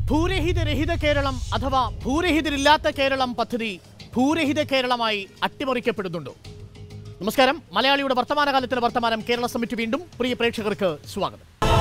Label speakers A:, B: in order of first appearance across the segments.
A: ഭൂരഹിതരഹിത കേരളം അഥവാ ഭൂരഹിതരില്ലാത്ത കേരളം പദ്ധതി ഭൂരഹിത കേരളമായി അട്ടിമറിക്കപ്പെടുന്നുണ്ടോ നമസ്കാരം മലയാളിയുടെ വർത്തമാനകാലത്തിന് വർത്തമാനം കേരള സമിറ്റ് വീണ്ടും പ്രിയ പ്രേക്ഷകർക്ക് സ്വാഗതം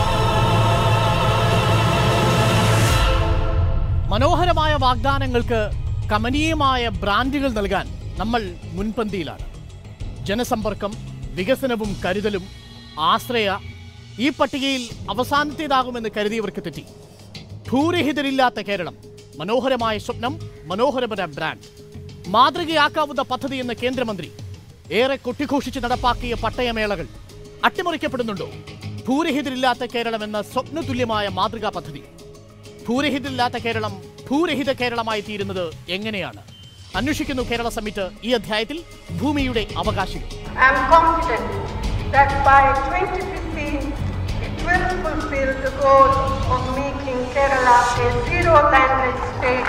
A: മനോഹരമായ വാഗ്ദാനങ്ങൾക്ക് കമനീയമായ ബ്രാൻഡുകൾ നൽകാൻ നമ്മൾ മുൻപന്തിയിലാണ് ജനസമ്പർക്കം വികസനവും കരുതലും ആശ്രയ ഈ പട്ടികയിൽ അവസാനത്തേതാകുമെന്ന് കരുതിയവർക്ക് തെറ്റി ഭൂരഹിതരില്ലാത്ത കേരളം മനോഹരമായ സ്വപ്നം മനോഹരമായ ബ്രാൻഡ് മാതൃകയാക്കാവുന്ന പദ്ധതി എന്ന കേന്ദ്രമന്ത്രി ഏറെ കൊട്ടിഘോഷിച്ച് നടപ്പാക്കിയ പട്ടയമേളകൾ അട്ടിമറിക്കപ്പെടുന്നുണ്ടോ ഭൂരഹിതരില്ലാത്ത കേരളം എന്ന സ്വപ്നതുല്യമായ മാതൃകാ പദ്ധതി ഭൂരഹിതരില്ലാത്ത കേരളം ഭൂരഹിത കേരളമായി തീരുന്നത് എങ്ങനെയാണ് അന്വേഷിക്കുന്നു കേരള സമിറ്റ് ഈ അധ്യായത്തിൽ ഭൂമിയുടെ അവകാശികൾ
B: I am confident that by 2015, it will fulfill the goal of making Kerala a zero landed state.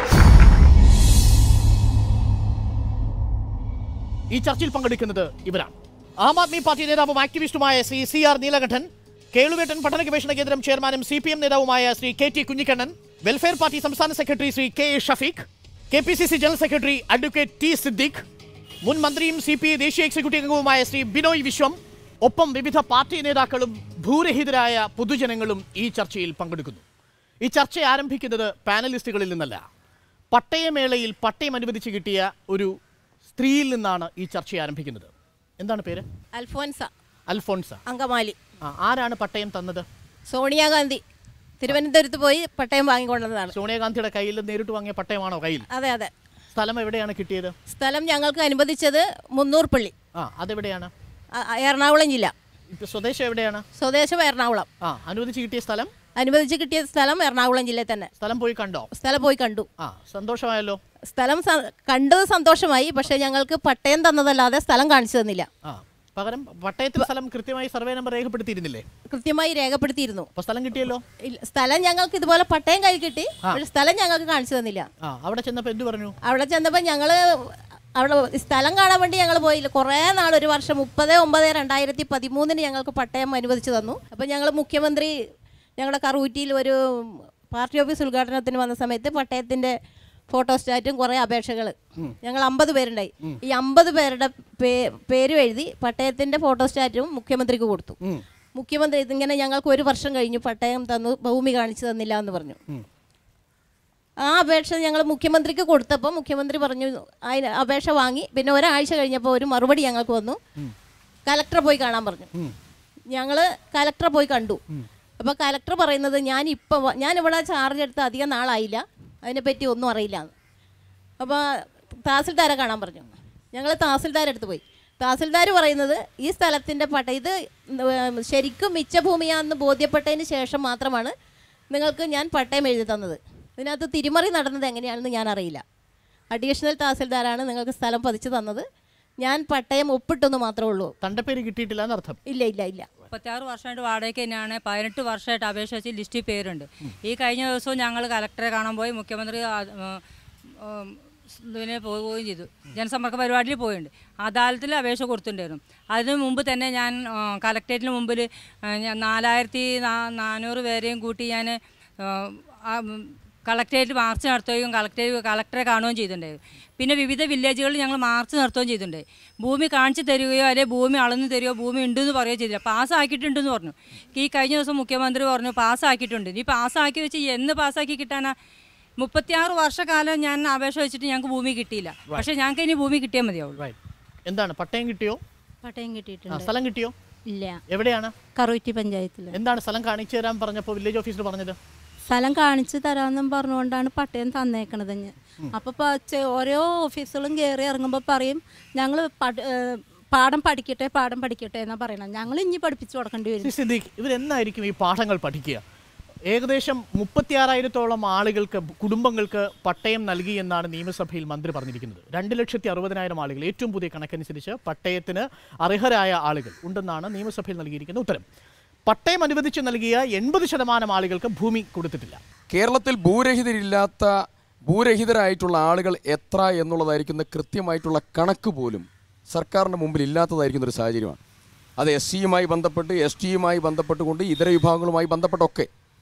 A: ഈ ചർച്ചയിൽ പങ്കെടുക്കുന്നത് ഇവരാണ് ആം ആദ്മി പാർട്ടി നേതാവും ആക്ടിവിസ്റ്റുമായ ശ്രീ സി ആർ നീലകണ്ഠൻ കേളുവേട്ടൻ പഠന ഗവേഷണ കേന്ദ്രം ചെയർമാനും സി പി എം നേതാവുമായ Shri K T Kunhikannan welfare party സംസ്ഥാന secretary Shri K A Shafeeq K P C C general secretary advocate T Siddique മുൻ മന്ത്രിയും സി പി ഐ ദേശീയ എക്സിക്യൂട്ടീവ് അംഗവുമായ ശ്രീ ബിനോയ് വിശ്വം ഒപ്പം വിവിധ പാർട്ടി നേതാക്കളും ഭൂരഹിതരായ പൊതുജനങ്ങളും ഈ ചർച്ചയിൽ പങ്കെടുക്കുന്നു ഈ ചർച്ച ആരംഭിക്കുന്നത് പാനലിസ്റ്റുകളിൽ നിന്നല്ല പട്ടയമേളയിൽ പട്ടയം അനുവദിച്ച് കിട്ടിയ ഒരു സ്ത്രീയിൽ നിന്നാണ് ഈ ചർച്ച ആരംഭിക്കുന്നത് എന്താണ് പേര്
C: അൽഫോൻസ
A: അൽഫോൺസ
C: അങ്കമാലി
A: ആ, ആരാണ് പട്ടയം തന്നത്
C: സോണിയാഗാന്ധി തിരുവനന്തപുരത്ത് പോയി പട്ടയം വാങ്ങിക്കൊണ്ടതാണ്
A: സോണിയാഗാന്ധിയുടെ കയ്യിൽ നേരിട്ട് വാങ്ങിയ പട്ടയമാണോ കയ്യിൽ
C: അതെ അതെ
A: സ്ഥലം എവിടെയാണ് കിട്ടിയത്
C: സ്ഥലം ഞങ്ങൾക്ക് അനുവദിച്ചത് മുന്നൂർപ്പള്ളി
A: ആ അതെവിടെയാണ്
C: അ- അ- എറണാകുളം ജില്ല
A: ഇപ്പൊ സ്വദേശം എവിടെയാണ്
C: സ്വദേശം എറണാകുളം
A: ആ അനുവദിച്ച് കിട്ടിയ സ്ഥലം
C: അനുവദിച്ച് കിട്ടിയ സ്ഥലം എറണാകുളം ജില്ലയിൽ തന്നെ
A: സ്ഥലം പോയി കണ്ടോ
C: സ്ഥലം പോയി കണ്ടു
A: ആ സന്തോഷമായല്ലോ
C: സ്ഥലം സ- കണ്ടത് സന്തോഷമായി പക്ഷേ ഞങ്ങൾക്ക് പട്ടയം തന്നതല്ലാതെ സ്ഥലം കാണിച്ചു തന്നില്ല
A: ആ പകരം പട്ടയത്തിൽ സ്ഥലം കൃത്യമായി സർവേ നമ്പർ രേഖപ്പെടുത്തിയിരുന്നില്ലേ
C: കൃത്യമായി രേഖപ്പെടുത്തിയിരുന്നു
A: അപ്പൊ സ്ഥലം കിട്ടിയല്ലോ
C: ഇല്ല, സ്ഥലം ഞങ്ങൾക്ക് ഇതുപോലെ പട്ടയം കൈ കിട്ടി പക്ഷെ സ്ഥലം ഞങ്ങൾക്ക് കാണിച്ചു തന്നില്ല
A: ആ അവിടെ ചെന്നപ്പോ എന്ത് പറഞ്ഞു
C: അവിടെ ചെന്നപ്പോൾ ഞങ്ങൾ അവിടെ സ്ഥലം കാണാൻ വേണ്ടി ഞങ്ങൾ പോയില്ല കുറേ നാൾ ഒരു വർഷം മുപ്പത് ഒമ്പത് രണ്ടായിരത്തി പതിമൂന്നിന് ഞങ്ങൾക്ക് പട്ടയം അനുവദിച്ചു തന്നു അപ്പോൾ ഞങ്ങൾ മുഖ്യമന്ത്രി ഞങ്ങളുടെ കറൂറ്റിയിൽ ഒരു പാർട്ടി ഓഫീസ് ഉദ്ഘാടനത്തിന് വന്ന സമയത്ത് പട്ടയത്തിൻ്റെ ഫോട്ടോസ്റ്റാറ്റും കുറേ അപേക്ഷകൾ ഞങ്ങൾ അമ്പത് പേരുണ്ടായി ഈ അമ്പത് പേരുടെ പേ- പേരും എഴുതി പട്ടയത്തിൻ്റെ ഫോട്ടോസ്റ്റാറ്റും മുഖ്യമന്ത്രിക്ക് കൊടുത്തു
A: ഉം.
C: മുഖ്യമന്ത്രി ഇതിങ്ങനെ ഞങ്ങൾക്ക് ഒരു വർഷം കഴിഞ്ഞു പട്ടയം തന്നു ഭൂമി കാണിച്ചു തന്നില്ല എന്ന് പറഞ്ഞു
A: ഉം.
C: ആ അപേക്ഷ ഞങ്ങൾ മുഖ്യമന്ത്രിക്ക് കൊടുത്തപ്പോൾ മുഖ്യമന്ത്രി പറഞ്ഞു അതിന് അപേക്ഷ വാങ്ങി പിന്നെ ഒരാഴ്ച കഴിഞ്ഞപ്പോൾ ഒരു മറുപടി ഞങ്ങൾക്ക് വന്നു കലക്ടറെ പോയി കാണാൻ പറഞ്ഞു ഞങ്ങൾ കലക്ടറെ പോയി കണ്ടു അപ്പോൾ കലക്ടർ പറയുന്നത് ഞാൻ ഇപ്പോൾ ഞാൻ ഇവിടെ ചാർജ് എടുത്ത് അധികം നാളായില്ല അതിനെപ്പറ്റി ഒന്നും അറിയില്ല അപ്പോൾ തഹസിൽദാരെ കാണാൻ പറഞ്ഞു ഞങ്ങൾ തഹസിൽദാരെ അടുത്ത് പോയി തഹസിൽദാർ പറയുന്നത് ഈ സ്ഥലത്തിൻ്റെ പട്ട ഇത് ഉം, ശരിക്കും മിച്ചഭൂമിയാണെന്ന് ബോധ്യപ്പെട്ടതിന് ശേഷം മാത്രമാണ് നിങ്ങൾക്ക് ഞാൻ പട്ടയം എഴുതി തന്നത് ഇതിനകത്ത് തിരിമറി നടന്നത് എങ്ങനെയാണെന്ന് ഞാൻ അറിയില്ല അഡീഷണൽ തഹസിൽദാരാണ് നിങ്ങൾക്ക് സ്ഥലം പതിച്ചു തന്നത് ഞാൻ പട്ടയം ഒപ്പിട്ടെന്ന് മാത്രമേ ഉള്ളൂ
A: തണ്ടപ്പേര് കിട്ടിയിട്ടില്ല എന്നർത്ഥം
C: ഇല്ല ഇല്ല ഇല്ല
D: മുപ്പത്തിയാറ് വർഷമായിട്ട് വാടകയ്ക്ക് തന്നെയാണ് പതിനെട്ട് വർഷമായിട്ട് അപേക്ഷ വെച്ച് ലിസ്റ്റിൽ പേരുണ്ട് ഈ കഴിഞ്ഞ ദിവസവും ഞങ്ങൾ കലക്ടറെ കാണാൻ പോയി മുഖ്യമന്ത്രി ആ, ഉം, ഉം, ഇതിനെ പോവുകയും ചെയ്തു ജനസമ്പർക്ക പരിപാടിയിൽ പോയിട്ടുണ്ട് അദാലത്തിൽ അപേക്ഷ കൊടുത്തിട്ടുണ്ടായിരുന്നു അതിന് മുമ്പ് തന്നെ ഞാൻ ആ, കലക്ടറേറ്റിന് മുമ്പിൽ ആ, ഞാൻ നാലായിരത്തി നാ- നാനൂറ് പേരെയും കൂട്ടി ഞാൻ കളക്ടറേറ്റ് മാർച്ച് നടത്തുകയും കളക്ടറേറ്റ് കളക്ടറെ കാണുകയും ചെയ്തിട്ടുണ്ടായിരുന്നു പിന്നെ വിവിധ വില്ലേജുകളിൽ ഞങ്ങൾ മാർച്ച് നടത്തുകയും ചെയ്തിട്ടുണ്ട് ഭൂമി കാണിച്ചു തരികയോ അല്ലെങ്കിൽ ഭൂമി അളന്ന് തരികയോ ഭൂമി ഉണ്ടെന്ന് പറയുകയോ ചെയ്തില്ല പാസ്സാക്കിയിട്ടുണ്ടെന്ന് പറഞ്ഞു ഈ കഴിഞ്ഞ ദിവസം മുഖ്യമന്ത്രി പറഞ്ഞു പാസ്സാക്കിയിട്ടുണ്ട് ഈ പാസ്സാക്കി വെച്ച് എന്ന് പാസ്സാക്കി കിട്ടാനാ മുപ്പത്തിയാറ് വർഷക്കാലം ഞാൻ അപേക്ഷ വെച്ചിട്ട് ഞങ്ങൾക്ക് ഭൂമി കിട്ടിയില്ല പക്ഷേ ഞങ്ങൾക്ക് ഇനി ഭൂമി കിട്ടിയാൽ മതിയാവുള്ളൂ
A: റൈറ്റ് എന്താണ് പട്ടയം കിട്ടിയോ
E: പട്ടയം
A: ആ,
E: കിട്ടിയിട്ടുണ്ട്
A: സ്ഥലം കിട്ടിയോ
E: ഇല്ല
A: എവിടെയാണ്
E: കറുറ്റി പഞ്ചായത്തിൽ
A: എന്താണ് സ്ഥലം കാണിച്ചു തരാൻ പറഞ്ഞപ്പോൾ വില്ലേജ് ഓഫീസർ പറഞ്ഞത്
E: സ്ഥലം കാണിച്ചു തരാമെന്നും പറഞ്ഞുകൊണ്ടാണ് പട്ടയം തന്നേക്കണത് ഞാൻ അപ്പോൾ ഓരോ ഓഫീസുകളും കയറി ഇറങ്ങുമ്പോൾ പറയും ഞങ്ങൾ പാഠം പഠിക്കട്ടെ പാഠം പഠിക്കട്ടെ എന്നാ പറയണം ഞങ്ങൾ ഇനി പഠിപ്പിച്ചു കൊടുക്കേണ്ടി വരും
A: ശ്രീ സിദ്ദീഖ് ഇവരെന്നായിരിക്കും ഈ പാഠങ്ങൾ പഠിക്കുക ഏകദേശം മുപ്പത്തിയാറായിരത്തോളം ആളുകൾക്ക് കുടുംബങ്ങൾക്ക് പട്ടയം നൽകി എന്നാണ് നിയമസഭയിൽ മന്ത്രി പറഞ്ഞിരിക്കുന്നത് രണ്ട് ലക്ഷത്തി അറുപതിനായിരം ആളുകൾ ഏറ്റവും പുതിയ കണക്കനുസരിച്ച് പട്ടയത്തിന് അർഹരായ ആളുകൾ ഉണ്ടെന്നാണ് നിയമസഭയിൽ നൽകിയിരിക്കുന്ന ഉത്തരം പട്ടയം അനുവദിച്ച് നൽകിയ എൺപത് ശതമാനം ആളുകൾക്ക് ഭൂമി കൊടുത്തിട്ടില്ല
F: കേരളത്തിൽ ഭൂരഹിതരില്ലാത്ത ഭൂരഹിതരായിട്ടുള്ള ആളുകൾ എത്ര എന്നുള്ളതായിരിക്കുന്ന കൃത്യമായിട്ടുള്ള കണക്ക് പോലും സർക്കാരിൻ്റെ മുമ്പിൽ ഇല്ലാത്തതായിരിക്കുന്ന ഒരു സാഹചര്യമാണ് അത് എസ് സിയുമായി ബന്ധപ്പെട്ട് എസ് ടിയുമായി ബന്ധപ്പെട്ടുകൊണ്ട് ഇതര വിഭാഗങ്ങളുമായി ബന്ധപ്പെട്ടൊക്കെ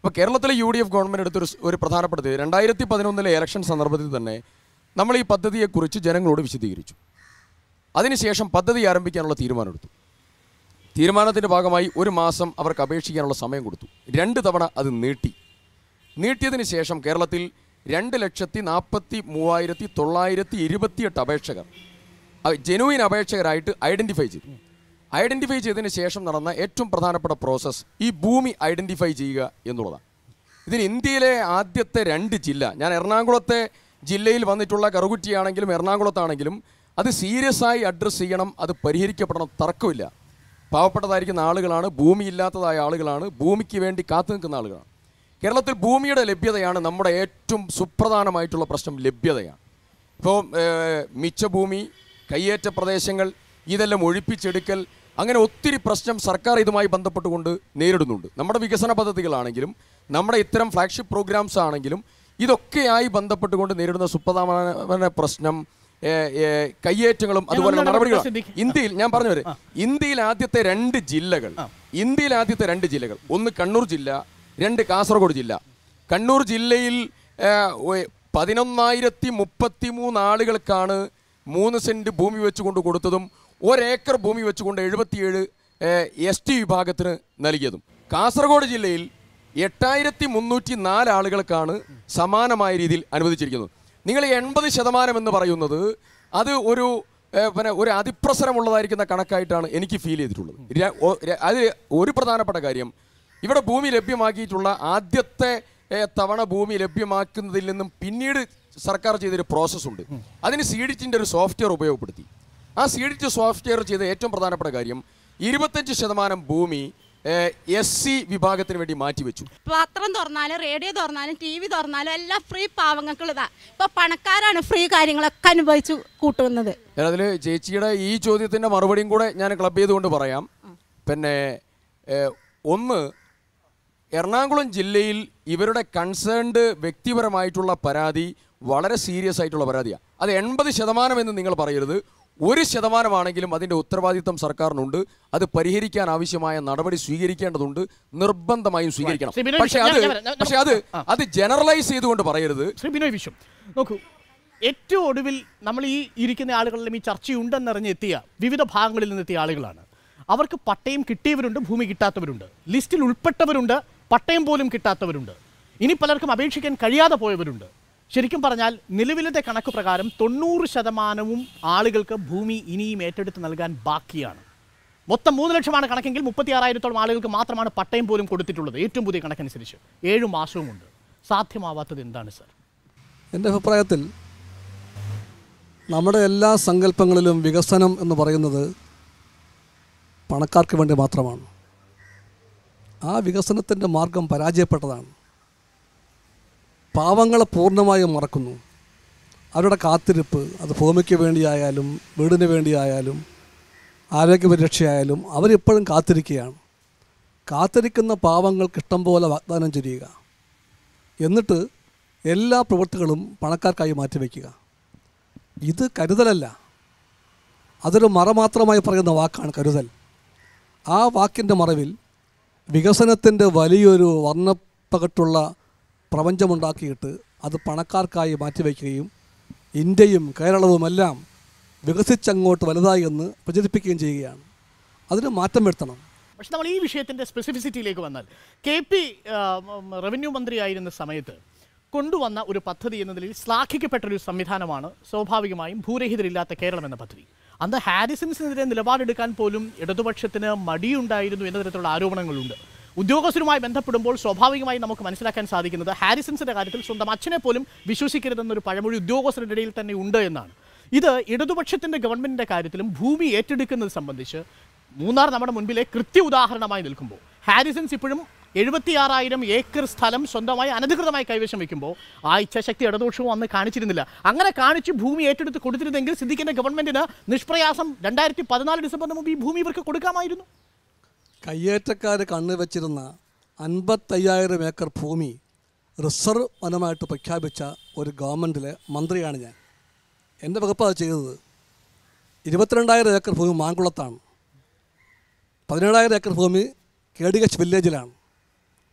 F: അപ്പോൾ കേരളത്തിലെ യു ഡി എഫ് ഗവൺമെൻറ് എടുത്തൊരു സ് ഒരു പ്രധാനപ്പെട്ട തീരുമാനം. രണ്ടായിരത്തി പതിനൊന്നിലെ ഇലക്ഷൻ സന്ദർഭത്തിൽ തന്നെ നമ്മൾ ഈ പദ്ധതിയെക്കുറിച്ച് ജനങ്ങളോട് വിശദീകരിച്ചു അതിനുശേഷം പദ്ധതി ആരംഭിക്കാനുള്ള തീരുമാനമെടുത്തു തീരുമാനത്തിൻ്റെ ഭാഗമായി ഒരു മാസം അവർക്ക് അപേക്ഷിക്കാനുള്ള സമയം കൊടുത്തു രണ്ട് തവണ അത് നീട്ടി നീട്ടിയതിന് ശേഷം കേരളത്തിൽ രണ്ട് ലക്ഷത്തി നാൽപ്പത്തി മൂവായിരത്തി തൊള്ളായിരത്തി ഇരുപത്തിയെട്ട് അപേക്ഷകർ ജെനുവിൻ അപേക്ഷകരായിട്ട് ഐഡൻറ്റിഫൈ ചെയ്തു ഐഡൻറ്റിഫൈ ചെയ്തതിന് ശേഷം നടന്ന ഏറ്റവും പ്രധാനപ്പെട്ട പ്രോസസ്സ് ഈ ഭൂമി ഐഡൻറ്റിഫൈ ചെയ്യുക എന്നുള്ളതാണ് ഇതിന് ഇന്ത്യയിലെ ആദ്യത്തെ രണ്ട് ജില്ല ഞാൻ എറണാകുളത്തെ ജില്ലയിൽ വന്നിട്ടുള്ള കറുകുറ്റിയാണെങ്കിലും എറണാകുളത്താണെങ്കിലും അത് സീരിയസ് ആയി അഡ്രസ്സ് ചെയ്യണം അത് പരിഹരിക്കപ്പെടണം തർക്കമില്ല പാവപ്പെട്ടതായിരിക്കുന്ന ആളുകളാണ് ഭൂമി ഇല്ലാത്തതായ ആളുകളാണ് ഭൂമിക്ക് വേണ്ടി കാത്തു നിൽക്കുന്ന ആളുകളാണ് കേരളത്തിൽ ഭൂമിയുടെ ലഭ്യതയാണ് നമ്മുടെ ഏറ്റവും സുപ്രധാനമായിട്ടുള്ള പ്രശ്നം ലഭ്യതയാണ് ഇപ്പോൾ മിച്ചഭൂമി കയ്യേറ്റ പ്രദേശങ്ങൾ ഇതെല്ലാം ഒഴിപ്പിച്ചെടുക്കൽ അങ്ങനെ ഒത്തിരി പ്രശ്നം സർക്കാർ ഇതുമായി ബന്ധപ്പെട്ടുകൊണ്ട് നേരിടുന്നുണ്ട് നമ്മുടെ വികസന പദ്ധതികളാണെങ്കിലും നമ്മുടെ ഇത്തരം ഫ്ലാഗ്ഷിപ്പ് പ്രോഗ്രാംസ് ആണെങ്കിലും ഇതൊക്കെയായി ബന്ധപ്പെട്ടുകൊണ്ട് നേരിടുന്ന സുപ്രധാന പ്രശ്നം ഏ, ഏ, കയ്യേറ്റങ്ങളും അതുപോലെ
A: ഒന്നുകൂടെ
F: നടപടികളും
A: സിദ്ദിഖ്.
F: ഇന്ത്യയിൽ ഞാൻ പറഞ്ഞു വരെ ഇന്ത്യയിൽ ആദ്യത്തെ രണ്ട് ജില്ലകൾ ഇന്ത്യയിൽ ആദ്യത്തെ രണ്ട് ജില്ലകൾ ഒന്ന് കണ്ണൂർ ജില്ല രണ്ട് കാസർഗോഡ് ജില്ല കണ്ണൂർ ജില്ലയിൽ ആ, ഒ- പതിനൊന്നായിരത്തി മുപ്പത്തി മൂന്ന് ആളുകൾക്കാണ് മൂന്ന് സെന്റ് ഭൂമി വെച്ചുകൊണ്ട് കൊടുത്തതും ഒരേക്കർ ഭൂമി വെച്ചുകൊണ്ട് എഴുപത്തിയേഴ് എസ് ടി വിഭാഗത്തിന് നൽകിയതും കാസർഗോഡ് ജില്ലയിൽ എട്ടായിരത്തി മുന്നൂറ്റി നാല് ആളുകൾക്കാണ് സമാനമായ രീതിയിൽ അനുവദിച്ചിരിക്കുന്നത് നിങ്ങൾ എൺപത് ശതമാനം എന്ന് പറയുന്നത് അത് ഒരു ഏഹ്, പിന്നെ ഒരു അതിപ്രസരമുള്ളതായിരിക്കുന്ന കണക്കായിട്ടാണ് എനിക്ക് ഫീൽ ചെയ്തിട്ടുള്ളത് ര- ഒ- ര- അത് ഒരു പ്രധാനപ്പെട്ട കാര്യം ഇവിടെ ഭൂമി ലഭ്യമാക്കിയിട്ടുള്ള ആദ്യത്തെ ഏഹ്, തവണ ഭൂമി ലഭ്യമാക്കുന്നതിൽ നിന്നും പിന്നീട് സർക്കാർ ചെയ്തൊരു പ്രോസസ്സ് ഉണ്ട് അതിന് സീഡിറ്റിൻ്റെ ഒരു സോഫ്റ്റ്വെയർ ഉപയോഗപ്പെടുത്തി ആ സീഡിറ്റ് സോഫ്റ്റ്വെയർ ചെയ്ത ഏറ്റവും പ്രധാനപ്പെട്ട കാര്യം ഇരുപത്തഞ്ച് ശതമാനം ഭൂമി എസ് സി വിഭാഗത്തിന് വേണ്ടി മാറ്റിവെച്ചു
E: പത്രം തുറന്നാലും റേഡിയോ തുറന്നാലും ടി വി തുറന്നാലും എല്ലാം ഫ്രീ പാവങ്ങൾക്കുള്ളതാ ഇപ്പൊ പണക്കാരാണ് ഫ്രീ കാര്യങ്ങളൊക്കെ അനുഭവിച്ചു കൂട്ടുന്നത്
F: അതിൽ ചേച്ചിയുടെ ഈ ചോദ്യത്തിൻ്റെ മറുപടിയും കൂടെ ഞാൻ ക്ലബ് ചെയ്തുകൊണ്ട് പറയാം പിന്നെ ഏഹ്, ഒന്ന് എറണാകുളം ജില്ലയിൽ ഇവരുടെ കൺസേൺഡ് വ്യക്തിപരമായിട്ടുള്ള പരാതി വളരെ സീരിയസ് ആയിട്ടുള്ള പരാതിയാണ് അത് എൺപത് ശതമാനം എന്ന് നിങ്ങൾ പറയരുത് ഒരു ശതമാനമാണെങ്കിലും അതിൻ്റെ ഉത്തരവാദിത്തം സർക്കാരിനുണ്ട് അത് പരിഹരിക്കാൻ ആവശ്യമായ നടപടി സ്വീകരിക്കേണ്ടതുണ്ട് നിർബന്ധമായും സ്വീകരിക്കണം
A: ശ്രീ ബിനോയ്
F: പക്ഷെ
A: ഞാൻ-
F: അത്
A: ഞാൻ വരാം. ഞാൻ-
F: പക്ഷെ അത് അത് ജനറലൈസ് ചെയ്തുകൊണ്ട് പറയരുത്
A: ശ്രീ ബിനോയ് വിശ്വം നോക്കൂ ഏറ്റവും ഒടുവിൽ നമ്മൾ ഈ ഇരിക്കുന്ന ആളുകളിലും ഈ ചർച്ചയുണ്ടെന്നറിഞ്ഞ് എത്തിയ വിവിധ ഭാഗങ്ങളിൽ നിന്നെത്തിയ ആളുകളാണ് അവർക്ക് പട്ടയം കിട്ടിയവരുണ്ട് ഭൂമി കിട്ടാത്തവരുണ്ട് ലിസ്റ്റിൽ ഉൾപ്പെട്ടവരുണ്ട് പട്ടയം പോലും കിട്ടാത്തവരുണ്ട് ഇനി പലർക്കും അപേക്ഷിക്കാൻ കഴിയാതെ പോയവരുണ്ട് ശരിക്കും പറഞ്ഞാൽ നിലവിലത്തെ കണക്ക് പ്രകാരം തൊണ്ണൂറ് ശതമാനവും ആളുകൾക്ക് ഭൂമി ഇനിയും ഏറ്റെടുത്ത് നൽകാൻ ബാക്കിയാണ് മൊത്തം മൂന്ന് ലക്ഷമാണ് കണക്കെങ്കിൽ മുപ്പത്തി ആറായിരത്തോളം ആളുകൾക്ക് മാത്രമാണ് പട്ടയം പോലും കൊടുത്തിട്ടുള്ളത് ഏറ്റവും പുതിയ കണക്കനുസരിച്ച് ഏഴു മാസവും ഉണ്ട് സാധ്യമാവാത്തത് എന്താണ് സർ
G: എൻ്റെ അഭിപ്രായത്തിൽ നമ്മുടെ എല്ലാ സങ്കല്പങ്ങളിലും വികസനം എന്ന് പറയുന്നത് പണക്കാർക്ക് വേണ്ടി മാത്രമാണ് ആ വികസനത്തിൻ്റെ മാർഗം പരാജയപ്പെട്ടതാണ് പാവങ്ങളെ പൂർണ്ണമായും മറക്കുന്നു അവരുടെ കാത്തിരിപ്പ് അത് ഭൂമിക്ക് വേണ്ടിയായാലും വീടിന് വേണ്ടിയായാലും ആരോഗ്യപരിരക്ഷയായാലും അവരിപ്പോഴും കാത്തിരിക്കുകയാണ് കാത്തിരിക്കുന്ന പാവങ്ങൾക്ക് ഇഷ്ടം പോലെ വാഗ്ദാനം ചെയ്യുക എന്നിട്ട് എല്ലാ പ്രവൃത്തികളും പണക്കാർക്കായി മാറ്റിവെക്കുക ഇത് കരുതലല്ല അതൊരു മറ മാത്രമായി പറയുന്ന വാക്കാണ് കരുതൽ ആ വാക്കിൻ്റെ മറവിൽ വികസനത്തിൻ്റെ വലിയൊരു വർണ്ണപ്പകട്ടുള്ള പ്രപഞ്ചമുണ്ടാക്കിയിട്ട് അത് പണക്കാർക്കായി മാറ്റിവെക്കുകയും ഇന്ത്യയും കേരളവുമെല്ലാം വികസിച്ചങ്ങോട്ട് വലുതായി എന്ന് പ്രചരിപ്പിക്കുകയും ചെയ്യുകയാണ് അതിന് മാറ്റം വരുത്തണം
A: പക്ഷെ നമ്മൾ ഈ വിഷയത്തിന്റെ സ്പെസിഫിസിറ്റിയിലേക്ക് വന്നാൽ കെ പി റവന്യൂ മന്ത്രിയായിരുന്ന സമയത്ത് കൊണ്ടുവന്ന ഒരു പദ്ധതി എന്ന നിലയിൽ ശ്ലാഘിക്കപ്പെട്ട ഒരു സംവിധാനമാണ് സ്വാഭാവികമായും ഭൂരഹിതരില്ലാത്ത കേരളം എന്ന പദ്ധതി അന്ന് ഹാരിസൺസിനെതിരെ നിലപാടെടുക്കാൻ പോലും ഇടതുപക്ഷത്തിന് മടിയുണ്ടായിരുന്നു എന്ന തരത്തിലുള്ള ആരോപണങ്ങളുണ്ട് ഉദ്യോഗസ്ഥരുമായി ബന്ധപ്പെടുമ്പോൾ സ്വാഭാവികമായി നമുക്ക് മനസ്സിലാക്കാൻ സാധിക്കുന്നത് ഹാരിസൺസിന്റെ കാര്യത്തിൽ സ്വന്തം അച്ഛനെ പോലും വിശ്വസിക്കരുതെന്നൊരു പഴമൊഴി ഉദ്യോഗസ്ഥരുടെ ഇടയിൽ തന്നെ ഉണ്ട് എന്നാണ് ഇത് ഇടതുപക്ഷത്തിന്റെ ഗവൺമെന്റിന്റെ കാര്യത്തിലും ഭൂമി ഏറ്റെടുക്കുന്നത് സംബന്ധിച്ച് മൂന്നാർ നമ്മുടെ മുൻപിലെ കൃത്യ ഉദാഹരണമായി നിൽക്കുമ്പോൾ ഹാരിസൺസ് ഇപ്പോഴും എഴുപത്തിയാറായിരം ഏക്കർ സ്ഥലം സ്വന്തമായി അനധികൃതമായി കൈവശം വെക്കുമ്പോൾ ആ ഇച്ഛാശക്തി ഇടതുപക്ഷവും അന്ന് കാണിച്ചിരുന്നില്ല അങ്ങനെ കാണിച്ച് ഭൂമി ഏറ്റെടുത്ത് കൊടുത്തിരുന്നെങ്കിൽ സിദ്ദിഖിന്റെ ഗവൺമെന്റിന് നിഷ്പ്രയാസം രണ്ടായിരത്തി പതിനാല് ഡിസംബറിന് മുമ്പ് ഈ ഭൂമി ഇവർക്ക് കൊടുക്കാമായിരുന്നു
G: കയ്യേറ്റക്കാർ കണ്ണുവെച്ചിരുന്ന അൻപത്തയ്യായിരം ഏക്കർ ഭൂമി റിസർവ് വനമായിട്ട് പ്രഖ്യാപിച്ച ഒരു ഗവൺമെൻറ്റിലെ മന്ത്രിയാണ് ഞാൻ എൻ്റെ വകുപ്പ് അത് ചെയ്തത് ഇരുപത്തിരണ്ടായിരം ഏക്കർ ഭൂമി മാങ്കുളത്താണ് പതിനേഴായിരം ഏക്കർ ഭൂമി കെ ഡി എച്ച് വില്ലേജിലാണ്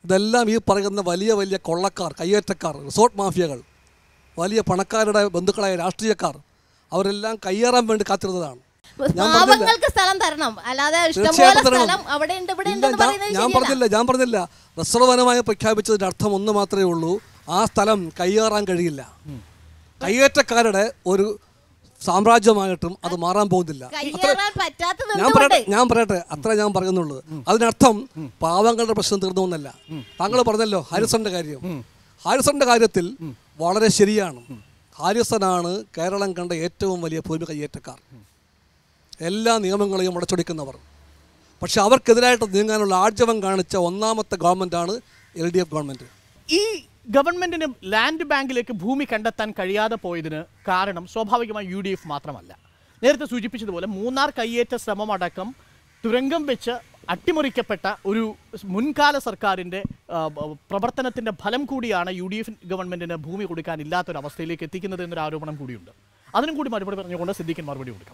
G: ഇതെല്ലാം ഈ പറയുന്ന വലിയ വലിയ കൊള്ളക്കാർ കയ്യേറ്റക്കാർ റിസോർട്ട് മാഫിയകൾ വലിയ പണക്കാരുടെ ബന്ധുക്കളായ രാഷ്ട്രീയക്കാർ അവരെല്ലാം കയ്യേറാൻ വേണ്ടി കാത്തിരുന്നതാണ് ഞാൻ പറഞ്ഞില്ല
C: പാവങ്ങൾക്ക് സ്ഥലം തരണം അല്ലാതെ ഇഷ്ടംപോലെ
G: തീർച്ചയായിട്ടും തരണം.
C: സ്ഥലം അവിടെ ഉണ്ട് ഇവിടെ
G: ഇല്ല,
C: ഉണ്ടെന്ന്
G: ഞാൻ-
C: പറയുന്നത്
G: ഞാൻ
C: ശരിയല്ല.
G: പറഞ്ഞില്ല ഞാൻ പറഞ്ഞില്ല റിസർവ് വനമായി പ്രഖ്യാപിച്ചതിന്റെ അർത്ഥം ഒന്ന് മാത്രമേ ഉള്ളൂ ആ സ്ഥലം കയ്യേറാൻ കഴിയില്ല കയ്യേറ്റക്കാരുടെ ഒരു സാമ്രാജ്യമായിട്ടും അത് മാറാൻ പോകുന്നില്ല അത്ര-
C: കയ്യേറാൻ പറ്റാത്തത്
G: ഞാൻ പറയട്ടെ
C: എന്തുകൊണ്ട്
G: ഞാൻ പറയട്ടെ അത്ര ഞാൻ പറയുന്നുള്ളൂ അതിനർത്ഥം പാവങ്ങളുടെ പ്രശ്നം തീർന്നു എന്നല്ല താങ്കൾ പറഞ്ഞല്ലോ ഹാരിസന്റെ കാര്യം ഹാരിസന്റെ കാര്യത്തിൽ വളരെ ശരിയാണ് ഹാരിസനാണ് കേരളം കണ്ട ഏറ്റവും വലിയ ഭൂമി കയ്യേറ്റക്കാർ എല്ലാ നിയമങ്ങളെയും ഉടച്ചൊടിക്കുന്നവർ പക്ഷെ അവർക്കെതിരായിട്ട് നീങ്ങാനുള്ള ആർജവം കാണിച്ച ഒന്നാമത്തെ ഗവൺമെൻറ്റാണ് എൽ ഡി എഫ് ഗവൺമെൻറ്
A: ഈ ഗവൺമെന്റിന് ലാൻഡ് ബാങ്കിലേക്ക് ഭൂമി കണ്ടെത്താൻ കഴിയാതെ പോയതിന് കാരണം സ്വാഭാവികമായി യു ഡി എഫ് മാത്രമല്ല നേരത്തെ സൂചിപ്പിച്ചതുപോലെ മൂന്നാർ കയ്യേറ്റ ശ്രമമടക്കം തുരങ്കം വെച്ച് അട്ടിമറിക്കപ്പെട്ട ഒരു മുൻകാല സർക്കാരിൻ്റെ ആ, ബ- പ്രവർത്തനത്തിൻ്റെ ഫലം കൂടിയാണ് യു ഡി എഫ് ഗവൺമെന്റിന് ഭൂമി കൊടുക്കാനില്ലാത്തൊരവസ്ഥയിലേക്ക് എത്തിക്കുന്നത് എന്നൊരു ആരോപണം കൂടിയുണ്ട് അതിനും കൂടി മറുപടി പറഞ്ഞുകൊണ്ട് സിദ്ദിഖിൻ മറുപടി കൊടുക്കാം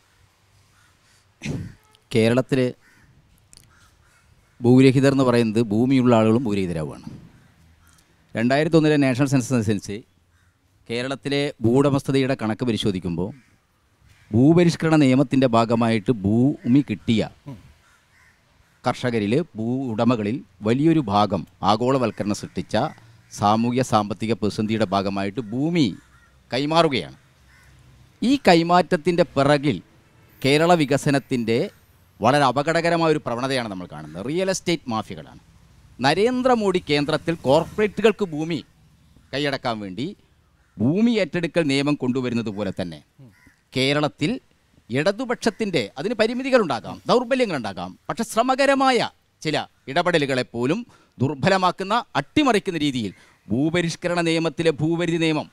H: കേരളത്തിൽ ഭൂരഹിതർ എന്ന് പറയുന്നത് ഭൂമിയുള്ള ആളുകളും ഭൂരഹിതരാവുകയാണ് രണ്ടായിരത്തി ഒന്നിലെ നാഷണൽ സെൻസസ് അനുസരിച്ച് കേരളത്തിലെ ഭൂവുടമസ്ഥതയുടെ കണക്ക് പരിശോധിക്കുമ്പോൾ ഭൂപരിഷ്കരണ നിയമത്തിൻ്റെ ഭാഗമായിട്ട് ഭൂമി കിട്ടിയ കർഷകരിൽ ഭൂ ഉടമകളിൽ വലിയൊരു ഭാഗം ആഗോളവൽക്കരണം സൃഷ്ടിച്ച സാമൂഹ്യ സാമ്പത്തിക പ്രതിസന്ധിയുടെ ഭാഗമായിട്ട് ഭൂമി കൈമാറുകയാണ് ഈ കൈമാറ്റത്തിൻ്റെ പിറകിൽ കേരള വികസനത്തിൻ്റെ വളരെ അപകടകരമായ ഒരു പ്രവണതയാണ് നമ്മൾ കാണുന്നത് റിയൽ എസ്റ്റേറ്റ് മാഫിയകളാണ് നരേന്ദ്രമോദി കേന്ദ്രത്തിൽ കോർപ്പറേറ്റുകൾക്ക് ഭൂമി കൈയടക്കാൻ വേണ്ടി ഭൂമി ഏറ്റെടുക്കൽ നിയമം കൊണ്ടുവരുന്നത് പോലെ തന്നെ കേരളത്തിൽ ഇടതുപക്ഷത്തിൻ്റെ അതിന് പരിമിതികളുണ്ടാകാം ദൗർബല്യങ്ങളുണ്ടാകാം പക്ഷെ ശ്രമകരമായ ചില ഇടപെടലുകളെ പോലും ദുർബലമാക്കുന്ന അട്ടിമറിക്കുന്ന രീതിയിൽ ഭൂപരിഷ്കരണ നിയമത്തിലെ ഭൂപരിധി നിയമം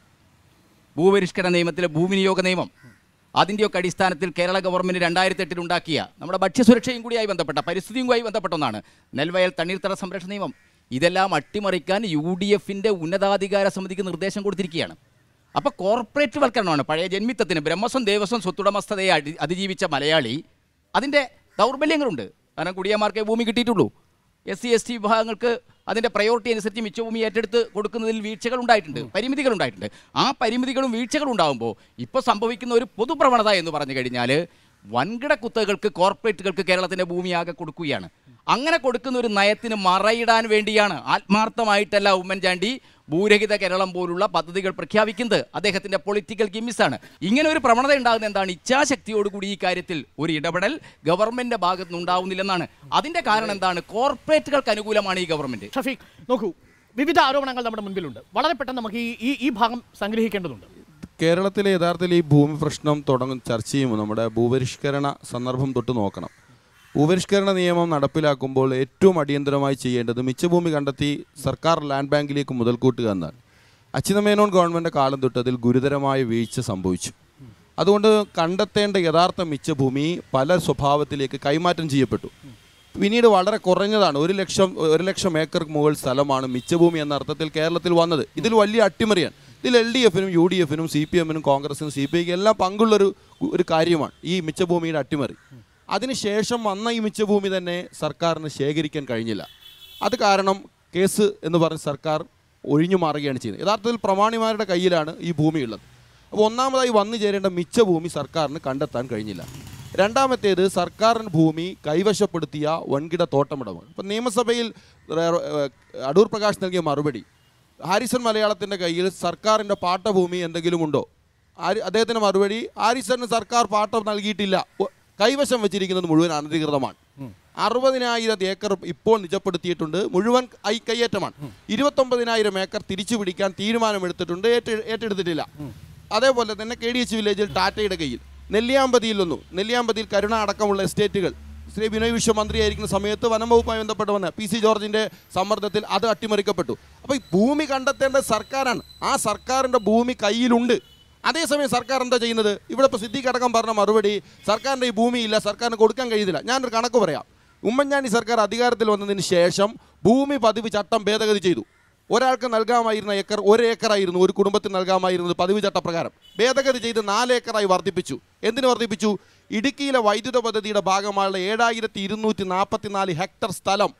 H: ഭൂപരിഷ്കരണ നിയമത്തിലെ ഭൂവിനിയോഗ നിയമം അതിൻ്റെയൊക്കെ അടിസ്ഥാനത്തിൽ കേരള ഗവൺമെൻറ് രണ്ടായിരത്തി എട്ടിൽ ഉണ്ടാക്കിയ നമ്മുടെ ഭക്ഷ്യസുരക്ഷയും കൂടിയായി ബന്ധപ്പെട്ട പരിസ്ഥിതിയുമായി ബന്ധപ്പെട്ട ഒന്നാണ് നെൽവയൽ തണ്ണീർത്തട സംരക്ഷണ നിയമം ഇതെല്ലാം അട്ടിമറിക്കാൻ യു ഡി എഫിൻ്റെ ഉന്നതാധികാര സമിതിക്ക് നിർദ്ദേശം കൊടുത്തിരിക്കുകയാണ് അപ്പോൾ കോർപ്പറേറ്റ് വൽക്കരണമാണ് പഴയ ജന്മിത്തത്തിന് ബ്രഹ്മസ്വം ദേവസ്വം സ്വത്തുടമസ്ഥതയെ അടി അതിജീവിച്ച മലയാളി അതിൻ്റെ ദൗർബല്യങ്ങളുണ്ട് കാരണം കുടിയന്മാർക്കേ ഭൂമി കിട്ടിയിട്ടുള്ളൂ എസ് സി എസ് ടി വിഭാഗങ്ങൾക്ക് അതിൻ്റെ പ്രയോറിറ്റി അനുസരിച്ച് മിച്ചഭൂമി ഏറ്റെടുത്ത് കൊടുക്കുന്നതിൽ വീഴ്ചകൾ ഉണ്ടായിട്ടുണ്ട് പരിമിതികൾ ഉണ്ടായിട്ടുണ്ട് ആ പരിമിതികളും വീഴ്ചകളും ഉണ്ടാകുമ്പോൾ ഇപ്പോൾ സംഭവിക്കുന്ന ഒരു പൊതുപ്രവണത എന്ന് പറഞ്ഞു കഴിഞ്ഞാൽ വൻകിട കുത്തകൾക്ക് കോർപ്പറേറ്റുകൾക്ക് കേരളത്തിൻ്റെ ഭൂമിയാകെ കൊടുക്കുകയാണ് അങ്ങനെ കൊടുക്കുന്ന ഒരു നയത്തിന് മറയിടാൻ വേണ്ടിയാണ് ആത്മാർത്ഥമായിട്ടല്ല ഉമ്മൻചാണ്ടി ഭൂരഹിത കേരളം പോലുള്ള പദ്ധതികൾ പ്രഖ്യാപിക്കുന്നത് അദ്ദേഹത്തിന്റെ പൊളിറ്റിക്കൽ ഗിമ്മിസാണ് ഇങ്ങനെ ഒരു പ്രവണത ഉണ്ടാകുന്ന എന്താണ് ഇച്ഛാശക്തിയോടുകൂടി ഈ കാര്യത്തിൽ ഒരു ഇടപെടൽ ഗവൺമെന്റിന്റെ ഭാഗത്ത് നിന്ന് ഉണ്ടാവുന്നില്ലെന്നാണ് അതിന്റെ കാരണം എന്താണ് കോർപ്പറേറ്റുകൾക്ക് അനുകൂലമാണ് ഈ ഗവൺമെന്റ്
A: ഷഫീഖ് നോക്കൂ വിവിധ ആരോപണങ്ങൾ നമ്മുടെ മുൻപിലുണ്ട് വളരെ പെട്ടെന്ന് നമുക്ക് ഈ ഈ- ഈ ഭാഗം സംഗ്രഹിക്കേണ്ടതുണ്ട്
I: കേരളത്തിലെ യഥാർത്ഥത്തിൽ ഈ ഭൂമി പ്രശ്നം തുടങ്ങും ചർച്ച ചെയ്യുമ്പോൾ നമ്മുടെ ഭൂപരിഷ്കരണ സന്ദർഭം തൊട്ട് നോക്കണം ഭൂപരിഷ്കരണ നിയമം നടപ്പിലാക്കുമ്പോൾ ഏറ്റവും അടിയന്തരമായി ചെയ്യേണ്ടത് മിച്ചഭൂമി കണ്ടെത്തി സർക്കാർ ലാൻഡ് ബാങ്കിലേക്ക് മുതൽക്കൂട്ടുക എന്നാണ് അച്യുതമേനോൻ ഗവൺമെൻറ് കാലം തൊട്ട് അതിൽ ഗുരുതരമായ വീഴ്ച സംഭവിച്ചു അതുകൊണ്ട് കണ്ടെത്തേണ്ട യഥാർത്ഥ മിച്ചഭൂമി പല സ്വഭാവത്തിലേക്ക് കൈമാറ്റം ചെയ്യപ്പെട്ടു പിന്നീട് വളരെ കുറഞ്ഞതാണ് ഒരു ലക്ഷം ഒരു ലക്ഷം ഏക്കർ മുകൾ സ്ഥലമാണ് മിച്ചഭൂമി എന്ന അർത്ഥത്തിൽ കേരളത്തിൽ വന്നത് ഇതിൽ വലിയ അട്ടിമറിയാണ് ഇതിൽ എൽ ഡി എഫിനും യു ഡി എഫിനും സി പി എമ്മിനും കോൺഗ്രസിനും സി പി ഐക്കും എല്ലാം പങ്കുള്ളൊരു ഒരു കാര്യമാണ് ഈ മിച്ചഭൂമിയുടെ അട്ടിമറി അതിനുശേഷം വന്ന ഈ മിച്ചഭൂമി തന്നെ സർക്കാരിന് ശേഖരിക്കാൻ കഴിഞ്ഞില്ല അത് കാരണം കേസ് എന്ന് പറഞ്ഞ് സർക്കാർ ഒഴിഞ്ഞു മാറുകയാണ് ചെയ്യുന്നത് യഥാർത്ഥത്തിൽ പ്രമാണിമാരുടെ കയ്യിലാണ് ഈ ഭൂമി ഉള്ളത് അപ്പോൾ ഒന്നാമതായി വന്നു ചേരേണ്ട മിച്ച ഭൂമി സർക്കാരിന് കണ്ടെത്താൻ കഴിഞ്ഞില്ല രണ്ടാമത്തേത് സർക്കാരിന് ഭൂമി കൈവശപ്പെടുത്തിയ വൻകിട തോട്ടമിടമാണ് ഇപ്പം നിയമസഭയിൽ റേ- ഏഹ് അടൂർ പ്രകാശ് നൽകിയ മറുപടി ഹാരിസൺ മലയാളത്തിൻ്റെ കയ്യിൽ സർക്കാരിൻ്റെ പാട്ടഭൂമി എന്തെങ്കിലും ഉണ്ടോ ആരി അദ്ദേഹത്തിൻ്റെ മറുപടി ഹാരിസണിന് സർക്കാർ പാട്ടം നൽകിയിട്ടില്ല ഒ- കൈവശം വെച്ചിരിക്കുന്നത് മുഴുവൻ അനധികൃതമാണ് അറുപതിനായിരം ഏക്കർ ഇപ്പോൾ നിജപ്പെടുത്തിയിട്ടുണ്ട് മുഴുവൻ ഐ കയ്യേറ്റമാണ് ഇരുപത്തൊമ്പതിനായിരം ഏക്കർ തിരിച്ചു പിടിക്കാൻ തീരുമാനമെടുത്തിട്ടുണ്ട് ഏറ്റെ- ഏറ്റെടുത്തിട്ടില്ല അതേപോലെ തന്നെ കെ ഡി എച്ച് വില്ലേജിൽ ടാറ്റയുടെ കയ്യിൽ നെല്ലിയാമ്പതിയിലൊന്നു നെല്ലിയാമ്പതിയിൽ കരുണ അടക്കമുള്ള എസ്റ്റേറ്റുകൾ ശ്രീ ബിനോയ് വിശ്വ മന്ത്രിയായിരിക്കുന്ന സമയത്ത് വനംവകുപ്പുമായി ബന്ധപ്പെട്ട് വന്ന പി സി ജോർജിൻ്റെ സമ്മർദ്ദത്തിൽ അത് അട്ടിമറിക്കപ്പെട്ടു അപ്പോൾ ഈ ഭൂമി കണ്ടെത്തേണ്ടത് സർക്കാരാണ് ആ സർക്കാരിൻ്റെ ഭൂമി കയ്യിലുണ്ട് അതേസമയം സർക്കാർ എന്താ ചെയ്യുന്നത് ഇവിടെ ഇപ്പോൾ സിദ്ദീഖ് അടക്കം പറഞ്ഞ മറുപടി സർക്കാരിൻ്റെ ഈ ഭൂമിയില്ല സർക്കാരിന് കൊടുക്കാൻ കഴിയുന്നില്ല ഞാനൊരു കണക്ക് പറയാം ഉമ്മൻചാണ്ടി സർക്കാർ അധികാരത്തിൽ വന്നതിന് ശേഷം ഭൂമി പതിവ് ചട്ടം ഭേദഗതി ചെയ്തു ഒരാൾക്ക് നൽകാമായിരുന്ന ഏക്കർ ഒരു ഏക്കറായിരുന്നു ഒരു കുടുംബത്തിന് നൽകാമായിരുന്നത് പതിവ് ചട്ടപ്രകാരം ഭേദഗതി ചെയ്ത് നാല് ഏക്കറായി വർദ്ധിപ്പിച്ചു എന്തിനു വർദ്ധിപ്പിച്ചു ഇടുക്കിയിലെ വൈദ്യുത പദ്ധതിയുടെ ഭാഗമായുള്ള ഏഴായിരത്തി ഇരുന്നൂറ്റി നാൽപ്പത്തി നാല് ഹെക്ടർ സ്ഥലം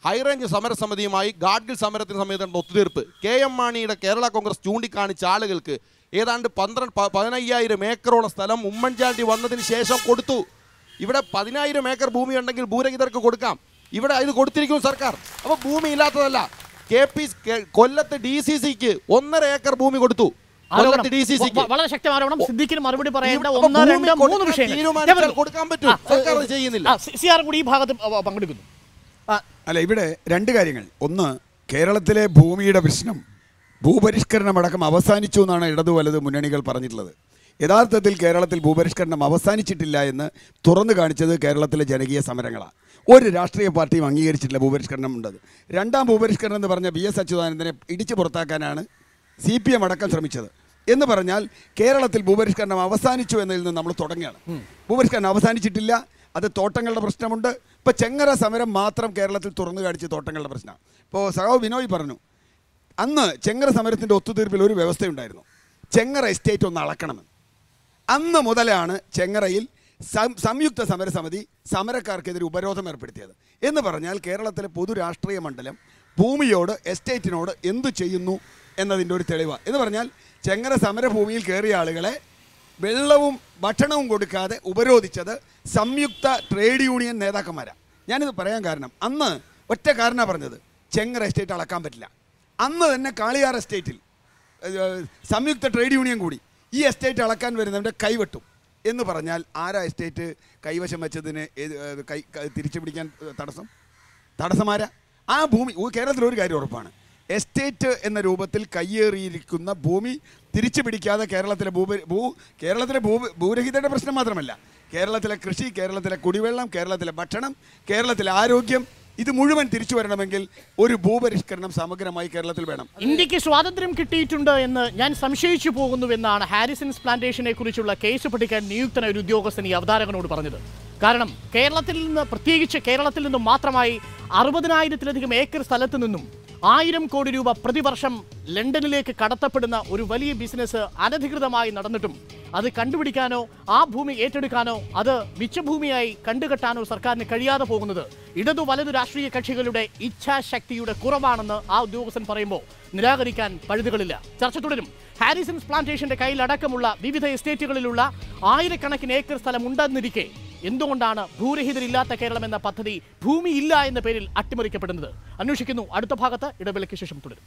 I: ഹൈറേഞ്ച് സമരസമിതിയുമായി ഗാഡ്ഗിൽ സമരത്തിന് സമയത്തുണ്ട് ഒത്തുതീർപ്പ് കെ എം മാണിയുടെ കേരള കോൺഗ്രസ് ചൂണ്ടിക്കാണിച്ച ആളുകൾക്ക് ഏതാണ്ട് പന്ത്രണ്ട് പ- പതിനയ്യായിരം ഏക്കറോളം സ്ഥലം ഉമ്മൻചാണ്ടി വന്നതിന് ശേഷം കൊടുത്തു ഇവിടെ പതിനായിരം ഏക്കർ ഭൂമി ഉണ്ടെങ്കിൽ ഭൂരഹിതർക്ക് കൊടുക്കാം ഇവിടെ ഇത് കൊടുത്തിരിക്കും സർക്കാർ അപ്പോൾ ഭൂമി ഇല്ലാത്തതല്ല കെ പി കൊല്ലത്ത് ഡി സി സിക്ക് ഒന്നര ഏക്കർ ഭൂമി കൊടുത്തു കൊല്ലത്ത് ഡി സി സിക്ക്
A: വ- വളരെ ശക്തമായ ആരോപണം സിദ്ദിഖിന് മറുപടി പറയേണ്ട
I: ഇവിടെ
A: ഒന്ന്
I: ഭൂമി
A: രണ്ട് മൂന്ന്
I: കൊടുക്കാൻ
A: വിഷയങ്ങൾ
I: തീരുമാനിച്ചാൽ
A: ഞാൻ വരുന്നു.
I: കൊടുക്കാൻ പറ്റും.
A: ആ,
I: സർക്കാർ അത് ചെയ്യുന്നില്ല.
A: ആ, സി- സി ആർ കൂടി ഈ ഭാഗത്ത് അ, പങ്കെടുക്കുന്നു ആ,
J: അല്ല ഇവിടെ രണ്ട് കാര്യങ്ങൾ ഒന്ന് കേരളത്തിലെ ഭൂമിയുടെ പ്രശ്നം ഭൂപരിഷ്കരണമടക്കം അവസാനിച്ചു എന്നാണ് ഇടതു വലത് മുന്നണികൾ പറഞ്ഞിട്ടുള്ളത് യഥാർത്ഥത്തിൽ കേരളത്തിൽ ഭൂപരിഷ്കരണം അവസാനിച്ചിട്ടില്ല എന്ന് തുറന്നു കാണിച്ചത് കേരളത്തിലെ ജനകീയ സമരങ്ങളാണ് ഒരു രാഷ്ട്രീയ പാർട്ടിയും അംഗീകരിച്ചിട്ടില്ല ഭൂപരിഷ്കരണം ഉണ്ടത് രണ്ടാം ഭൂപരിഷ്കരണം എന്ന് പറഞ്ഞ ബി എസ് അച്യുതാനന്ദനെ ഇടിച്ചു പുറത്താക്കാനാണ് സി പി എം അടക്കം ശ്രമിച്ചത് എന്ന് പറഞ്ഞാൽ കേരളത്തിൽ ഭൂപരിഷ്കരണം അവസാനിച്ചു എന്നതിൽ നിന്ന് നമ്മൾ തുടങ്ങുകയാണ് ഭൂപരിഷ്കരണം അവസാനിച്ചിട്ടില്ല അത് തോട്ടങ്ങളുടെ പ്രശ്നമുണ്ട് ഇപ്പോൾ ചെങ്ങറ സമരം മാത്രം കേരളത്തിൽ തുറന്നു കാണിച്ച തോട്ടങ്ങളുടെ പ്രശ്നമാണ് ഇപ്പോൾ സഹോ ബിനോയ് പറഞ്ഞു അന്ന് ചെങ്ങറ സമരത്തിൻ്റെ ഒത്തുതീർപ്പിൽ ഒരു വ്യവസ്ഥയുണ്ടായിരുന്നു ചെങ്ങറ എസ്റ്റേറ്റ് ഒന്ന് അളക്കണമെന്ന് അന്ന് മുതലാണ് ചെങ്ങറയിൽ സം- സംയുക്ത സമരസമിതി സമരക്കാർക്കെതിരെ ഉപരോധം ഏർപ്പെടുത്തിയത് എന്ന് പറഞ്ഞാൽ കേരളത്തിലെ പൊതു രാഷ്ട്രീയ മണ്ഡലം ഭൂമിയോട് എസ്റ്റേറ്റിനോട് എന്തു ചെയ്യുന്നു എന്നതിൻ്റെ ഒരു തെളിവ് എന്ന് പറഞ്ഞാൽ ചെങ്ങറ സമരഭൂമിയിൽ കയറിയ ആളുകളെ വെള്ളവും ഭക്ഷണവും കൊടുക്കാതെ ഉപരോധിച്ചത് സംയുക്ത ട്രേഡ് യൂണിയൻ നേതാക്കന്മാരാണ് ഞാനിത് പറയാൻ കാരണം അന്ന് ഒറ്റ കാരണമാണ് പറഞ്ഞത് ചെങ്ങറ എസ്റ്റേറ്റ് അളക്കാൻ പറ്റില്ല അന്ന് തന്നെ കാളിയാർ എസ്റ്റേറ്റിൽ ഏഹ്, സംയുക്ത ട്രേഡ് യൂണിയൻ കൂടി ഈ എസ്റ്റേറ്റ് അളക്കാൻ വരുന്നവൻ്റെ കൈവെട്ടും എന്ന് പറഞ്ഞാൽ ആരാ എസ്റ്റേറ്റ് കൈവശം വെച്ചതിന് ഏത്, ഏഹ്, കൈ ക- തിരിച്ചു പിടിക്കാൻ ഏഹ്, തടസ്സം തടസ്സമാരാ ആ ഭൂമി ഓ, കേരളത്തിൽ ഒരു കാര്യം ഉറപ്പാണ് എസ്റ്റേറ്റ് എന്ന രൂപത്തിൽ കയ്യേറിയിരിക്കുന്ന ഭൂമി തിരിച്ചു പിടിക്കാതെ കേരളത്തിലെ ഭൂ ഭൂ കേരളത്തിലെ ഭൂ ഭൂരഹിതയുടെ പ്രശ്നം മാത്രമല്ല കേരളത്തിലെ കൃഷി കേരളത്തിലെ കുടിവെള്ളം കേരളത്തിലെ ഭക്ഷണം കേരളത്തിലെ ആരോഗ്യം ഇത് മുഴുവൻ തിരിച്ചു വരണമെങ്കിൽ ഒരു ഭൂപരിഷ്കരണം സമഗ്രമായി കേരളത്തിൽ വേണം
A: ഇന്ത്യക്ക് സ്വാതന്ത്ര്യം കിട്ടിയിട്ടുണ്ട് എന്ന് ഞാൻ സംശയിച്ചു പോകുന്നുവെന്നാണ് ഹാരിസൺസ് പ്ലാന്റേഷനെ കുറിച്ചുള്ള കേസ് പഠിക്കാൻ നിയുക്തനായ ഒരു ഉദ്യോഗസ്ഥൻ ഈ അവതാരകനോട് പറഞ്ഞത് കാരണം കേരളത്തിൽ നിന്ന് പ്രത്യേകിച്ച് കേരളത്തിൽ നിന്നും മാത്രമായി അറുപതിനായിരത്തിലധികം ഏക്കർ സ്ഥലത്ത് നിന്നും ആയിരം കോടി രൂപ പ്രതിവർഷം ലണ്ടനിലേക്ക് കടത്തപ്പെടുന്ന ഒരു വലിയ ബിസിനസ് അനധികൃതമായി നടന്നിട്ടും അത് കണ്ടുപിടിക്കാനോ ആ ഭൂമി ഏറ്റെടുക്കാനോ അത് മിച്ചഭൂമിയായി കണ്ടുകെട്ടാനോ സർക്കാരിന് കഴിയാതെ പോകുന്നത് ഇടതു വലതു രാഷ്ട്രീയ കക്ഷികളുടെ ഇച്ഛാശക്തിയുടെ കുറവാണെന്ന് ആ ഉദ്യോഗസ്ഥൻ പറയുമ്പോൾ നിരാകരിക്കാൻ പഴുതുകളില്ല ചർച്ച തുടരും ഹാരിസൺസ് പ്ലാന്റേഷന്റെ കയ്യിലടക്കമുള്ള വിവിധ എസ്റ്റേറ്റുകളിലുള്ള ആയിരക്കണക്കിന് ഏക്കർ സ്ഥലം ഉണ്ടെന്നിരിക്കെ എന്തുകൊണ്ടാണ് ഭൂരഹിതരില്ലാത്ത കേരളം എന്ന പദ്ധതി ഭൂമിയില്ല എന്ന പേരിൽ അട്ടിമറിക്കപ്പെടുന്നത് അന്വേഷിക്കുന്നു അടുത്ത ഭാഗത്ത് ഇടവേളയ്ക്ക് ശേഷം തുടരും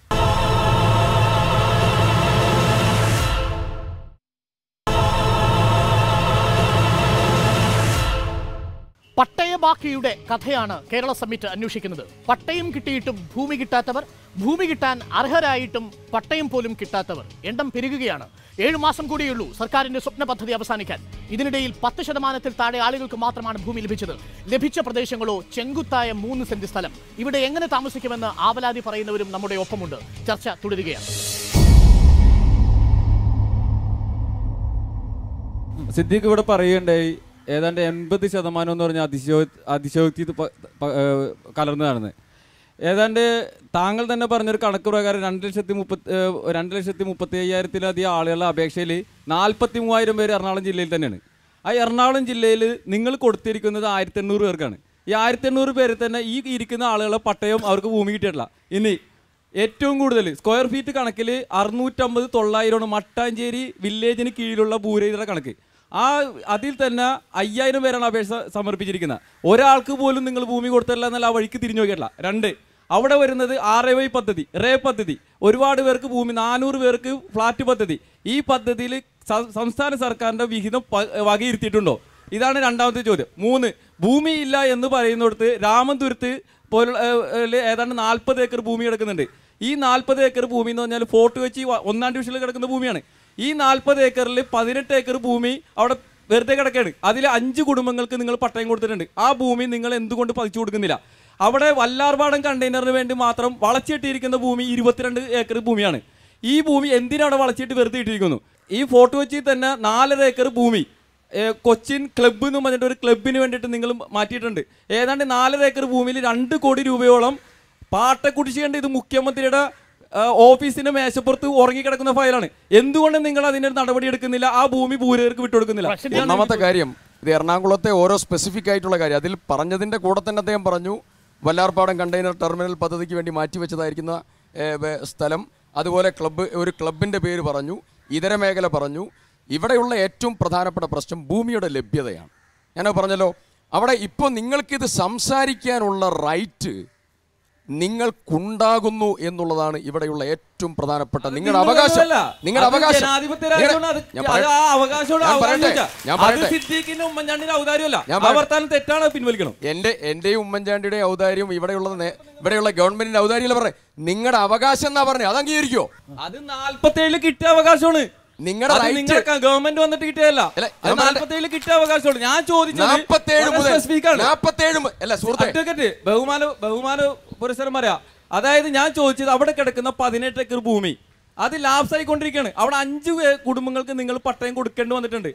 A: പട്ടയബാക്കിയുടെ കഥയാണ് കേരള സമ്മിറ്റ് അന്വേഷിക്കുന്നത് പട്ടയം കിട്ടിയിട്ടും ഭൂമി കിട്ടാത്തവർ ഭൂമി കിട്ടാൻ അർഹരായിട്ടും പട്ടയം പോലും കിട്ടാത്തവർ എണ്ണം പെരുകുകയാണ് ഏഴു മാസം കൂടിയുള്ളൂ സർക്കാരിന്റെ സ്വപ്ന പദ്ധതി അവസാനിക്കാൻ ഇതിനിടയിൽ പത്ത് ശതമാനത്തിൽ താഴെ ആളുകൾക്ക് മാത്രമാണ് ഭൂമി ലഭിച്ചത് ലഭിച്ച പ്രദേശങ്ങളോ ചെങ്കുത്തായ മൂന്ന് സെന്റ് സ്ഥലം ഇവിടെ എങ്ങനെ താമസിക്കുമെന്ന് ആവലാതി പറയുന്നവരും നമ്മുടെ ഒപ്പമുണ്ട് ചർച്ച തുടരുകയാണ്
K: സിദ്ദീഖ് ഇവിടെ പറയുകയുണ്ടായി ഏതാണ്ട് എൺപത് ശതമാനം എന്ന് പറഞ്ഞാൽ അതിശയോ അതിശയോക്തി ഇത് പ- പ- ഏഹ് കലർന്നതാണ് ഏതാണ്ട് താങ്കൾ തന്നെ പറഞ്ഞൊരു കണക്ക് പ്രകാരം രണ്ട് ലക്ഷത്തി മുപ്പത്തി ഏഹ് രണ്ട് ലക്ഷത്തി മുപ്പത്തി അയ്യായിരത്തിലധികം ആളുകളുടെ അപേക്ഷയിൽ നാൽപ്പത്തി മൂവായിരം പേര് എറണാകുളം ജില്ലയിൽ തന്നെയാണ് ആ എറണാകുളം ജില്ലയിൽ നിങ്ങൾ കൊടുത്തിരിക്കുന്നത് ആയിരത്തി എണ്ണൂറ് പേർക്കാണ് ഈ ആയിരത്തി എണ്ണൂറ് പേരിൽ തന്നെ ഈ ഇരിക്കുന്ന ആളുകളെ പട്ടയം അവർക്ക് ഭൂമി കിട്ടിയിട്ടില്ല ഇനി ഏറ്റവും കൂടുതൽ സ്ക്വയർ ഫീറ്റ് കണക്കിൽ അറുന്നൂറ്റമ്പത് തൊള്ളായിരമാണ് മട്ടാഞ്ചേരി വില്ലേജിന് കീഴിലുള്ള ഭൂരഹിതരുടെ കണക്ക് ആ അതിൽ തന്നെ അയ്യായിരം പേരാണ് അപേക്ഷ സമർപ്പിച്ചിരിക്കുന്നത് ഒരാൾക്ക് പോലും നിങ്ങൾ ഭൂമി കൊടുത്തില്ല എന്നല്ല ആ വഴിക്ക് തിരിഞ്ഞു നോക്കിയിട്ടില്ല രണ്ട് അവിടെ വരുന്നത് ആർ എ വൈ പദ്ധതി റേ പദ്ധതി ഒരുപാട് പേർക്ക് ഭൂമി നാനൂറ് പേർക്ക് ഫ്ലാറ്റ് പദ്ധതി ഈ പദ്ധതിയിൽ സ- സംസ്ഥാന സർക്കാരിന്റെ വിഹിതം പ- വകയിരുത്തിയിട്ടുണ്ടോ ഇതാണ് രണ്ടാമത്തെ ചോദ്യം മൂന്ന് ഭൂമിയില്ല എന്ന് പറയുന്നിടത്ത് രാമന്തുരത്ത് പോലുള്ള ഏഹ്, ഏഹ്, ഏതാണ്ട് നാൽപ്പത് ഏക്കർ ഭൂമി കിടക്കുന്നുണ്ട് ഈ നാൽപ്പത് ഏക്കർ ഭൂമി എന്ന് പറഞ്ഞാൽ ഫോർട്ട് വെച്ച് വ- ഒന്നാം ഡിവിഷനിൽ കിടക്കുന്ന ഭൂമിയാണ് ഈ നാൽപ്പത് ഏക്കറിൽ പതിനെട്ട് ഏക്കർ ഭൂമി അവിടെ വെറുതെ കിടക്കുകയാണ് അതിൽ അഞ്ച് കുടുംബങ്ങൾക്ക് നിങ്ങൾ പട്ടയം കൊടുത്തിട്ടുണ്ട് ആ ഭൂമി നിങ്ങൾ എന്തുകൊണ്ട് പതിച്ചു കൊടുക്കുന്നില്ല അവിടെ വല്ലാർപാടം കണ്ടെയ്നറിന് വേണ്ടി മാത്രം വളച്ചിട്ടിരിക്കുന്ന ഭൂമി ഇരുപത്തിരണ്ട് ഏക്കർ ഭൂമിയാണ് ഈ ഭൂമി എന്തിനവിടെ വളച്ചിട്ട് വെറുതെ ഇട്ടിരിക്കുന്നു ഈ ഫോർട്ട് കൊച്ചിയിൽ തന്നെ നാലര ഏക്കർ ഭൂമി ഏ, കൊച്ചിൻ ക്ലബ്ബ് എന്ന് പറഞ്ഞിട്ട് ഒരു ക്ലബിന് വേണ്ടിയിട്ട് നിങ്ങൾ മാറ്റിയിട്ടുണ്ട് ഏതാണ്ട് നാലര ഏക്കർ ഭൂമിയിൽ രണ്ട് കോടി രൂപയോളം പാട്ടക്കുടിശ്ശികണ്ട് ഇത് മുഖ്യമന്ത്രിയുടെ ആ, ഓഫീസിന്റെ മേശപ്പുറത്ത് ഉറങ്ങിക്കിടക്കുന്ന ഫയലാണ് എന്തുകൊണ്ട് നിങ്ങൾ അതിനൊരു നടപടി എടുക്കുന്നില്ല ആ ഭൂമി ഭൂരർക്ക് വിട്ടുകൊടുക്കുന്നില്ല
F: ഒന്നാമത്തെ കാര്യം ഇത് എറണാകുളത്തെ ഓരോ സ്പെസിഫിക് ആയിട്ടുള്ള കാര്യം അതിൽ പറഞ്ഞതിന്റെ കൂടെ തന്നെ അദ്ദേഹം പറഞ്ഞു വല്ലാർപാടം കണ്ടെയ്നർ ടെർമിനൽ പദ്ധതിക്ക് വേണ്ടി മാറ്റിവെച്ചതായിരിക്കുന്ന ഏ, വേ- സ്ഥലം അതുപോലെ ക്ലബ്ബ് ഒരു ക്ലബിൻ്റെ പേര് പറഞ്ഞു ഇതര മേഖല പറഞ്ഞു ഇവിടെയുള്ള ഏറ്റവും പ്രധാനപ്പെട്ട പ്രശ്നം ഭൂമിയുടെ ലഭ്യതയാണ് ഞാൻ പറഞ്ഞല്ലോ അവിടെ ഇപ്പോൾ നിങ്ങൾക്കിത് സംസാരിക്കാനുള്ള റൈറ്റ് നിങ്ങൾക്കുണ്ടാകുന്നു എന്നുള്ളതാണ് ഇവിടെയുള്ള ഏറ്റവും പ്രധാനപ്പെട്ട നിങ്ങളുടെ അവകാശം
K: അല്ല.
F: നിങ്ങളുടെ
K: അത്
F: അവകാശം
K: ജനാധിപത്യ രാജ്യമാണ്.
F: നിങ്ങളുടെ-
K: അത്
F: ഞാൻ
K: അത്
F: പറയട്ടെ.
K: ആ അവകാശത്തോട്
F: ഞാൻ
K: അവകാശം
F: പറയട്ടെ.
K: ചോദിച്ചാ.
F: ഞാൻ
K: അത്
F: പറയട്ടെ.
K: സിദ്ദീഖിന്റെ ഉമ്മൻചാണ്ടിന്റെ ഔദാര്യമല്ല
F: ഞാൻ
K: ആ
F: പറയട്ടെ.
K: വർത്താനം തെറ്റാണ് പിൻവലിക്കണം
F: എൻ്റെ എൻ്റെയും ഉമ്മൻചാണ്ടിയുടെ ഔദാര്യം ഇവിടെയുള്ള നേ- ഇവിടെയുള്ള ഗവൺമെന്റിന്റെ ഔദാര്യം പറഞ്ഞേ നിങ്ങളുടെ അവകാശം എന്നാ പറഞ്ഞേ അത് അംഗീകരിക്കോ
K: അത് നാല്പത്തേഴില് കിട്ടിയ അവകാശമാണ്
F: നിങ്ങളുടെ
K: അത്
F: right-
K: നിങ്ങൾക്ക് ഗവൺമെന്റ് വന്നിട്ട് കിട്ടിയതല്ല
F: അല്ല,
K: അത്
F: ഞാൻ പറയട്ടെ.
K: നാല്പത്തേഴില് കിട്ടിയ അവകാശമാണ് ഞാൻ ചോദിച്ചത്
F: നാൽപ്പത്തേഴ്
K: വളരെ
F: മുതൽ
K: specific ആണ്.
F: നാൽപ്പത്തേഴ് മു- അല്ല സുഹൃത്തെ
K: അഡ്വക്കേറ്റ് ബഹുമാന ബഹുമാന പുരസ്സരം പറയാ അതായത് ഞാൻ ചോദിച്ചത് അവിടെ കിടക്കുന്ന പതിനെട്ട് ഏക്കർ ഭൂമി അത് ലാപ്സ് ആയിക്കൊണ്ടിരിക്കുകയാണ് അവിടെ അഞ്ച് പേ- കുടുംബങ്ങൾക്ക് നിങ്ങൾ പട്ടയം കൊടുക്കേണ്ടി വന്നിട്ടുണ്ട്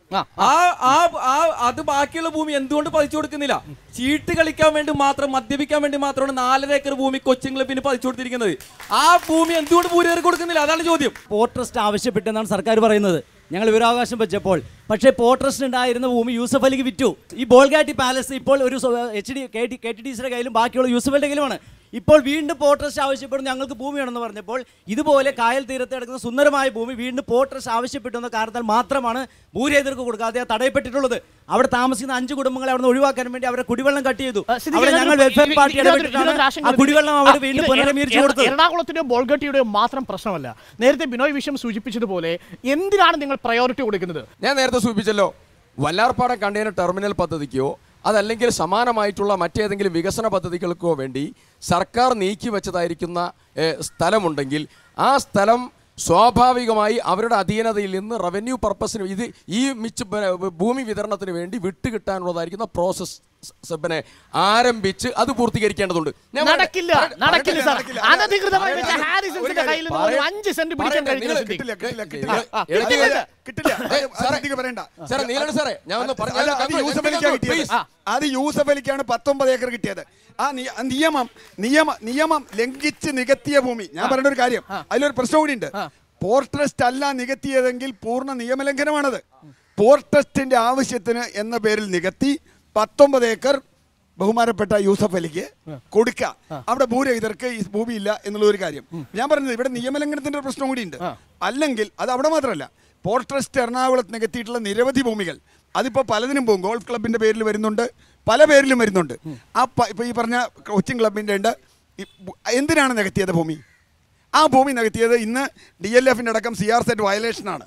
K: ആ ആ ആ അത് ബാക്കിയുള്ള ഭൂമി എന്തുകൊണ്ട് പതിച്ചു കൊടുക്കുന്നില്ല ചീട്ട് കളിക്കാൻ വേണ്ടി മാത്രം മദ്യപിക്കാൻ വേണ്ടി മാത്രമാണ് നാലര ഏക്കർ ഭൂമി കൊച്ചിൻ ക്ലബിന് പതിച്ചു കൊടുത്തിരിക്കുന്നത് ആ ഭൂമി എന്തുകൊണ്ട് ഭൂരിയേറി കൊടുക്കുന്നില്ല അതാണ് ചോദ്യം
L: പോർട്ട് ട്രസ്റ്റ് ആവശ്യപ്പെട്ടെന്നാണ് സർക്കാർ പറയുന്നത് ഞങ്ങൾ വിവരാവകാശം വെച്ചപ്പോൾ പക്ഷേ പോർട്ട് ട്രസ്റ്റ് ഉണ്ടായിരുന്ന ഭൂമി യൂസഫ് അലിക്ക് വിറ്റു ഈ ബോൾഗാട്ടി പാലസ് ഇപ്പോൾ ഒരു H D K T K T D സിയുടെ കയ്യിലും ബാക്കിയുള്ള യൂസഫ് അലിയുടെ കയ്യിലുമാണ് ഇപ്പോൾ വീണ്ടും പോർട്ട് ട്രസ്റ്റ് ആവശ്യപ്പെടുന്നു ഞങ്ങൾക്ക് ഭൂമി വേണമെന്ന് പറഞ്ഞപ്പോൾ ഇതുപോലെ കായൽ തീരത്ത് കിടക്കുന്ന സുന്ദരമായ ഭൂമി വീണ്ടും പോർട്ട് ട്രസ്റ്റ് ആവശ്യപ്പെട്ടു എന്ന കാരണത്താൽ മാത്രമാണ് ഭൂരഹിതർക്ക് കൊടുക്കാതെ തടയപ്പെട്ടിട്ടുള്ളത് അവിടെ താമസിക്കുന്ന അഞ്ച് കുടുംബങ്ങളെ അവിടെ നിന്ന് ഒഴിവാക്കാൻ വേണ്ടി അവരെ കുടിവെള്ളം കട്ട് ചെയ്തു
A: സ്ഥിതി
L: അവിടെ ഞങ്ങൾ
A: ഇതിനകത്ത്
L: വെൽഫെയർ
A: ഇത്
L: പാർട്ടി
A: ഇതിനകത്ത്
L: ഇടപെട്ടിട്ടാണ്
A: ഇതിനകത്ത്
L: ആ
A: ആശങ്ക
L: കുടിവെള്ളം
A: ആ,
L: അവിടെ
A: ഇത്
L: വീണ്ടും
A: എറ-
L: പുനരമീകരിച്ചു
A: എറ-
L: കൊടുത്തത്
A: എറണാകുളത്തിന്റെയോ ബോൾഗട്ടിയുടെയോ മാത്രം പ്രശ്നമല്ല നേരത്തെ ബിനോയ് വിശ്വം സൂചിപ്പിച്ചതുപോലെ എന്തിനാണ് നിങ്ങൾ പ്രയോറിറ്റി കൊടുക്കുന്നത്
F: ഞാൻ നേരത്തെ സൂചിപ്പിച്ചല്ലോ വല്ലാർപ്പാടം കണ്ടെയ്നർ ടെർമിനൽ പദ്ധതിക്കോ അതല്ലെങ്കിൽ സമാനമായിട്ടുള്ള മറ്റേതെങ്കിലും വികസന പദ്ധതികൾക്കോ വേണ്ടി സർക്കാർ നീക്കി വെച്ചതായിരിക്കുന്ന ഏഹ്, സ്ഥലമുണ്ടെങ്കിൽ ആ സ്ഥലം സ്വാഭാവികമായി അവരുടെ അധീനതയിൽ നിന്ന് റവന്യൂ പർപ്പസിന് ഇത് ഈ മിച്ച പിന്നെ ഭൂമി വിതരണത്തിന് വേണ്ടി വിട്ടുകിട്ടാനുള്ളതായിരിക്കുന്ന പ്രോസസ് പിന്നെ ആരംഭിച്ച് അത് പൂർത്തീകരിക്കേണ്ടതുണ്ട് ഞാൻ പറയട്ടെ,
A: നടക്കില്ല
F: പറയട്ടെ,
A: നടക്കില്ല സാർ
F: നടക്കില്ല.
A: അനധികൃതമായി വെച്ച
F: പറയട്ടെ,
A: ഹാരിസൺസിന്റെ
F: ഒരു കാര്യം,
A: കയ്യിൽ നിന്ന് ഒരു
F: പറയട്ടെ,
A: അഞ്ച് സെന്റ് പിടിക്കാൻ
F: പറയട്ടെ,
A: കഴിഞ്ഞില്ല
F: നിങ്ങൾ
A: സിദ്ദീഖ്.
J: കിട്ടില്ല കിട്ടില്ല കിട്ടില്ല
A: ആ, ആ,
J: കിട്ടില്ല
A: കിട്ടില്ല.
J: കിട്ടില്ല
F: ഏയ്,
J: അത്
F: സാറേ,
J: സിദ്ദീഖ് പറയണ്ട
F: സാറേ നീലൻ സാറേ ഞാൻ ഒന്ന് പറഞ്ഞു
J: അല്ല, അത് യൂസഫ് അലിക്കാ കിട്ടിയത് അത് യൂസഫ് അലിക്കാണ് പത്തൊമ്പത് ഏക്കർ കിട്ടിയത് ആ നി- ആ നിയമം നിയമ നിയമം ലംഘിച്ച് നികത്തിയ ഭൂമി ഞാൻ പറയുന്ന ഒരു കാര്യം അതിലൊരു പ്രശ്നം കൂടി ഉണ്ട് പോർട്ട് ട്രസ്റ്റ് അല്ല നികത്തിയതെങ്കിൽ പൂർണ്ണ നിയമലംഘനമാണത് പോർട്ട് ട്രസ്റ്റിന്റെ ആവശ്യത്തിന് എന്ന പേരിൽ നികത്തി പത്തൊമ്പത് ഏക്കർ ബഹുമാനപ്പെട്ട യൂസഫ് അലിക്ക് കൊടുക്കുക അവിടെ ഭൂരഹിതർക്ക് ഈ ഭൂമിയില്ല എന്നുള്ള ഒരു കാര്യം ഞാൻ പറഞ്ഞത് ഇവിടെ നിയമലംഘനത്തിന്റെ ഒരു പ്രശ്നം കൂടി ഉണ്ട് അല്ലെങ്കിൽ അത് അവിടെ മാത്രമല്ല പോർട്ട് ട്രസ്റ്റ് എറണാകുളത്ത് നികത്തിയിട്ടുള്ള നിരവധി ഭൂമികൾ അതിപ്പോൾ പലതിനും പോകും ഗോൾഫ് ക്ലബിന്റെ പേരിൽ വരുന്നുണ്ട് പല പേരിലും വരുന്നുണ്ട് ആ പ- ഇപ്പൊ ഈ പറഞ്ഞ കൊച്ചിൻ ക്ലബിന്റെ ഉണ്ട് ഈ ഭൂ- എന്തിനാണ് നികത്തിയത് ഭൂമി ആ ഭൂമി നികത്തിയത് ഇന്ന് ഡി എൽ എഫിൻ്റെ അടക്കം സി ആർ സെറ്റ് വയലേഷനാണ്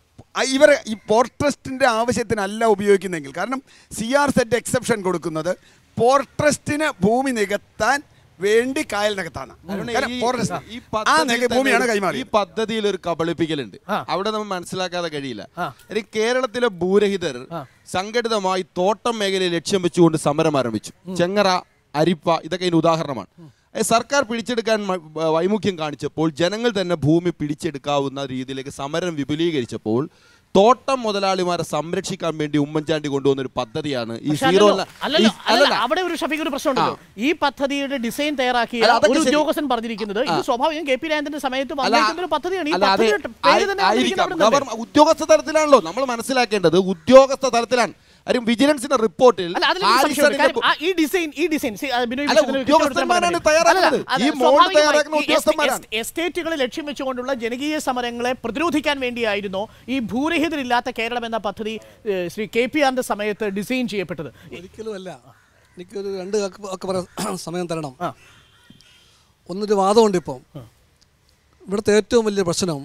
J: ഇവർ ഈ പോർട്ട് ട്രസ്റ്റിൻ്റെ ആവശ്യത്തിനല്ല ഉപയോഗിക്കുന്നെങ്കിൽ കാരണം സി ആർ സെറ്റ് എക്സെപ്ഷൻ കൊടുക്കുന്നത് പോർട്ട് ട്രസ്റ്റിന് ഭൂമി നികത്താൻ വേണ്ടി കായൽ നികത്താണ് കാരണം
I: ഈ-
J: പോർട്ട് ട്രസ്റ്റ്
I: ഈ
J: ആ
I: പദ്ധതിയിൽ
J: നിക
I: തന്നെ
J: ഭൂമിയാണ്
I: ഒരു-
J: കൈമാറി
I: ഈ പദ്ധതിയിൽ ഒരു കബളിപ്പിക്കലുണ്ട് അവിടെ നമ്മൾ മനസ്സിലാക്കാതെ കഴിയില്ല ഇനി കേരളത്തിലെ ഭൂരഹിതർ സംഘടിതമായി തോട്ടം മേഖലയെ ലക്ഷ്യം വെച്ചുകൊണ്ട് സമരം ആരംഭിച്ചു ചെങ്ങറ അരിപ്പ ഇതൊക്കെ ഇതിന് ഉദാഹരണമാണ് ഏ, സർക്കാർ പിടിച്ചെടുക്കാൻ മ- വ- വൈമുഖ്യം കാണിച്ചപ്പോൾ ജനങ്ങൾ തന്നെ ഭൂമി പിടിച്ചെടുക്കാവുന്ന രീതിയിലേക്ക് സമരം വിപുലീകരിച്ചപ്പോൾ തോട്ടം മുതലാളിമാരെ സംരക്ഷിക്കാൻ വേണ്ടി ഉമ്മൻചാണ്ടി കൊണ്ടുവന്ന ഒരു പദ്ധതിയാണ് ഈ
A: പക്ഷേ
I: സീറോ
A: അല്ലല്ലോ, അല്ലല്ലോ, അല്ലല്ല, അവിടെ ഒരു ഷഫീഖ് ഒരു പ്രശ്നമുണ്ടല്ലോ ഈ പദ്ധതിയുടെ ഡിസൈൻ തയ്യാറാക്കിയ
I: അല്ല, അതൊക്കെ
A: ഒരു
I: ശരി.
A: ഉദ്യോഗസ്ഥൻ പറഞ്ഞിരിക്കുന്നത് ഇത്
I: ആ.
A: സ്വാഭാവികം കെ പി രാജന്റെ സമയത്ത്
I: അല്ല,
A: വന്നിരിക്കുന്ന ഒരു പദ്ധതിയാണ് ഈ
I: അല്ല, അത്
A: പദ്ധതിയുടെ പേര് തന്നെ
I: ആയി-
A: വന്നിരിക്കുന്നത്
I: ആയിരിക്കാം.
A: അവിടെ നിന്നല്ലേ?
I: ഗവർണ- ഉദ്യോഗസ്ഥ തലത്തിലാണല്ലോ നമ്മൾ മനസ്സിലാക്കേണ്ടത് ഉദ്യോഗസ്ഥ തലത്തിലാണ് കാര്യം വിജിലൻസിന്റെ റിപ്പോർട്ടിൽ
A: അല്ല, അതിലൊരു സംശയമുണ്ട്.
I: ഹാരിസണിന്റെ
A: കാര്യം, ആ, ഈ ഡിസൈൻ ഈ ഡിസൈൻ സി, ആ, ബിനോയ്
I: അല്ല,
A: വിശ്വനാഥ്
I: ഉദ്യോഗസ്ഥന്മാരാണ്
A: വ്യക്തമായിട്ട്
I: തയ്യാറാക്കുന്നത്.
A: അല്ലല്ല, അത്
I: ഈ മോഡ്
A: സ്വാഭാവികമായി
I: തയ്യാറാക്കുന്ന
A: ഈ എസ്-
I: ഉദ്യോഗസ്ഥന്മാരാണ്.
A: എസ്- എസ്റ്റേറ്റുകളെ ലക്ഷ്യം വെച്ചുകൊണ്ടുള്ള ജനകീയ സമരങ്ങളെ പ്രതിരോധിക്കാൻ വേണ്ടിയായിരുന്നോ ഈ ഭൂരഹിതരില്ലാത്ത കേരളം എന്ന പദ്ധതി ഏ, ശ്രീ കെ പി ആറിന്റെ സമയത്ത് ഡിസൈൻ ചെയ്യപ്പെട്ടത്
G: ഒരിക്കലും അല്ല എനിക്കൊരു രണ്ട് വാക്ക് വാക്ക് പറയാൻ സമയം തരണം ഒന്നൊരു വാദമുണ്ട് ഇപ്പം ഇവിടുത്തെ ഏറ്റവും വലിയ പ്രശ്നം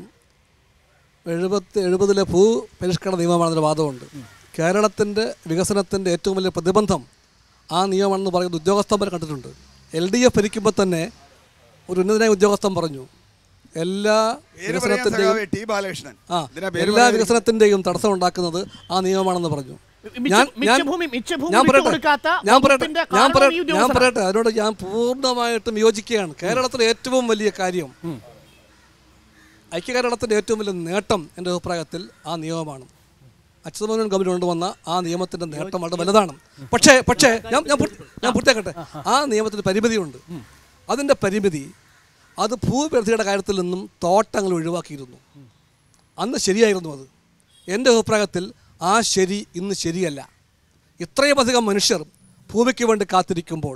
G: എഴുപത്തി എഴുപതിലെ ഭൂ പരിഷ്കരണ നിയമമാണെന്നൊരു വാദമുണ്ട് കേരളത്തിൻ്റെ വികസനത്തിൻ്റെ ഏറ്റവും വലിയ പ്രതിബന്ധം ആ നിയമമാണെന്ന് പറയുന്ന ഉദ്യോഗസ്ഥന്മാർ കണ്ടിട്ടുണ്ട് എൽ ഡി എഫ് ഭരിക്കുമ്പോൾ തന്നെ ഒരു ഉന്നതനായ ഉദ്യോഗസ്ഥൻ പറഞ്ഞു എല്ലാ
J: പേര് പറയാൻ
G: വികസനത്തിൻ്റെയും
J: സഖാവേ ടി ബാലകൃഷ്ണൻ
G: ആ
J: ഇതിനാ പേര്
G: എല്ലാ
J: പറയാൻ-
G: വികസനത്തിൻ്റെയും തടസ്സം ഉണ്ടാക്കുന്നത് ആ നിയമമാണെന്ന് പറഞ്ഞു
A: മിച്ച-
G: ഞാൻ ഞാൻ
A: മിച്ചഭൂമി- മിച്ചഭൂമി
G: ഞാൻ പറയട്ടെ
A: വിട്ടുകൊടുക്കാത്ത
G: ഞാൻ പറയട്ടെ
A: വകുപ്പിന്റെ
G: ഞാൻ
A: കാരണം ഈ
G: പറയട്ടെ ഞാൻ
A: ഉദ്യോഗസ്ഥനാണ്.
G: പറയട്ടെ അതിനോട് ഞാൻ പൂർണ്ണമായിട്ടും യോജിക്കുകയാണ് കേരളത്തിലെ ഏറ്റവും വലിയ കാര്യം ഐക്യകേരളത്തിൻ്റെ ഏറ്റവും വലിയ നേട്ടം എൻ്റെ അഭിപ്രായത്തിൽ ആ നിയമമാണ് അച്യുതമോഹൻ ഗവൺമെന്റ് കൊണ്ടുവന്ന ആ നിയമത്തിൻ്റെ നേട്ടം വളരെ വലുതാണ് പക്ഷേ പക്ഷേ ഞാൻ ഞാൻ പൂർത്തി- ഞാൻ പൂർത്തിയാക്കട്ടെ ആ നിയമത്തിന് പരിമിതിയുണ്ട് അതിൻ്റെ പരിമിതി അത് ഭൂപരിധിയുടെ കാര്യത്തിൽ നിന്നും തോട്ടങ്ങൾ ഒഴിവാക്കിയിരുന്നു അന്ന് ശരിയായിരുന്നു അത് എൻ്റെ അഭിപ്രായത്തിൽ ആ ശരി ഇന്ന് ശരിയല്ല ഇത്രയും അധികം മനുഷ്യർ ഭൂമിക്ക് വേണ്ടി കാത്തിരിക്കുമ്പോൾ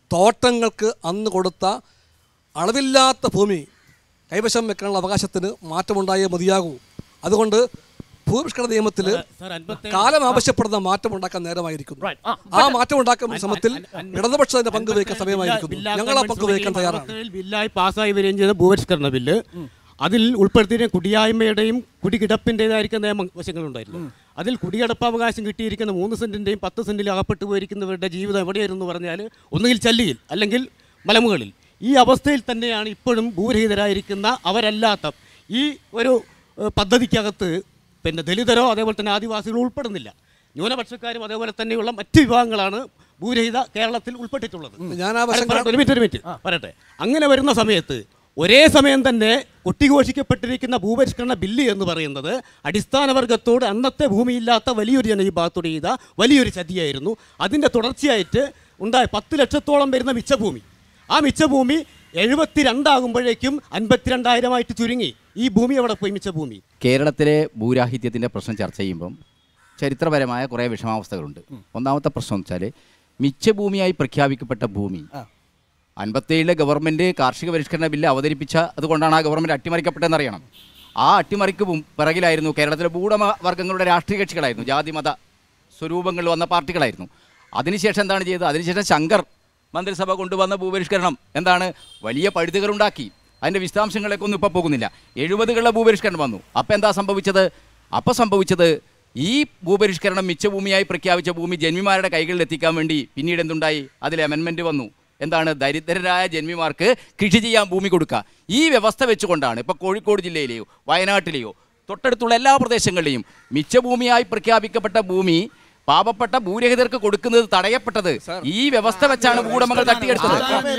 G: തോട്ടങ്ങൾക്ക് അന്ന് കൊടുത്ത അളവില്ലാത്ത ഭൂമി കൈവശം വെക്കാനുള്ള അവകാശത്തിന് മാറ്റമുണ്ടായേ മതിയാകൂ അതുകൊണ്ട് ഭൂപരിഷ്കരണ നിയമത്തിൽ കാലം ആവശ്യപ്പെടുന്ന മാറ്റം ഉണ്ടാക്കാൻ നേരമായിരിക്കുന്നു ആ മാറ്റം ഉണ്ടാക്കുന്ന ശ്രമത്തിൽ ഇടതുപക്ഷത്തിന്റെ പങ്ക് വഹിക്കാൻ സമയമായിരിക്കുന്നു ഞങ്ങൾ ആ പങ്ക് വഹിക്കാൻ തയ്യാറാണ്
M: ബില്ലായി പാസ്സായി വരികയും ചെയ്ത ഭൂപരിഷ്കരണ ബില്ല് അതിൽ ഉൾപ്പെടുത്തിയ കുടിയായ്മയുടെയും കുടികിടപ്പിൻ്റെതായിരിക്കുന്ന നിയമവശങ്ങളുണ്ടായിരുന്നു അതിൽ കുടികിടപ്പാവകാശം കിട്ടിയിരിക്കുന്ന മൂന്ന് സെന്റിന്റെയും പത്ത് സെന്റിലും അകപ്പെട്ടു പോയിരിക്കുന്നവരുടെ ജീവിതം എവിടെയായിരുന്നു പറഞ്ഞാൽ ഒന്നുകിൽ ചല്ലിയിൽ അല്ലെങ്കിൽ മലമുകളിൽ ഈ അവസ്ഥയിൽ തന്നെയാണ് ഇപ്പോഴും ഭൂരഹിതരായിരിക്കുന്ന അവരല്ലാത്ത ഈ ഒരു ഏഹ്, പദ്ധതിക്കകത്ത് പിന്നെ ദലിതരോ അതേപോലെ തന്നെ ആദിവാസികളോ ഉൾപ്പെടുന്നില്ല ന്യൂനപക്ഷക്കാരും അതേപോലെ തന്നെയുള്ള മറ്റ് വിഭാഗങ്ങളാണ് ഭൂരഹിത കേരളത്തിൽ ഉൾപ്പെട്ടിട്ടുള്ളത്
G: ഞാൻ ആ വശം
M: പറയട്ടെ, ഒരു മിനിറ്റ് ഒരു മിനിറ്റ് പറയട്ടെ അങ്ങനെ വരുന്ന സമയത്ത് ഒരേ സമയം തന്നെ കൊട്ടിഘോഷിക്കപ്പെട്ടിരിക്കുന്ന ഭൂപരിഷ്കരണ ബില്ല് എന്ന് പറയുന്നത് അടിസ്ഥാന വർഗത്തോട് അന്നത്തെ ഭൂമിയില്ലാത്ത വലിയൊരു ജനവിഭാഗത്തോട് ചെയ്ത വലിയൊരു ചതിയായിരുന്നു അതിൻ്റെ തുടർച്ചയായിട്ട് ഉണ്ടായ പത്ത് ലക്ഷത്തോളം വരുന്ന മിച്ചഭൂമി ആ മിച്ചഭൂമി എഴുപത്തിരണ്ടാകുമ്പോഴേക്കും അൻപത്തിരണ്ടായിരമായിട്ട് ചുരുങ്ങി ഈ ഭൂമി എവിടെ പോയി മിച്ചഭൂമി
H: കേരളത്തിലെ ഭൂരാഹിത്യത്തിൻ്റെ പ്രശ്നം ചർച്ച ചെയ്യുമ്പം ചരിത്രപരമായ കുറേ വിഷമാവസ്ഥകളുണ്ട് ഒന്നാമത്തെ പ്രശ്നം എന്ന് വെച്ചാൽ മിച്ചഭൂമിയായി പ്രഖ്യാപിക്കപ്പെട്ട ഭൂമി അൻപത്തേഴിലെ ഗവൺമെൻറ് കാർഷിക പരിഷ്കരണ ബില്ല് അവതരിപ്പിച്ച അതുകൊണ്ടാണ് ആ ഗവൺമെൻറ് അട്ടിമറിക്കപ്പെട്ടതെന്ന് അറിയണം ആ അട്ടിമറിക്ക് മുമ്പ് പിറകിലായിരുന്നു കേരളത്തിലെ ഭൂടമ വർഗ്ഗങ്ങളുടെ രാഷ്ട്രീയ കക്ഷികളായിരുന്നു ജാതിമത സ്വരൂപങ്ങൾ വന്ന പാർട്ടികളായിരുന്നു അതിനുശേഷം എന്താണ് ചെയ്തത് അതിനുശേഷം ശങ്കർ മന്ത്രിസഭ കൊണ്ടുവന്ന ഭൂപരിഷ്കരണം എന്താണ് വലിയ പഴുതുകളുണ്ടാക്കി അതിൻ്റെ വിശദാംശങ്ങളിലേക്ക് ഒന്നും ഇപ്പോൾ പോകുന്നില്ല എഴുപതുകളിലെ ഭൂപരിഷ്കരണം വന്നു അപ്പോൾ എന്താ സംഭവിച്ചത് അപ്പോൾ സംഭവിച്ചത് ഈ ഭൂപരിഷ്കരണം മിച്ചഭൂമിയായി പ്രഖ്യാപിച്ച ഭൂമി ജന്മിമാരുടെ കൈകളിൽ എത്തിക്കാൻ വേണ്ടി പിന്നീട് എന്തുണ്ടായി അതിൽ അമെൻമെൻറ്റ് വന്നു എന്താണ് ദരിദ്രരായ ജന്മിമാർക്ക് കൃഷി ചെയ്യാൻ ഭൂമി കൊടുക്കുക ഈ വ്യവസ്ഥ വെച്ചുകൊണ്ടാണ് ഇപ്പോൾ കോഴിക്കോട് ജില്ലയിലെയോ വയനാട്ടിലെയോ തൊട്ടടുത്തുള്ള എല്ലാ പ്രദേശങ്ങളിലെയും മിച്ചഭൂമിയായി പ്രഖ്യാപിക്കപ്പെട്ട ഭൂമി പാവപ്പെട്ട ഭൂരഹിതർക്ക് കൊടുക്കുന്നത് തടയപ്പെട്ടത് ഈ വ്യവസ്ഥ വെച്ചാണ് ഭൂവുടമകൾ തട്ടിയെടുത്തത്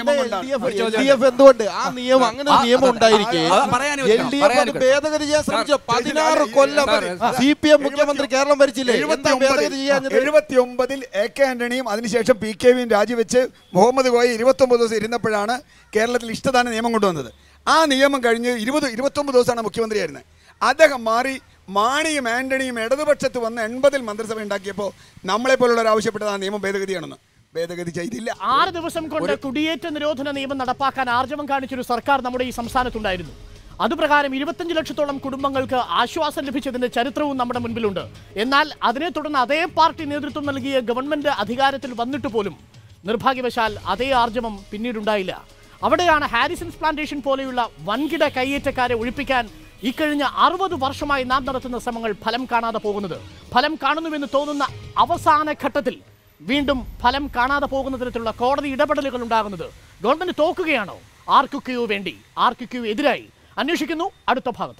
N: എന്തുകൊണ്ട് ആ നിയമം അങ്ങനെ ഒരു
H: ആ,
N: നിയമം
H: അതെ.
N: ഉണ്ടായിരിക്കെ
H: ആ, പറയാൻ
N: എൽ ഡി എഫ്
H: പറയാൻ
N: അത് ഭേദഗതി ചെയ്യാൻ ശ്രമിച്ചു പതിനാറ് കൊല്ലം സി പി എം മുഖ്യമന്ത്രി കേരളം ഭരിച്ചില്ലേ എന്താ ഭേദഗതി ചെയ്യാഞ്ഞത്
J: എഴുപത്തി ഒമ്പതിൽ എ കെ ആന്റണിയും അതിനുശേഷം പി കെ വിയും രാജിവെച്ച് മുഹമ്മദ് കോയ ഇരുപത്തൊമ്പത് ദിവസം ഇരുന്നപ്പോഴാണ് കേരളത്തിൽ ഇഷ്ടദാന നിയമം കൊണ്ടുവന്നത് ആ നിയമം കഴിഞ്ഞ് ഇരുപത് ഇരുപത്തൊമ്പത് ദിവസമാണ് മുഖ്യമന്ത്രിയായിരുന്നത് അദ്ദേഹം മാറി മാണിയും ആന്റണിയും ഇടതുപക്ഷത്ത് വന്ന് എൺപതിൽ മന്ത്രിസഭ ഉണ്ടാക്കിയപ്പോൾ നമ്മളെ പോലുള്ളവർ ആവശ്യപ്പെട്ടത് ആ നിയമം ഭേദഗതിയാണെന്ന് ഭേദഗതി ചെയ്തില്ല
A: ആറ് ദിവസം കൊണ്ട് കുടിയേറ്റ നിരോധന നിയമം നടപ്പാക്കാൻ ആർജവം കാണിച്ചൊരു സർക്കാർ നമ്മുടെ ഈ സംസ്ഥാനത്തുണ്ടായിരുന്നു അതുപ്രകാരം ഇരുപത്തഞ്ച് ലക്ഷത്തോളം കുടുംബങ്ങൾക്ക് ആശ്വാസം ലഭിച്ചതിന്റെ ചരിത്രവും നമ്മുടെ മുൻപിലുണ്ട് എന്നാൽ അതിനെ തുടർന്ന് അതേ പാർട്ടി നേതൃത്വം നൽകിയ ഗവൺമെന്റ് അധികാരത്തിൽ വന്നിട്ട് പോലും നിർഭാഗ്യവശാൽ അതേ ആർജവം പിന്നീടുണ്ടായില്ല അവിടെയാണ് ഹാരിസൺസ് പ്ലാന്റേഷൻ പോലെയുള്ള വൻകിട കയ്യേറ്റക്കാരെ ഒഴിപ്പിക്കാൻ ഇക്കഴിഞ്ഞ അറുപത് വർഷമായി നാം നടത്തുന്ന ശ്രമങ്ങൾ ഫലം കാണാതെ പോകുന്നത് ഫലം കാണുന്നുവെന്ന് തോന്നുന്ന അവസാന ഘട്ടത്തിൽ വീണ്ടും ഫലം കാണാതെ പോകുന്ന തരത്തിലുള്ള കോടതി ഇടപെടലുകൾ ഉണ്ടാകുന്നത് ഗവൺമെന്റ് തോക്കുകയാണോ ആർക്കൊക്കെയോ വേണ്ടി ആർക്കൊക്കെയോ എതിരായി അന്വേഷിക്കുന്നു അടുത്ത ഭാഗത്ത്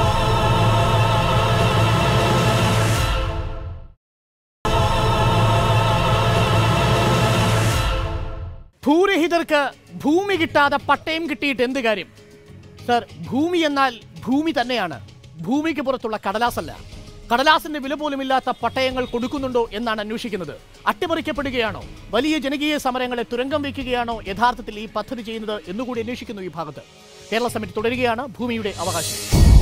A: ഭൂരഹിതർക്ക് ഭൂമി കിട്ടാതെ പട്ടയം കിട്ടിയിട്ട് എന്ത് കാര്യം സർ ഭൂമി എന്നാൽ ഭൂമി തന്നെയാണ് ഭൂമിക്ക് പുറത്തുള്ള കടലാസല്ല കടലാസിന്റെ വില പോലുമില്ലാത്ത പട്ടയങ്ങൾ കൊടുക്കുന്നുണ്ടോ എന്നാണ് അന്വേഷിക്കുന്നത് അട്ടിമറിക്കപ്പെടുകയാണോ വലിയ ജനകീയ സമരങ്ങളെ തുരങ്കം വയ്ക്കുകയാണോ യഥാർത്ഥത്തിൽ ഈ പദ്ധതി ചെയ്യുന്നത് എന്നുകൂടി അന്വേഷിക്കുന്നു ഈ ഭാഗത്ത് കേരള സമിതി തുടരുകയാണ് ഭൂമിയുടെ അവകാശം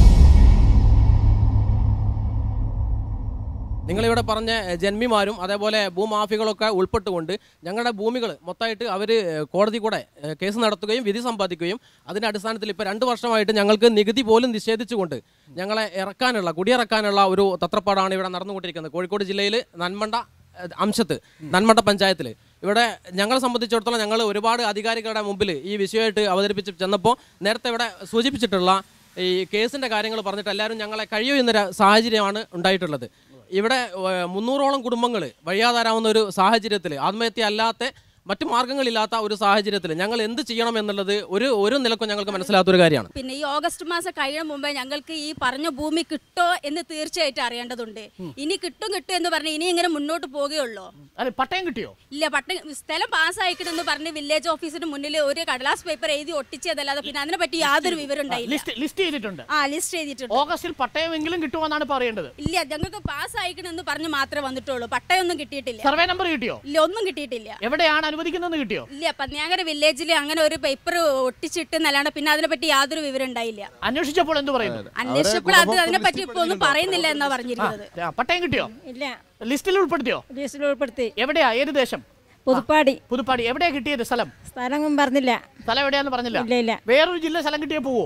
O: നിങ്ങളിവിടെ പറഞ്ഞ എഹ്, ജന്മിമാരും അതേപോലെ ഭൂമാഫികളൊക്കെ ഉൾപ്പെട്ടുകൊണ്ട് ഞങ്ങളുടെ ഭൂമികൾ മൊത്തമായിട്ട് അവർ കോടതി കൂടെ എഹ്, കേസ് നടത്തുകയും വിധി സമ്പാദിക്കുകയും അതിൻ്റെ അടിസ്ഥാനത്തിൽ ഇപ്പോൾ രണ്ട് വർഷമായിട്ട് ഞങ്ങൾക്ക് നികുതി പോലും നിഷേധിച്ചുകൊണ്ട് ഞങ്ങളെ ഇറക്കാനുള്ള കുടിയിറക്കാനുള്ള ഒരു തത്രപ്പാടാണ് ഇവിടെ നടന്നുകൊണ്ടിരിക്കുന്നത് കോഴിക്കോട് ജില്ലയിൽ നന്മണ്ട എഹ്, അംശത്ത് നന്മണ്ട പഞ്ചായത്തിൽ ഇവിടെ ഞങ്ങളെ സംബന്ധിച്ചിടത്തോളം ഞങ്ങൾ ഒരുപാട് അധികാരികളുടെ മുമ്പിൽ ഈ വിഷയമായിട്ട് അവതരിപ്പിച്ച് ചെന്നപ്പോൾ നേരത്തെ ഇവിടെ സൂചിപ്പിച്ചിട്ടുള്ള ഈ കേസിൻ്റെ കാര്യങ്ങൾ പറഞ്ഞിട്ട് എല്ലാവരും ഞങ്ങളെ കഴിയുന്നൊരു സാഹചര്യമാണ് ഉണ്ടായിട്ടുള്ളത് ഇവിടെ ഏഹ്, മുന്നൂറോളം കുടുംബങ്ങൾ വഴിയാതാരാവുന്ന ഒരു സാഹചര്യത്തിൽ ആത്മഹത്യ അല്ലാത്ത മറ്റു മാർഗങ്ങളില്ലാത്ത ഒരു സാഹചര്യത്തിൽ ഞങ്ങൾ എന്ത് ചെയ്യണം എന്നുള്ളത് ഒരു ഒരു നിലക്കും ഞങ്ങൾക്ക് മനസ്സിലാത്തൊരു കാര്യമാണ്
P: പിന്നെ ഈ ഓഗസ്റ്റ് മാസം കഴിയും മുമ്പേ ഞങ്ങൾക്ക് ഈ പറഞ്ഞ ഭൂമി കിട്ടോ എന്ന് തീർച്ചയായിട്ടും അറിയേണ്ടതുണ്ട് ഇനി കിട്ടും കിട്ടും എന്ന് പറഞ്ഞ് ഇനി ഇങ്ങനെ മുന്നോട്ട് പോവുകയുള്ളൂ
A: അതെ പട്ടയം കിട്ടിയോ
P: ഇല്ല പട്ടം സ്ഥലം പാസ്സായിക്കിട്ടെന്ന് പറഞ്ഞ് വില്ലേജ് ഓഫീസിന് മുന്നിൽ ഒരു കടലാസ് പേപ്പർ എഴുതി ഒട്ടിച്ചതല്ലാതെ പിന്നെ അതിനെ പറ്റി യാതൊരു വിവരം ഉണ്ടായില്ല
A: ലിസ്റ്റ് ലിസ്റ്റ് ചെയ്തിട്ടുണ്ട്
P: ആ ലിസ്റ്റ് ചെയ്തിട്ടുണ്ട്
A: ഓഗസ്റ്റിൽ പട്ടയമെങ്കിലും കിട്ടുമെന്നാണ് പറയേണ്ടത്
P: ഇല്ല ഞങ്ങൾക്ക് പാസ്സായിക്കണെന്ന് പറഞ്ഞ് മാത്രമേ വന്നിട്ടുള്ളൂ പട്ടയൊന്നും കിട്ടിയിട്ടില്ല
A: സർവേ നമ്പർ കിട്ടിയോ
P: ഇല്ല ഒന്നും കിട്ടിയിട്ടില്ല
A: എവിടെയാണ് അനുവദിക്കുന്നതെന്ന് കിട്ടിയോ
P: ഇല്ല പന്നിയാങ്കര വില്ലേജിൽ അങ്ങനെ ഒരു പേപ്പർ ഒട്ടിച്ചിട്ട് എന്നല്ലാണ്ട് പിന്നെ അതിനെപ്പറ്റി യാതൊരു വിവരം ഉണ്ടായില്ല
A: അന്വേഷിച്ചപ്പോൾ എന്ത് പറയുന്നു
P: അന്വേഷിച്ചപ്പോൾ അത് അതിനെപ്പറ്റി ഇപ്പൊ ഒന്നും പറയുന്നില്ല എന്നാ പറഞ്ഞിരുന്നത്
A: ആ, പട്ടയം കിട്ടിയോ
Q: ഇല്ല
A: ലിസ്റ്റിൽ ഉൾപ്പെടുത്തിയോ
Q: ലിസ്റ്റിൽ ഉൾപ്പെടുത്തി
A: എവിടെയാ ഏത് ദേശം
Q: പുതുപ്പാടി
A: പുതുപ്പാടി എവിടെയാ കിട്ടിയത് സ്ഥലം
Q: സ്ഥലം പറഞ്ഞില്ല
A: സ്ഥലം എവിടെയാന്ന് പറഞ്ഞില്ല
Q: ഇല്ല ഇല്ല
A: വേറൊരു ജില്ല സ്ഥലം കിട്ടിയാൽ പോവോ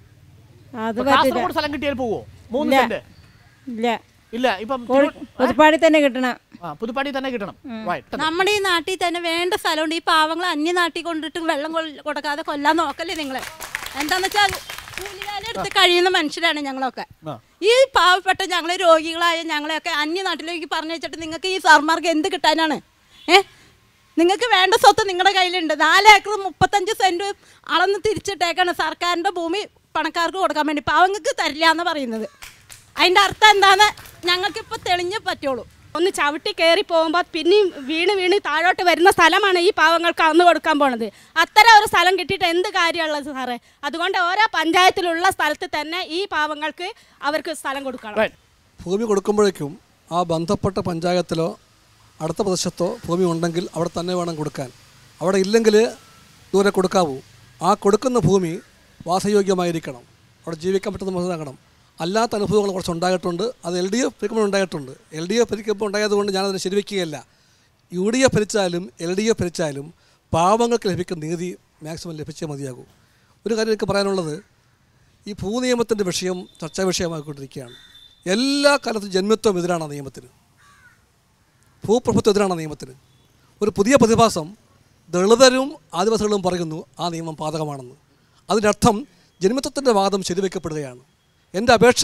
Q: അത്
A: ഇപ്പൊ
Q: പറ്റില്ല
A: കാസർഗോഡ് സ്ഥലം കിട്ടിയാൽ പോവോ മൂന്ന്
Q: ഇല്ല.
A: സെന്റ്
Q: ഇല്ല
A: ഇല്ല ഇപ്പം
Q: കോഴി-
A: തിരു-
Q: പുതുപ്പാടി തന്നെ കിട്ടണം
A: ആ, പുതുപ്പാടി തന്നെ കിട്ടണം Right.
E: നമ്മുടെ ഈ നാട്ടിൽ തന്നെ വേണ്ട സ്ഥലമുണ്ട് ഈ പാവങ്ങൾ അന്യ നാട്ടിൽ കൊണ്ടിട്ട് വെള്ളം കൊൾ- കൊടുക്കാതെ കൊല്ലാൻ നോക്കല്ലേ നിങ്ങള് എന്താന്ന് വെച്ചാൽ കൂലിവേലെടുത്ത് കഴിയുന്ന മനുഷ്യരാണ് ഞങ്ങളൊക്കെ
A: ആ.
E: ഈ പാവപ്പെട്ട ഞങ്ങളെ രോഗികളായ ഞങ്ങളെയൊക്കെ അന്യ നാട്ടിലേക്ക് പറഞ്ഞു വെച്ചിട്ട് നിങ്ങൾക്ക് ഈ സാർമാർക്ക് എന്ത് കിട്ടാനാണ് ഏ നിങ്ങൾക്ക് വേണ്ട സ്വത്ത് നിങ്ങളുടെ കയ്യിലുണ്ട് നാല് ഏക്കർ മുപ്പത്തഞ്ച് സെന്റ് അളന്ന് തിരിച്ചിട്ടേക്കാണ് സർക്കാരിന്റെ ഭൂമി പണക്കാർക്ക് കൊടുക്കാൻ വേണ്ടി പാവങ്ങൾക്ക് തരില്ല എന്ന് പറയുന്നത് അതിന്റെ അർത്ഥം എന്താന്ന് ഞങ്ങൾക്ക് ഇപ്പൊ തെളിഞ്ഞേ പറ്റുള്ളൂ
P: ഒന്ന് ചവിട്ടി കയറി പോകുമ്പോൾ പിന്നെയും വീണ് വീണ് താഴോട്ട് വരുന്ന സ്ഥലമാണ് ഈ പാവങ്ങൾക്ക് അന്ന് കൊടുക്കാൻ പോണത് അത്തരം ഒരു സ്ഥലം കിട്ടിയിട്ട് എന്ത് കാര്യമുള്ളത് സാറേ അതുകൊണ്ട് ഓരോ പഞ്ചായത്തിലുള്ള സ്ഥലത്ത് തന്നെ ഈ പാവങ്ങൾക്ക് അവർക്ക് സ്ഥലം കൊടുക്കണം
G: ഭൂമി കൊടുക്കുമ്പോഴേക്കും ആ ബന്ധപ്പെട്ട പഞ്ചായത്തിലോ അടുത്ത പ്രദേശത്തോ ഭൂമി ഉണ്ടെങ്കിൽ അവിടെ തന്നെ വേണം കൊടുക്കാൻ അവിടെ ഇല്ലെങ്കിൽ ദൂരെ കൊടുക്കാവൂ ആ കൊടുക്കുന്ന ഭൂമി വാസയോഗ്യമായിരിക്കണം അവിടെ ജീവിക്കാൻ പറ്റുന്ന മനസ്സിലാക്കണം അല്ലാത്ത അനുഭവങ്ങൾ കുറച്ച് ഉണ്ടായിട്ടുണ്ട് അത് എൽ ഡി എഫ് ഭരിക്കുമ്പോൾ ഉണ്ടായിട്ടുണ്ട് എൽ ഡി എഫ് ഭരിക്കുമ്പോൾ ഉണ്ടായതുകൊണ്ട് ഞാനതിനെ ശരിവെക്കുകയല്ല യു ഡി എഫ് ഭരിച്ചാലും എൽ ഡി എഫ് ഭരിച്ചാലും പാവങ്ങൾക്ക് ലഭിക്കുന്ന നീതി മാക്സിമം ലഭിച്ചേ മതിയാകൂ ഒരു കാര്യം എനിക്ക് പറയാനുള്ളത് ഈ ഭൂനിയമത്തിൻ്റെ വിഷയം ചർച്ചാ വിഷയമായിക്കൊണ്ടിരിക്കുകയാണ് എല്ലാ കാലത്തും ജന്മത്വം എതിരാണ് ആ നിയമത്തിന് ഭൂപ്രഭുത്വം എതിരാണ് ആ നിയമത്തിന് ഒരു പുതിയ പ്രതിഭാസം ദളിതരും ആദിവാസികളും പറയുന്നു ആ നിയമം പാതകമാണെന്ന് അതിൻ്റെ അർത്ഥം ജന്മത്വത്തിൻ്റെ വാദം ശരിവെക്കപ്പെടുകയാണ് എൻ്റെ അപേക്ഷ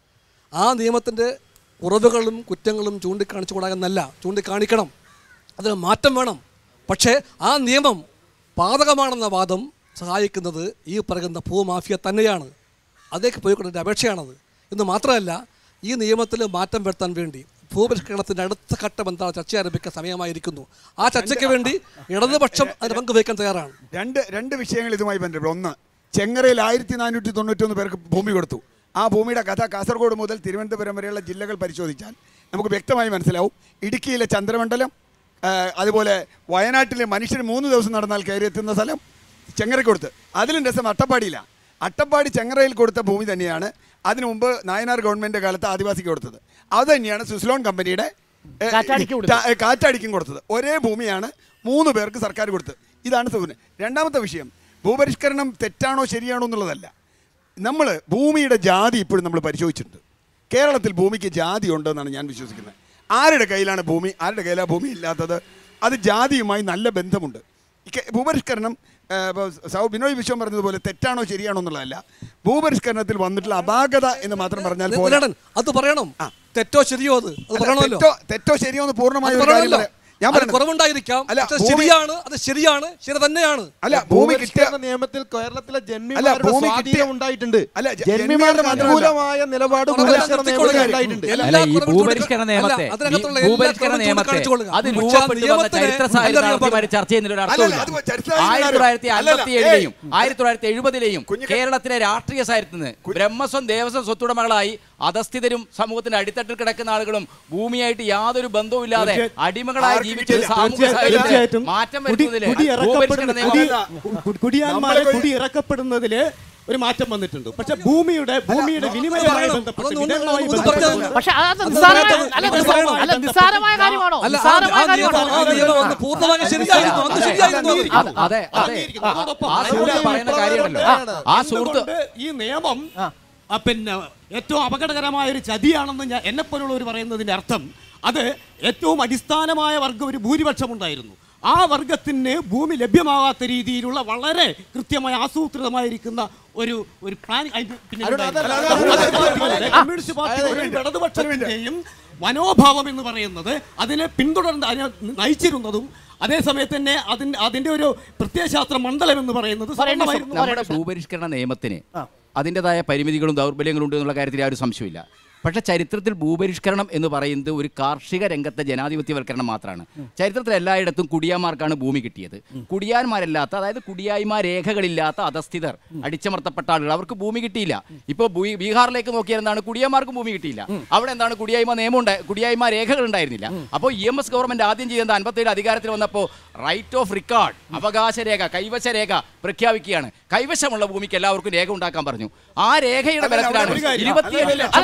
G: ആ നിയമത്തിൻ്റെ കുറവുകളും കുറ്റങ്ങളും ചൂണ്ടിക്കാണിച്ചു എന്നല്ല ചൂണ്ടിക്കാണിക്കണം അതിന് മാറ്റം വേണം പക്ഷേ ആ നിയമം പാതകമാണെന്ന വാദം സഹായിക്കുന്നത് ഈ പറയുന്ന ഭൂമാഫിയ തന്നെയാണ് അതേക്ക് പോയിക്കൊണ്ടതിൻ്റെ അപേക്ഷയാണത് എന്ന് മാത്രമല്ല ഈ നിയമത്തിൽ മാറ്റം വരുത്താൻ വേണ്ടി ഭൂപരിഷ്കരണത്തിൻ്റെ അടുത്ത ഘട്ടം എന്താ ചർച്ച ആരംഭിക്കാൻ സമയമായിരിക്കുന്നു ആ ചർച്ചയ്ക്ക് വേണ്ടി ഇടതുപക്ഷം അതിന് പങ്കുവയ്ക്കാൻ തയ്യാറാണ്
J: രണ്ട് രണ്ട് വിഷയങ്ങൾ ഇതുമായി ബന്ധപ്പെട്ടു ഒന്ന് ചെങ്ങറയിൽ ആയിരത്തി നാനൂറ്റി തൊണ്ണൂറ്റൊന്ന് പേർക്ക് ഭൂമി കൊടുത്തു ആ ഭൂമിയുടെ കഥ കാസർഗോഡ് മുതൽ തിരുവനന്തപുരം വരെയുള്ള ജില്ലകൾ പരിശോധിച്ചാൽ നമുക്ക് വ്യക്തമായി മനസ്സിലാവും ഇടുക്കിയിലെ ചന്ദ്രമണ്ഡലം ആ, അതുപോലെ വയനാട്ടിലെ മനുഷ്യർ മൂന്ന് ദിവസം നടന്നാൽ കയറി എത്തുന്ന സ്ഥലം ചെങ്ങറയ്ക്ക് കൊടുത്ത് അതിലും രസം അട്ടപ്പാടിയില്ല അട്ടപ്പാടി ചെങ്ങറയിൽ കൊടുത്ത ഭൂമി തന്നെയാണ് അതിനു മുമ്പ് നായനാർ ഗവൺമെൻറ് കാലത്ത് ആദിവാസിക്ക് കൊടുത്തത് അത് തന്നെയാണ് സ്വിസ്ലോൺ കമ്പനിയുടെ ഏ,
A: കാറ്റാടിക്ക് കൊടുത്തത്.
J: ടാ- ഏ, കാറ്റാടിക്കും കൊടുത്തത് ഒരേ ഭൂമിയാണ് മൂന്ന് പേർക്ക് സർക്കാർ കൊടുത്തത് ഇതാണ് സൂര്യൻ രണ്ടാമത്തെ വിഷയം ഭൂപരിഷ്കരണം തെറ്റാണോ ശരിയാണോ എന്നുള്ളതല്ല നമ്മൾ ഭൂമിയുടെ ജാതി ഇപ്പോഴും നമ്മൾ പരിശോധിച്ചിട്ടുണ്ട് കേരളത്തിൽ ഭൂമിക്ക് ജാതി ഉണ്ടെന്നാണ് ഞാൻ വിശ്വസിക്കുന്നത് ആരുടെ കയ്യിലാണ് ഭൂമി ആരുടെ കയ്യിലാണ് ഭൂമി ഇല്ലാത്തത് അത് ജാതിയുമായി നല്ല ബന്ധമുണ്ട് ഈ കെ- ഭൂപരിഷ്കരണം ആ, ഇപ്പൊ സൗ ബിനോയ് വിശ്വം പറഞ്ഞതുപോലെ തെറ്റാണോ ശരിയാണോ എന്നുള്ളതല്ല ഭൂപരിഷ്കരണത്തിൽ വന്നിട്ടുള്ള അപാകത എന്ന് മാത്രം പറഞ്ഞാൽ പോരാ.
G: നിലടൻ, അത് പറയണം തെറ്റോ ശരിയോ അത് അത്
J: അല്ല,
G: പറയണമല്ലോ
J: തെറ്റോ തെറ്റോ ശരിയോ എന്ന് പൂർണ്ണമായ
G: അത്
J: ഒരു കാര്യം
G: പറയണമല്ലോ.
J: പറയാം. ഞാൻ
G: അത്
J: പറയുന്നത്
G: കുറവുണ്ടായിരിക്കാം
J: അല്ല,
G: പക്ഷെ
J: ഭൂമി-
G: ശരിയാണ് അത് ശരിയാണ് ശരി തന്നെയാണ്
J: അല്ല ഭൂമി കിട്ടിയ
N: ഭൂപരിഷ്കരണ നിയമത്തിൽ കേരളത്തിലെ
J: അല്ല
N: ജന്മിമാരുടെ
J: ഭൂമി
N: സ്വാധീനം
J: കിട്ടിയ
N: ഉണ്ടായിട്ടുണ്ട്
J: അല്ല ജ-
N: ജന്മിമാർക്ക്
J: ജന്മിമാരുടെ മാത്രമല്ല.
N: അനുകൂലമായ നിലപാട് ഭൂപരിഷ്കരണ നിയമത്തിൽ ഉണ്ടായിട്ടുണ്ട്
H: അല്ല ഈ ഭൂപരിഷ്കരണ നിയമത്തെ ഈ ഭൂപരിഷ്കരണ നിയമത്തെ അത് രൂപപ്പെട്ടു വന്ന ചരിത്ര സാഹിത്യ നടത്തിമാര് ചർച്ച ചെയ്യുന്നതിൽ ഒരു
J: അല്ലല്ല,
H: അർത്ഥമില്ല
J: അത് ചരിത്ര സാഹിത്യം
H: ആയിരത്തി തൊള്ളായിരത്തി
J: അല്ലല്ല,
H: അൻപത്തി ഏഴിലെയും ആയിരത്തി തൊള്ളായിരത്തി എഴുപതിലെയും കേരളത്തിലെ രാഷ്ട്രീയ സാഹിത്യത്തിൽ നിന്ന് ബ്രഹ്മസ്വം ദേവസ്വം സ്വത്തുടമകളായി അധസ്ഥിതരും സമൂഹത്തിന്റെ അടിത്തട്ടിൽ കിടക്കുന്ന ആളുകളും ഭൂമിയായിട്ട് യാതൊരു ബന്ധവുമില്ലാതെ
M: തീർച്ചയായും.
H: അടിമകളായി
M: ആർക്കും
H: ജീവിച്ച ഒരു
M: കിട്ടില്ല.
H: സാമൂഹ്യ
M: തീർച്ചയായും.
H: സാഹചര്യത്തിൽ മാറ്റം
M: കുടി-
H: വരുന്നതില്
M: കുടി ഇറക്കപ്പെടുന്ന-
H: ഭൂപരിഷ്കരണ
M: കുടി-
H: നിയമം
M: കു- കുടിയാന്മാരെ കുടി ഇറക്കപ്പെടുന്നതില് ഒരു മാറ്റം വന്നിട്ടുണ്ട് പക്ഷെ ഭൂമിയുടെ ഭൂമിയുടെ വിനിമയവുമായി ബന്ധപ്പെട്ട് വിതരണവുമായി ബന്ധപ്പെട്ട്
A: പക്ഷെ അത് നിസ്സാരമായ അല്ല നിസ്സാര- അല്ല നിസ്സാരമായ കാര്യമാണോ
G: അല്ല, ആ-
A: നിസ്സാരമായ
G: ആ
A: കാര്യമാണോ
G: നിയമം- ആ നിയമം അന്ന് പൂർണ്ണമായും ശരിയായിരുന്നു. അന്ന് ശരിയായിരുന്നു.
H: അതെ അതെ അതെ ആ സുഹൃത്ത് പറയുന്ന കാര്യമുണ്ടല്ലോ ആ സുഹൃത്ത്
M: എന്തുകൊണ്ട് ഈ നിയമം ആ, പിന്നെ ഏറ്റവും അപകടകരമായ ഒരു ചതിയാണെന്ന് ഞാൻ എന്നെപ്പോലുള്ളവർ പറയുന്നതിന്റെ അർത്ഥം അത് ഏറ്റവും അടിസ്ഥാനമായ വർഗം ഒരു ഭൂരിപക്ഷം ഉണ്ടായിരുന്നു ആ വർഗത്തിന് ഭൂമി ലഭ്യമാകാത്ത രീതിയിലുള്ള വളരെ കൃത്യമായി ആസൂത്രിതമായിരിക്കുന്ന ഒരു ഒരു പ്ലാൻ അതിന്റെ പിന്നിൽ
N: അരുൺ,
M: ഉണ്ടായിരുന്നു.
N: അതല്ല, അതല്ല,
M: അത്
N: അതല്ല,
M: പാർട്ടികളുടെ,
N: അതല്ല.
M: കമ്മ്യൂണിസ്റ്റ് പാർട്ടികളുടെയും
N: അതായത്
M: ഇടതുപക്ഷത്തിന്റെയും മനോഭാവം എന്ന് പറയുന്നത് അതിനെ പിന്തുടർന്ന് അതിനെ നയിച്ചിരുന്നതും അതേ സമയത്ത് തന്നെ അതിന്റെ അതിന്റെ ഒരു പ്രത്യയശാസ്ത്ര മണ്ഡലം എന്ന് പറയുന്നത് സ്വന്തമായിരുന്നു
H: നമ്മുടെ ഭൂപരിഷ്കരണ നിയമത്തിന് അതിൻ്റെതായ പരിമിതികളും ദൗർബല്യങ്ങളും ഉണ്ട് എന്നുള്ള കാര്യത്തിൽ ആ ഒരു സംശയമില്ല പക്ഷേ ചരിത്രത്തിൽ ഭൂപരിഷ്കരണം എന്ന് പറയുന്നത് ഒരു കാർഷിക രംഗത്തെ ജനാധിപത്യവൽക്കരണം മാത്രമാണ് ചരിത്രത്തിൽ എല്ലായിടത്തും കുടിയാന്മാർക്കാണ് ഭൂമി കിട്ടിയത് കുടിയാന്മാരല്ലാത്ത അതായത് കുടിയായ്മ രേഖകളില്ലാത്ത അധസ്ഥിതർ അടിച്ചമർത്തപ്പെട്ട ആളുകൾ അവർക്ക് ഭൂമി കിട്ടിയില്ല ഇപ്പോൾ ബീഹാറിലേക്ക് നോക്കിയാൽ എന്താണ് കുടിയാന്മാർക്കും ഭൂമി കിട്ടിയില്ല അവിടെ എന്താണ് കുടിയായ്മ നിയമം ഉണ്ടായി കുടിയായ്മ രേഖകൾ ഉണ്ടായിരുന്നില്ല അപ്പോൾ ഇ എം എസ് ഗവൺമെന്റ് ആദ്യം ചെയ്തത് അൻപത്തേഴ് അധികാരത്തിൽ വന്നപ്പോൾ റൈറ്റ് ഓഫ് റിക്കാർഡ് അവകാശ രേഖ കൈവശ രേഖ പ്രഖ്യാപിക്കുകയാണ് കൈവശമുള്ള ഭൂമിക്ക് എല്ലാവർക്കും രേഖ ഉണ്ടാക്കാൻ പറഞ്ഞു ആ രേഖയുടെ
M: അല്ല,
H: ബലത്തിലാണ്
M: ഒരു കാര്യം.
H: ഇരുപത്തിയേഴ്
M: അല്ല,
H: ലക്ഷം
M: അല്ല,
H: ആളുകൾ
M: അല്ല,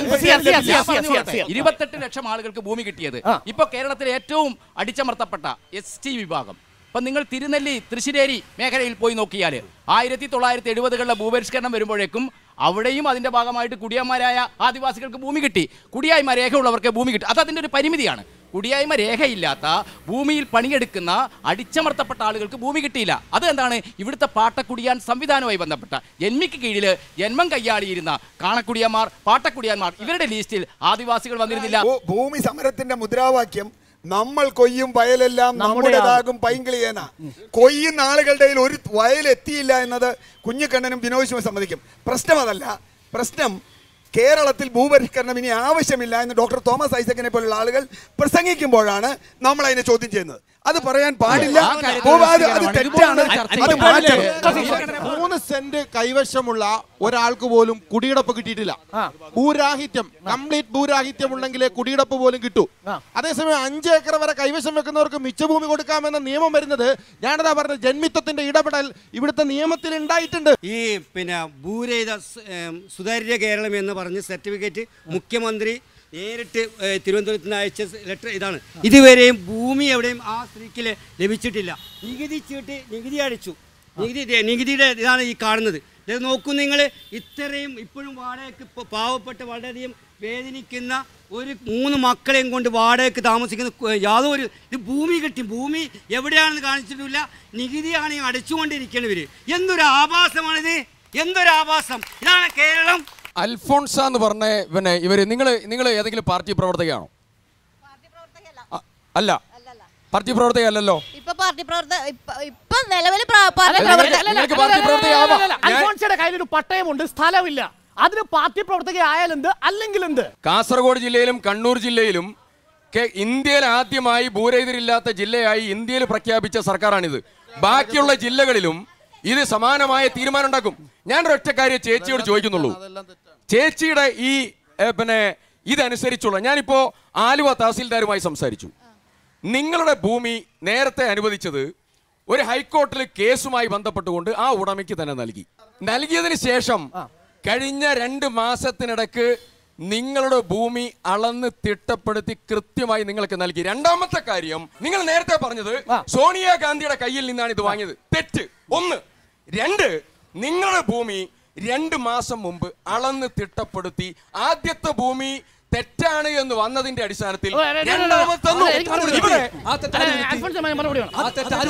A: സിയാർ, സിയാർ, സിയാർ, സിയാർ, സിയാർ, സിയാർ.
H: ഇരുപത്തെട്ട് ലക്ഷം ആളുകൾക്ക് ഭൂമി കിട്ടിയത് ഇപ്പൊ കേരളത്തിലെ ഏറ്റവും അടിച്ചമർത്തപ്പെട്ട എസ് ടി വിഭാഗം ഇപ്പൊ നിങ്ങൾ തിരുനെല്ലി തൃശ്ശിരേരി മേഖലയിൽ പോയി നോക്കിയാൽ ആയിരത്തി തൊള്ളായിരത്തി എഴുപതുകളിലെ ഭൂപരിഷ്കരണം വരുമ്പോഴേക്കും അവിടെയും അതിന്റെ ഭാഗമായിട്ട് കുടിയാന്മാരായ ആദിവാസികൾക്ക് ഭൂമി കിട്ടി കുടിയായ്മ രേഖയുള്ളവർക്ക് ഭൂമി കിട്ടി അത് അതിന്റെ ഒരു പരിമിതിയാണ് കുടിയായ്മ രേഖയില്ലാത്ത ഭൂമിയിൽ പണിയെടുക്കുന്ന അടിച്ചമർത്തപ്പെട്ട ആളുകൾക്ക് ഭൂമി കിട്ടിയില്ല അത് എന്താണ് ഇവിടുത്തെ പാട്ടക്കുടിയാൻ സംവിധാനവുമായി ബന്ധപ്പെട്ട ജന്മിക്ക് കീഴിൽ ജന്മം കയ്യാളിയിരുന്ന കാണക്കുടിയന്മാർ പാട്ടക്കുടിയാന്മാർ ഇവരുടെ ലിസ്റ്റിൽ ആദിവാസികൾ വന്നിരുന്നില്ല
J: ഭൂ- ഭൂമി സമരത്തിന്റെ മുദ്രാവാക്യം നമ്മൾ കൊയ്യും വയലെല്ലാം നമ്മുടേതാകും പൈങ്കിളിയേന കൊയ്യുന്ന ആളുകളുടെ കയ്യിൽ ഒരു വയൽ എത്തിയില്ല എന്നത് കുഞ്ഞിക്കണ്ണനും ബിനോയ്സും സമ്മതിക്കും പ്രശ്നം അതല്ല പ്രശ്നം കേരളത്തിൽ ഭൂപരിഷ്കരണം ഇനി ആവശ്യമില്ല എന്ന് ഡോക്ടർ തോമസ് ഐസക്കിനെ പോലുള്ള ആളുകൾ പ്രസംഗിക്കുമ്പോഴാണ് നമ്മൾ അതിനെ ചോദ്യം ചെയ്യുന്നത് അത് പറയാൻ പാടില്ല
N: ആ കാര്യത്തിൽ
J: ഭൂവാ- അത് അത് തെറ്റാണ് അത് മാറ്റണം
N: മൂന്ന് സെന്റ് കൈവശമുള്ള ഒരാൾക്ക് പോലും കുടിയിടപ്പ് കിട്ടിയിട്ടില്ല ഭൂരാഹിത്യം കംപ്ലീറ്റ് ഭൂരാഹിത്യം ഉണ്ടെങ്കിലേ കുടിയിടപ്പ് പോലും കിട്ടൂ അതേസമയം അഞ്ച് ഏക്കർ വരെ കൈവശം വെക്കുന്നവർക്ക് മിച്ചഭൂമി കൊടുക്കാമെന്ന നിയമം വരുന്നത് ഞാനതാ പറഞ്ഞത് ജന്മിത്വത്തിന്റെ ഇടപെടൽ ഇവിടുത്തെ നിയമത്തിൽ ഉണ്ടായിട്ടുണ്ട്
R: ഈ പിന്നെ ഭൂരഹിത സ്- ഏം, സുതാര്യ കേരളം എന്ന് പറഞ്ഞ് സർട്ടിഫിക്കറ്റ് മുഖ്യമന്ത്രി നേരിട്ട് ഏ, തിരുവനന്തപുരത്ത് നിന്ന് അയച്ച സ് ലെറ്റർ ഇതാണ് ഇതുവരെയും ഭൂമി എവിടെയും ആ സ്ത്രീക്ക് ല- ലഭിച്ചിട്ടില്ല നികുതി ചീട്ട് നികുതി അടിച്ചു നികുതി ദേ- നികുതിയുടെ ഇതാണ് ഈ കാണുന്നത് ഇത് നോക്കൂ നിങ്ങൾ ഇത്രയും ഇപ്പോഴും വാടകയ്ക്ക് ഇപ്പോൾ പാവപ്പെട്ട് വളരെയധികം വേദനിക്കുന്ന ഒരു മൂന്ന് മക്കളെയും കൊണ്ട് വാടകയ്ക്ക് താമസിക്കുന്ന കു- യാതൊരു ഇത് ഭൂമി കിട്ടി ഭൂമി എവിടെയാണെന്ന് കാണിച്ചിട്ടില്ല നികുതിയാണ് ഈ അടച്ചുകൊണ്ടിരിക്കുന്നത് ഇവര് എന്തൊരു ആഭാസമാണിത് എന്തൊരു ആഭാസം ഇതാണ് കേരളം
F: അൽഫോൺസ എന്ന് പറഞ്ഞ പിന്നെ ഇവര് നിങ്ങൾ നിങ്ങൾ ഏതെങ്കിലും പാർട്ടി പ്രവർത്തകയാണോ അ- അല്ല പാർട്ടി പ്രവർത്തക അല്ലല്ലോ
C: ഇപ്പൊ പാർട്ടി പ്രവർത്തക ഇപ്പൊ- ഇപ്പൊ നിലവിൽ പാർട്ടി
A: അല്ല, അല്ല,
C: പ്രവർത്തക
A: അല്ല, അല്ല,
F: നിങ്ങൾക്ക്
A: അല്ല,
F: പാർട്ടി
A: അല്ല,
F: പ്രവർത്തകയാവാം.
A: അല്ല, അല്ല,
F: ഞാൻ-
A: അൽഫോൺസിയുടെ കയ്യിൽ ഒരു പട്ടയമുണ്ട് സ്ഥലമില്ല അതിന് പാർട്ടി പ്രവർത്തക ആയാലെന്ത് അല്ലെങ്കിൽ എന്ത്
F: കാസർഗോഡ് ജില്ലയിലും കണ്ണൂർ ജില്ലയിലും കെ- ഇന്ത്യയിൽ ആദ്യമായി ഭൂരഹിതരില്ലാത്ത ജില്ലയായി ഇന്ത്യയിൽ പ്രഖ്യാപിച്ച സർക്കാരാണിത് ബാക്കിയുള്ള ജില്ലകളിലും ഇത് സമാനമായ തീരുമാനം ഉണ്ടാക്കും ഞാൻ ഒരൊറ്റ കാര്യം ചേച്ചിയോട് ചോദിക്കുന്നുള്ളൂ ചേച്ചിയുടെ ഈ ഏ, പിന്നെ ഇതനുസരിച്ചുള്ള ഞാനിപ്പോ ആലുവ തഹസീൽദാരുമായി സംസാരിച്ചു നിങ്ങളുടെ ഭൂമി നേരത്തെ അനുവദിച്ചത് ഒരു ഹൈക്കോർട്ടിൽ കേസുമായി ബന്ധപ്പെട്ടുകൊണ്ട് ആ ഉടമയ്ക്ക് തന്നെ നൽകി നൽകിയതിന് ശേഷം കഴിഞ്ഞ രണ്ട് മാസത്തിനിടക്ക് നിങ്ങളുടെ ഭൂമി അളന്ന് തിട്ടപ്പെടുത്തി കൃത്യമായി നിങ്ങൾക്ക് നൽകി രണ്ടാമത്തെ കാര്യം നിങ്ങൾ നേരത്തെ പറഞ്ഞത് സോണിയാഗാന്ധിയുടെ കയ്യിൽ നിന്നാണ് ഇത് വാങ്ങിയത് തെറ്റ് ഒന്ന് രണ്ട് നിങ്ങളുടെ ഭൂമി രണ്ട് മാസം മുമ്പ് അളന്ന് തിട്ടപ്പെടുത്തി ആദ്യത്തെ ഭൂമി തെറ്റാണ് എന്ന് വന്നതിന്റെ അടിസ്ഥാനത്തിൽ
A: ഓ, അല്ല, അല്ല, അല്ല,
F: രണ്ടാമത്തെ
A: അല്ല, എനിക്ക് മറുപടി
F: ഇവിടെ
A: വേണം. അല്ല, അൽഫോൺസ് മ- മറുപടി വേണം.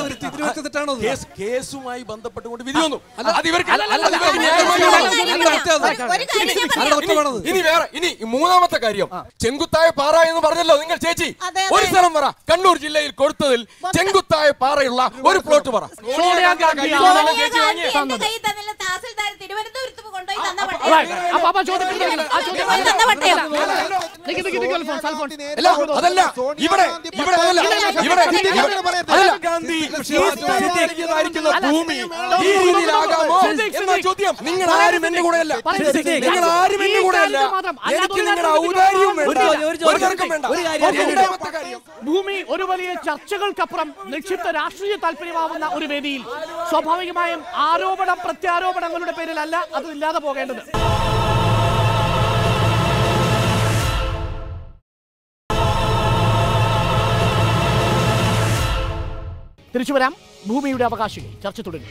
F: കേസ് കേസുമായി ബന്ധപ്പെട്ടുകൊണ്ട് വിധി വന്നു
A: അല്ല,
F: അത് ഇവർക്ക്
A: അല്ല, അല്ല,
F: അത് ഇവർക്ക്
A: അല്ല,
F: ന്യായമായി
A: അല്ല,
F: വേണം.
A: അല്ല, അല്ല, അല്ല,
F: ഇനി- ഇനി- ഇനി വേറെ ഇനി മൂന്നാമത്തെ കാര്യം ചെങ്കുത്തായ പാറ എന്ന് പറഞ്ഞല്ലോ നിങ്ങൾ ചേച്ചി ഒരു സ്ഥലം പറ കണ്ണൂർ ജില്ലയിൽ കൊടുത്തതിൽ ചെങ്കുത്തായ പാറയുള്ള ഒരു പ്ലോട്ട് പറ
A: സോണിയാഗാന്ധി
F: സോണിയാഗാന്ധി ചേച്ചി വാങ്ങിയ
C: എന്റെ കയ്യിൽ തന്നില്ല തഹസിൽദാർ തിരുവനന്തപുരത്ത് കൊണ്ടുപോയി തന്ന
A: Right. അപ്പൊ അപ്പൊ ചോദ്യം ചോദിക്കണം. ആ ചോദ്യം
C: പട്ടയം. തന്ന പട്ടയം.
A: നിക്ക് നിക്ക് നിക്ക് അൽഫോൺസ്, അൽഫോൺസ്.
F: അല്ല അതല്ല ഇവിടെ ഇവിടെ അതല്ല ഇവിടെ അതല്ല ഗാന്ധി നൽകിയതായിരിക്കുന്ന ഭൂമി ഈ രീതിയിലാകാമോ എന്ന ചോദ്യം നിങ്ങൾ ആരും എന്റെ കൂടെ അല്ല നിങ്ങൾ ആരും എന്റെ കൂടെ അല്ല എനിക്ക് നിങ്ങളുടെ ഔദാര്യവും വേണ്ട ഒരു തർക്കം വേണ്ട രണ്ടാമത്തെ കാര്യം
A: ഭൂമി ഒരു വലിയ ചർച്ചകൾക്കപ്പുറം നിക്ഷിപ്ത രാഷ്ട്രീയ താല്പര്യമാവുന്ന ഒരു വേദിയിൽ സ്വാഭാവികമായും ആരോപണ പ്രത്യാരോപണങ്ങളുടെ പേരിലല്ല അത് ഇല്ലാതെ പോകേണ്ടത് തിരിച്ചു വരാം ഭൂമിയുടെ അവകാശികൾ ചർച്ച തുടങ്ങി